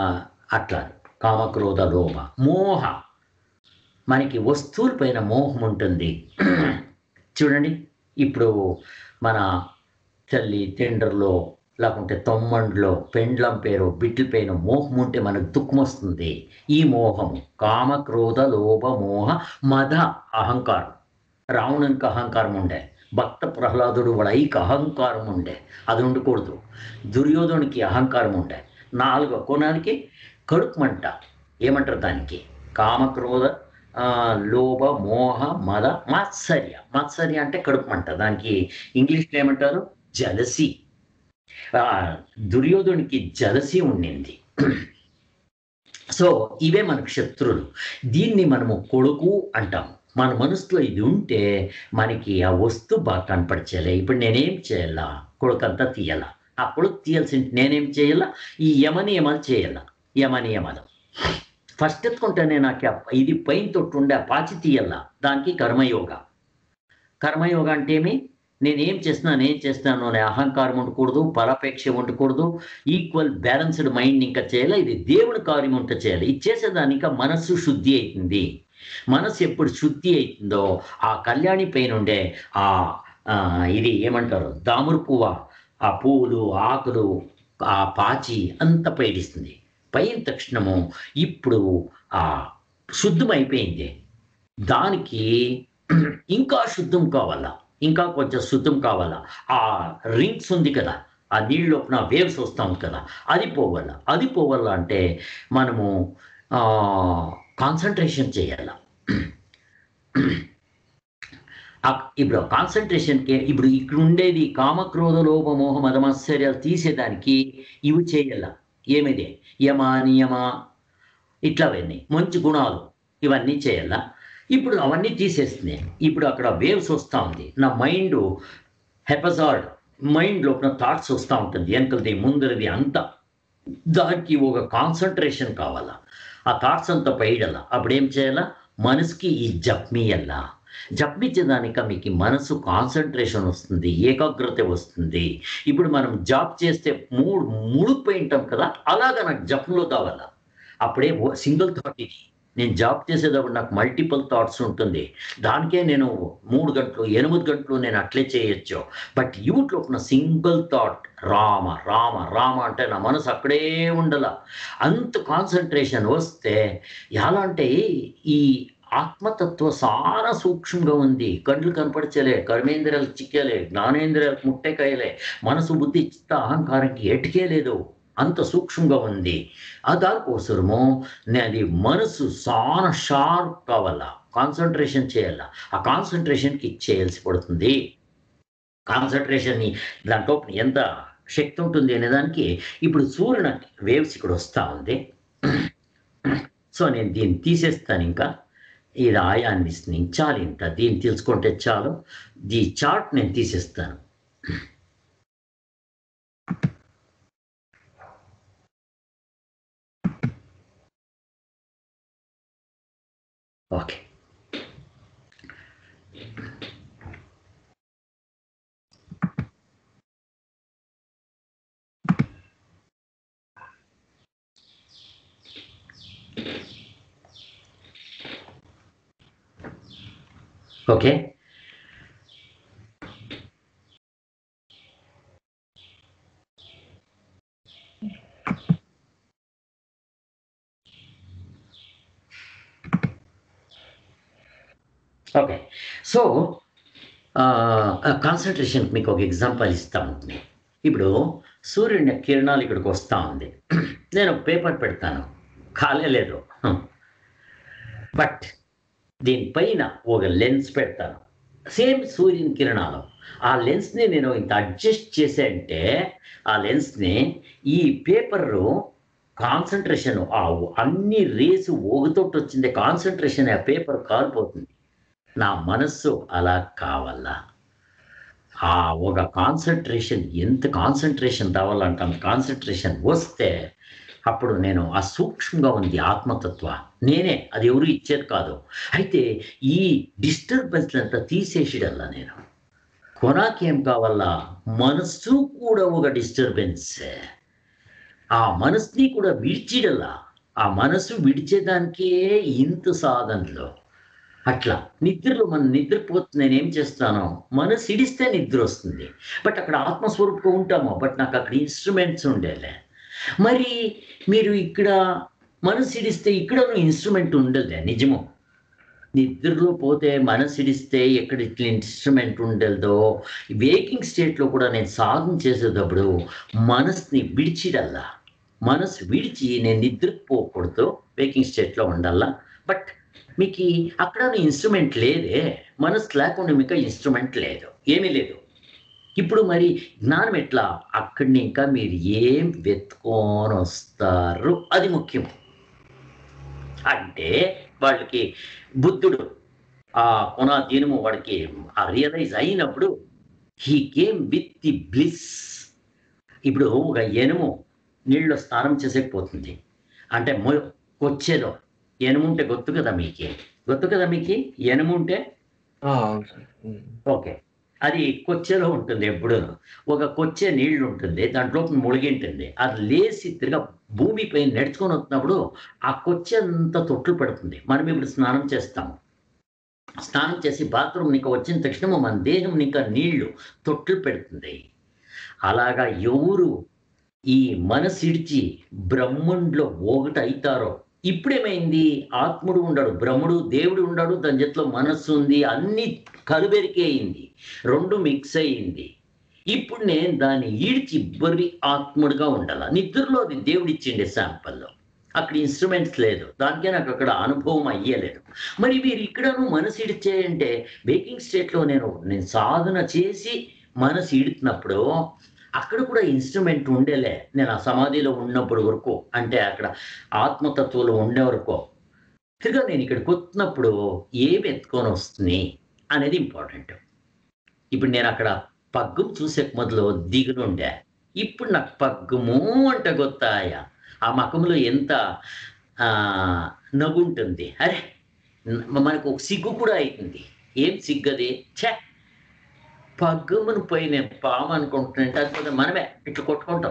అట్లా కామక్రోధ లోభ మోహ మనకి వస్తువులపైన మోహం ఉంటుంది చూడండి ఇప్పుడు మన తల్లి తండ్రిలో లేకుంటే తొమ్మండ్లో పెండ్లం పేరు బిడ్డల పైన మోహం ఉంటే మనకు దుఃఖం వస్తుంది ఈ మోహము కామ క్రోధ లోభ మోహ మద అహంకారం రావణునికి అహంకారం ఉండే భక్త ప్రహ్లాదుడు వాడైకి అహంకారం ఉండే అది ఉండకూడదు దుర్యోధనునికి అహంకారం ఉండే నాలుగో కోణానికి కడుపు మంట ఏమంటారు దానికి కామక్రోధ ఆ, లోభ మోహ మద మాత్సర్య మాత్సర్య అంటే కడుపు మంట దానికి ఇంగ్లీష్లో ఏమంటారు జలసి ఆ, దుర్యోధనునికి జలసి ఉండింది సో ఇవే మనకు శత్రువులు దీన్ని మనము కొడుకు అంటాం మన మనసులో ఇది ఉంటే మనకి ఆ వస్తువు బాగా కనపడిచేయాలి ఇప్పుడు నేనేం చేయాలా కొడుకంతా తీయాలా ఆ కొడుకు తీయాల్సి నేనేం చేయాలా ఈ యమనియమాలు చేయాలా యమనియమాలు ఫస్ట్ ఎత్తుకుంటేనే నాకు ఆ ఇది పైన తొట్టు ఉండే ఆ పాచి తీయాలా దానికి కర్మయోగ కర్మయోగ అంటే ఏమి నేనేం చేస్తున్నాను ఏం చేస్తున్నాను అనే అహంకారం ఉండకూడదు పరాపేక్ష ఉండకూడదు ఈక్వల్ బ్యాలెన్స్డ్ మైండ్ ఇంకా చేయాలి ఇది దేవుని కార్యం ఉంట చేయాలి ఇది చేసేదానికి మనస్సు శుద్ధి అవుతుంది మనసు ఎప్పుడు శుద్ధి అవుతుందో ఆ కళ్యాణి పైన ఉండే ఆ ఆ, ఇది ఏమంటారు దామురు పువ్వ ఆ పువ్వులు ఆకులు ఆ పాచి అంత పైడిస్తుంది పైన తక్షణము ఇప్పుడు ఆ శుద్ధం అయిపోయింది దానికి ఇంకా శుద్ధం కావాలా ఇంకా కొంచెం శుద్ధం కావాలా ఆ రింగ్స్ ఉంది కదా ఆ నీళ్ళలోపున వేవ్స్ వస్తూ ఉంది కదా అది పోవాల అది పోవాల అంటే మనము కాన్సన్ట్రేషన్ చేయాల ఆ- ఇప్పుడు కాన్సన్ట్రేషన్కి ఇప్పుడు ఇక్కడ ఉండేది కామక్రోధ లోభ మోహ మదమాశ్చర్యాలు తీసేదానికి ఇవి చేయాల ఏమిది యమ నియమ ఇట్లవన్నీ మంచి గుణాలు ఇవన్నీ చేయాలా ఇప్పుడు అవన్నీ తీసేస్తున్నాయి ఇప్పుడు అక్కడ వేవ్స్ వస్తూ ఉంది నా మైండ్ హెపజార్డ్ మైండ్ లోపల థాట్స్ వస్తూ ఉంటుంది వెనకలది ముందరిది అంతా దానికి ఒక కాన్సన్ట్రేషన్ కావాలా ఆ థాట్స్ అంతా పైడలా అప్పుడు ఏం చేయాలా మనసుకి ఈ జప్మియల్లా జప్మించేదానిక మీకు మనసు కాన్సన్ట్రేషన్ వస్తుంది ఏకాగ్రత వస్తుంది ఇప్పుడు మనం జాబ్ చేస్తే మూడు ముడిపోయి ఉంటాం కదా అలాగా నాకు జపంలో కావాలా అప్పుడే సింగిల్ థాట్ ఇది నేను జాబ్ చేసేటప్పుడు నాకు మల్టిపుల్ థాట్స్ ఉంటుంది దానికే నేను మూడు గంటలు ఎనిమిది గంటలు నేను అట్లే చేయొచ్చు బట్ యూట్లో ఉన్న సింగిల్ థాట్ రామ రామ రామ అంటే నా మనసు అక్కడే ఉండాల అంత కాన్సన్ట్రేషన్ వస్తే ఎలా అంటే ఈ ఆత్మతత్వ చాలా సూక్ష్మంగా ఉంది కండ్లు కనపడచలే కర్మేంద్రియాలకు చిక్కలే జ్ఞానేంద్రియాలకు ముట్టెకాయలే మనసు బుద్ధి చిత్త అహంకారంకి ఎటుకే లేదు అంత సూక్ష్మంగా ఉంది ఆ దానికోసము అది మనసు చాలా షార్ప్ కావాలా కాన్సన్ట్రేషన్ చేయాలా ఆ కాన్సన్ట్రేషన్కి చేయాల్సి పడుతుంది కాన్సన్ట్రేషన్ని దాంట్లో ఎంత శక్తి ఉంటుంది అనే దానికి ఇప్పుడు సూర్యుని వేవ్స్ ఇక్కడ వస్తూ ఉంది సో నేను దీన్ని తీసేస్తాను ఇంకా ఇది ఆయాన్ని ఇస్తుంది చాలు ఇంత దీన్ని తెలుసుకుంటే చాలు ఈ చార్ట్ నేను తీసేస్తాను okay okay okay so concentration మీకు ఒక ఎగ్జాంపుల్ ఇస్తా ఉంటుంది ఇప్పుడు సూర్యుని కిరణాలు ఇక్కడికి వస్తూ ఉంది నేను పేపర్ పెడతాను ఖాళీ లేదు బట్ దీనిపైన ఒక లెన్స్ పెడతాను సేమ్ సూర్యుని కిరణాలు ఆ లెన్స్ని నేను ఇంత అడ్జస్ట్ చేసే అంటే ఆ లెన్స్ని ఈ పేపరు కాన్సన్ట్రేషన్ ఆ అన్ని రేసు ఓగుతోటి వచ్చింది కాన్సన్ట్రేషన్ ఆ పేపర్ కాలిపోతుంది నా మనస్సు అలా కావాలా ఆ ఒక కాన్సన్ట్రేషన్ ఎంత కాన్సన్ట్రేషన్ రావాలంటే అంత కాన్సన్ట్రేషన్ వస్తే అప్పుడు నేను ఆ సూక్ష్మంగా ఉంది ఆత్మతత్వ నేనే అది ఎవరు ఇచ్చేది కాదు అయితే ఈ డిస్టర్బెన్స్లంతా తీసేసిడల్లా నేను కొనాకేం కావాలా మనస్సు కూడా ఒక డిస్టర్బెన్స్ ఆ మనసుని కూడా విడిచిడల్లా ఆ మనసు విడిచేదానికే ఇంత సాధనలో అట్లా నిద్రలో మనం నిద్రపోతే నేనేం చేస్తాను మనసు ఇడిస్తే నిద్ర వస్తుంది బట్ అక్కడ ఆత్మస్వరూపంగా ఉంటాము బట్ నాకు అక్కడ ఇన్స్ట్రుమెంట్స్ ఉండేలే మరి మీరు ఇక్కడ మనసు ఇడిస్తే ఇక్కడ ఇన్స్ట్రుమెంట్ ఉండదే నిజము నిద్రలో పోతే మనసు ఇడిస్తే ఎక్కడ ఇట్లా ఇన్స్ట్రుమెంట్ ఉండదో వేకింగ్ స్టేట్లో కూడా నేను సాధన చేసేటప్పుడు మనసుని విడిచిడల్లా మనసు విడిచి నేను నిద్రపోకూడదు వేకింగ్ స్టేట్లో ఉండాలా బట్ మీకు అక్కడ ఇన్స్ట్రుమెంట్ లేదే మనసు లేకుండా మీకు ఇన్స్ట్రుమెంట్ లేదు ఏమీ లేదు ఇప్పుడు మరి జ్ఞానం ఎట్లా అక్కడిని ఇంకా మీరు ఏం వెతుకొని వస్తారు అది ముఖ్యం అంటే వాళ్ళకి బుద్ధుడు ఆ కొన దినము వాడికి ఆ రియలైజ్ అయినప్పుడు he came with the bliss ఇప్పుడు ఒక ఎనుము నీళ్ళలో స్నానం చేసేకపోతుంది అంటే మొ వచ్చేదో ఎనుము ఉంటే గొత్తు కదా మీకి గొత్తు కదా మీకు ఎనుము ఉంటే ఆ, అవును సార్ ఉమ్. ఓకే అది కొచ్చెలో ఉంటుంది ఎప్పుడు ఒక కొచ్చే నీళ్లు ఉంటుంది దాంట్లో మునిగింటుంది అది లేసి తిరగ భూమిపై నడుచుకొని వస్తున్నప్పుడు ఆ కొచ్చే అంతా తొట్లు పడుతుంది మనం ఇప్పుడు స్నానం చేస్తాము స్నానం చేసి బాత్రూమ్ నీకు వచ్చిన తక్షణం మన దేహం ఇంకా నీళ్లు తొట్లు పెడుతుంది అలాగా ఎవరు ఈ మనసిడిచి బ్రహ్మంలో ఒకటి అవుతారో ఇప్పుడేమైంది ఆత్ముడు ఉండడు బ్రహ్ముడు దేవుడు ఉండడు దాని చేతిలో మనస్సు ఉంది అన్ని కలుబెరికే అయింది రెండు మిక్స్ అయింది ఇప్పుడు నేను దాన్ని ఈడ్చి బరి ఆత్ముడుగా ఉండాల నిద్రలో అది దేవుడు ఇచ్చిండే శాంపల్లో అక్కడ ఇన్స్ట్రుమెంట్స్ లేదు దానికే నాకు అక్కడ అనుభవం అయ్యలేదు మరి మీరు ఇక్కడను మనసు ఇడిచేయంటే బేకింగ్ స్టేట్లో నేను నేను సాధన చేసి మనసు ఇడుతున్నప్పుడు అక్కడ కూడా ఇన్స్ట్రుమెంట్ ఉండేలే నేను ఆ సమాధిలో ఉన్నప్పుడు వరకు అంటే అక్కడ ఆత్మతత్వంలో ఉండే వరకు తిరిగా నేను ఇక్కడికి వచ్చినప్పుడు ఏమి ఎత్తుకొని వస్తుంది అనేది ఇంపార్టెంట్ ఇప్పుడు నేను అక్కడ పగ్గం చూసే మొదలు దిగులు ఉండే ఇప్పుడు నాకు పగ్గము అంటే గొత్తాయ ఆ మకంలో ఎంత ఆ, నగుంటుంది అరే న- మనకు ఒక సిగ్గు కూడా అవుతుంది ఏం సిగ్గది ఛే పగ్గమును పోయి నేను పాము అనుకుంటున్నాంటే అది కూడా మనమే ఇట్లా కొట్టుకుంటాం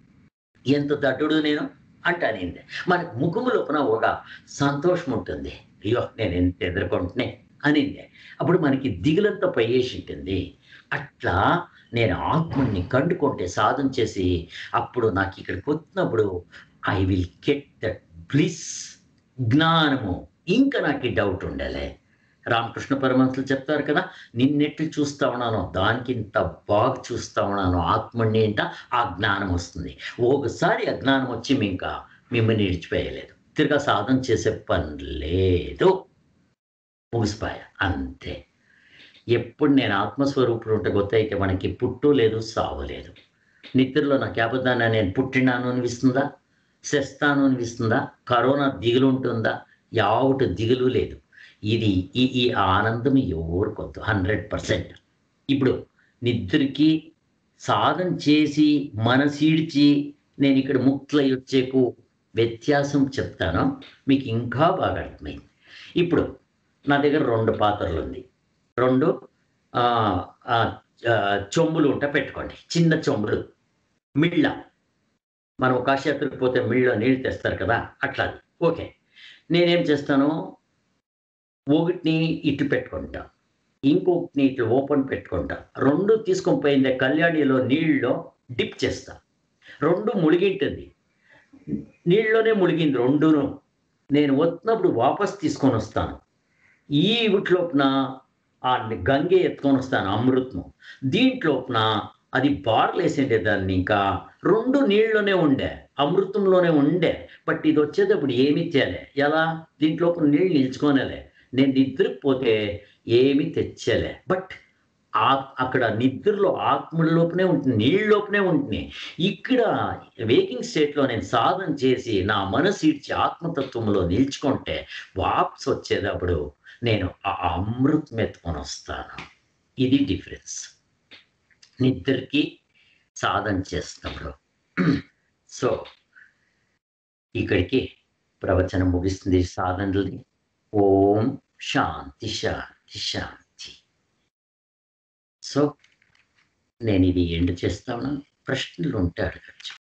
ఎంత దడ్డుడు నేను అంటానింది మనకు ముఖము లోపల ఒక సంతోషం ఉంటుంది అయ్యో నేను ఎంత ఎదుర్కొంటున్నాయి అనింది అప్పుడు మనకి దిగులంతా పోయేసి ఉంటుంది అట్లా నేను ఆత్మని కండుకుంటే సాధన చేసి అప్పుడు నాకు ఇక్కడికి వచ్చినప్పుడు I will get that bliss జ్ఞానము ఇంకా నాకు ఈ డౌట్ ఉండాలి రామకృష్ణ పరమహంసులు చెప్తారు కదా నిన్నెట్లు చూస్తా ఉన్నాను దానికి ఇంత బాగా చూస్తా ఉన్నాను ఆత్మని ఏంట ఆ జ్ఞానం వస్తుంది ఒకసారి ఆ జ్ఞానం వచ్చి మీ ఇంకా మిమ్మల్ని విడిచిపోయలేదు తిరగా సాధన చేసే పని లేదు ముగిసిపోయా అంతే ఎప్పుడు నేను ఆత్మస్వరూపుడు ఉంటే గొత్తైతే మనకి పుట్టు లేదు సావు లేదు నిద్రలో నాకు అబద్ధాన్ని నేను పుట్టినాను అనిపిస్తుందా శస్తాను అనిపిస్తుందా కరోనా దిగులు ఉంటుందా యావటి దిగులు లేదు ఇది ఈ ఈ ఆనందం ఎవరికొద్దు హండ్రెడ్ పర్సెంట్ ఇప్పుడు నిద్రకి సాధన చేసి మనసీడ్చి నేను ఇక్కడ ముక్తులై వచ్చేకు వ్యత్యాసం చెప్తాను మీకు ఇంకా బాగా అర్థమైంది ఇప్పుడు నా దగ్గర రెండు పాత్రలు ఉంది రెండు ఆ, ఆ, ఆ, చెంబులు ఉంటే పెట్టుకోండి చిన్న చెంబులు మిళ్ళ మనం కాశయాత్రకు పోతే మిళ్ళ నీళ్ళు తెస్తారు కదా అట్లా అది. ఓకే నేనేం చేస్తాను ఒకటిని ఇటు పెట్టుకుంటా ఇంకొకటిని ఇట్లా ఓపెన్ పెట్టుకుంటా రెండు తీసుకొని పోయిందే కళ్యాణిలో నీళ్ళలో డిప్ చేస్తా రెండు ములిగింటుంది నీళ్ళలోనే ములిగింది రెండును నేను వచ్చినప్పుడు వాపస్ తీసుకొని వస్తాను ఈ వీటిలోపున ఆ గంగే ఎత్తుకొని వస్తాను అమృతం దీంట్లోపున అది బార్లేసిండే దాన్ని ఇంకా రెండు నీళ్ళలోనే ఉండే అమృతంలోనే ఉండే బట్ ఇది వచ్చేటప్పుడు ఏమి తేలే ఎలా దీంట్లో నీళ్ళు నిల్చుకోనేలే నేను నిద్రకు పోతే ఏమి తెచ్చేలే బట్ ఆ అక్కడ నిద్రలో ఆత్మల లోపనే ఉంటుంది నీళ్ళ లోపనే ఉంటుంది ఇక్కడ వేకింగ్ స్టేట్లో నేను సాధన చేసి నా మనసు ఇడ్చి ఆత్మతత్వంలో నిల్చుకుంటే వాప్స్ వచ్చేటప్పుడు నేను ఆ అమృతం ఎత్తుకొని వస్తాను ఇది డిఫరెన్స్ నిద్రకి సాధన చేస్తున్నప్పుడు సో ఇక్కడికి ప్రవచనం ముగిస్తుంది సాధనది ఓం శాంతి శాంతి శాంతి సో నేను ఇది ఎండ్ చేస్తాను ప్రశ్నలు ఉంటే అడగచ్చు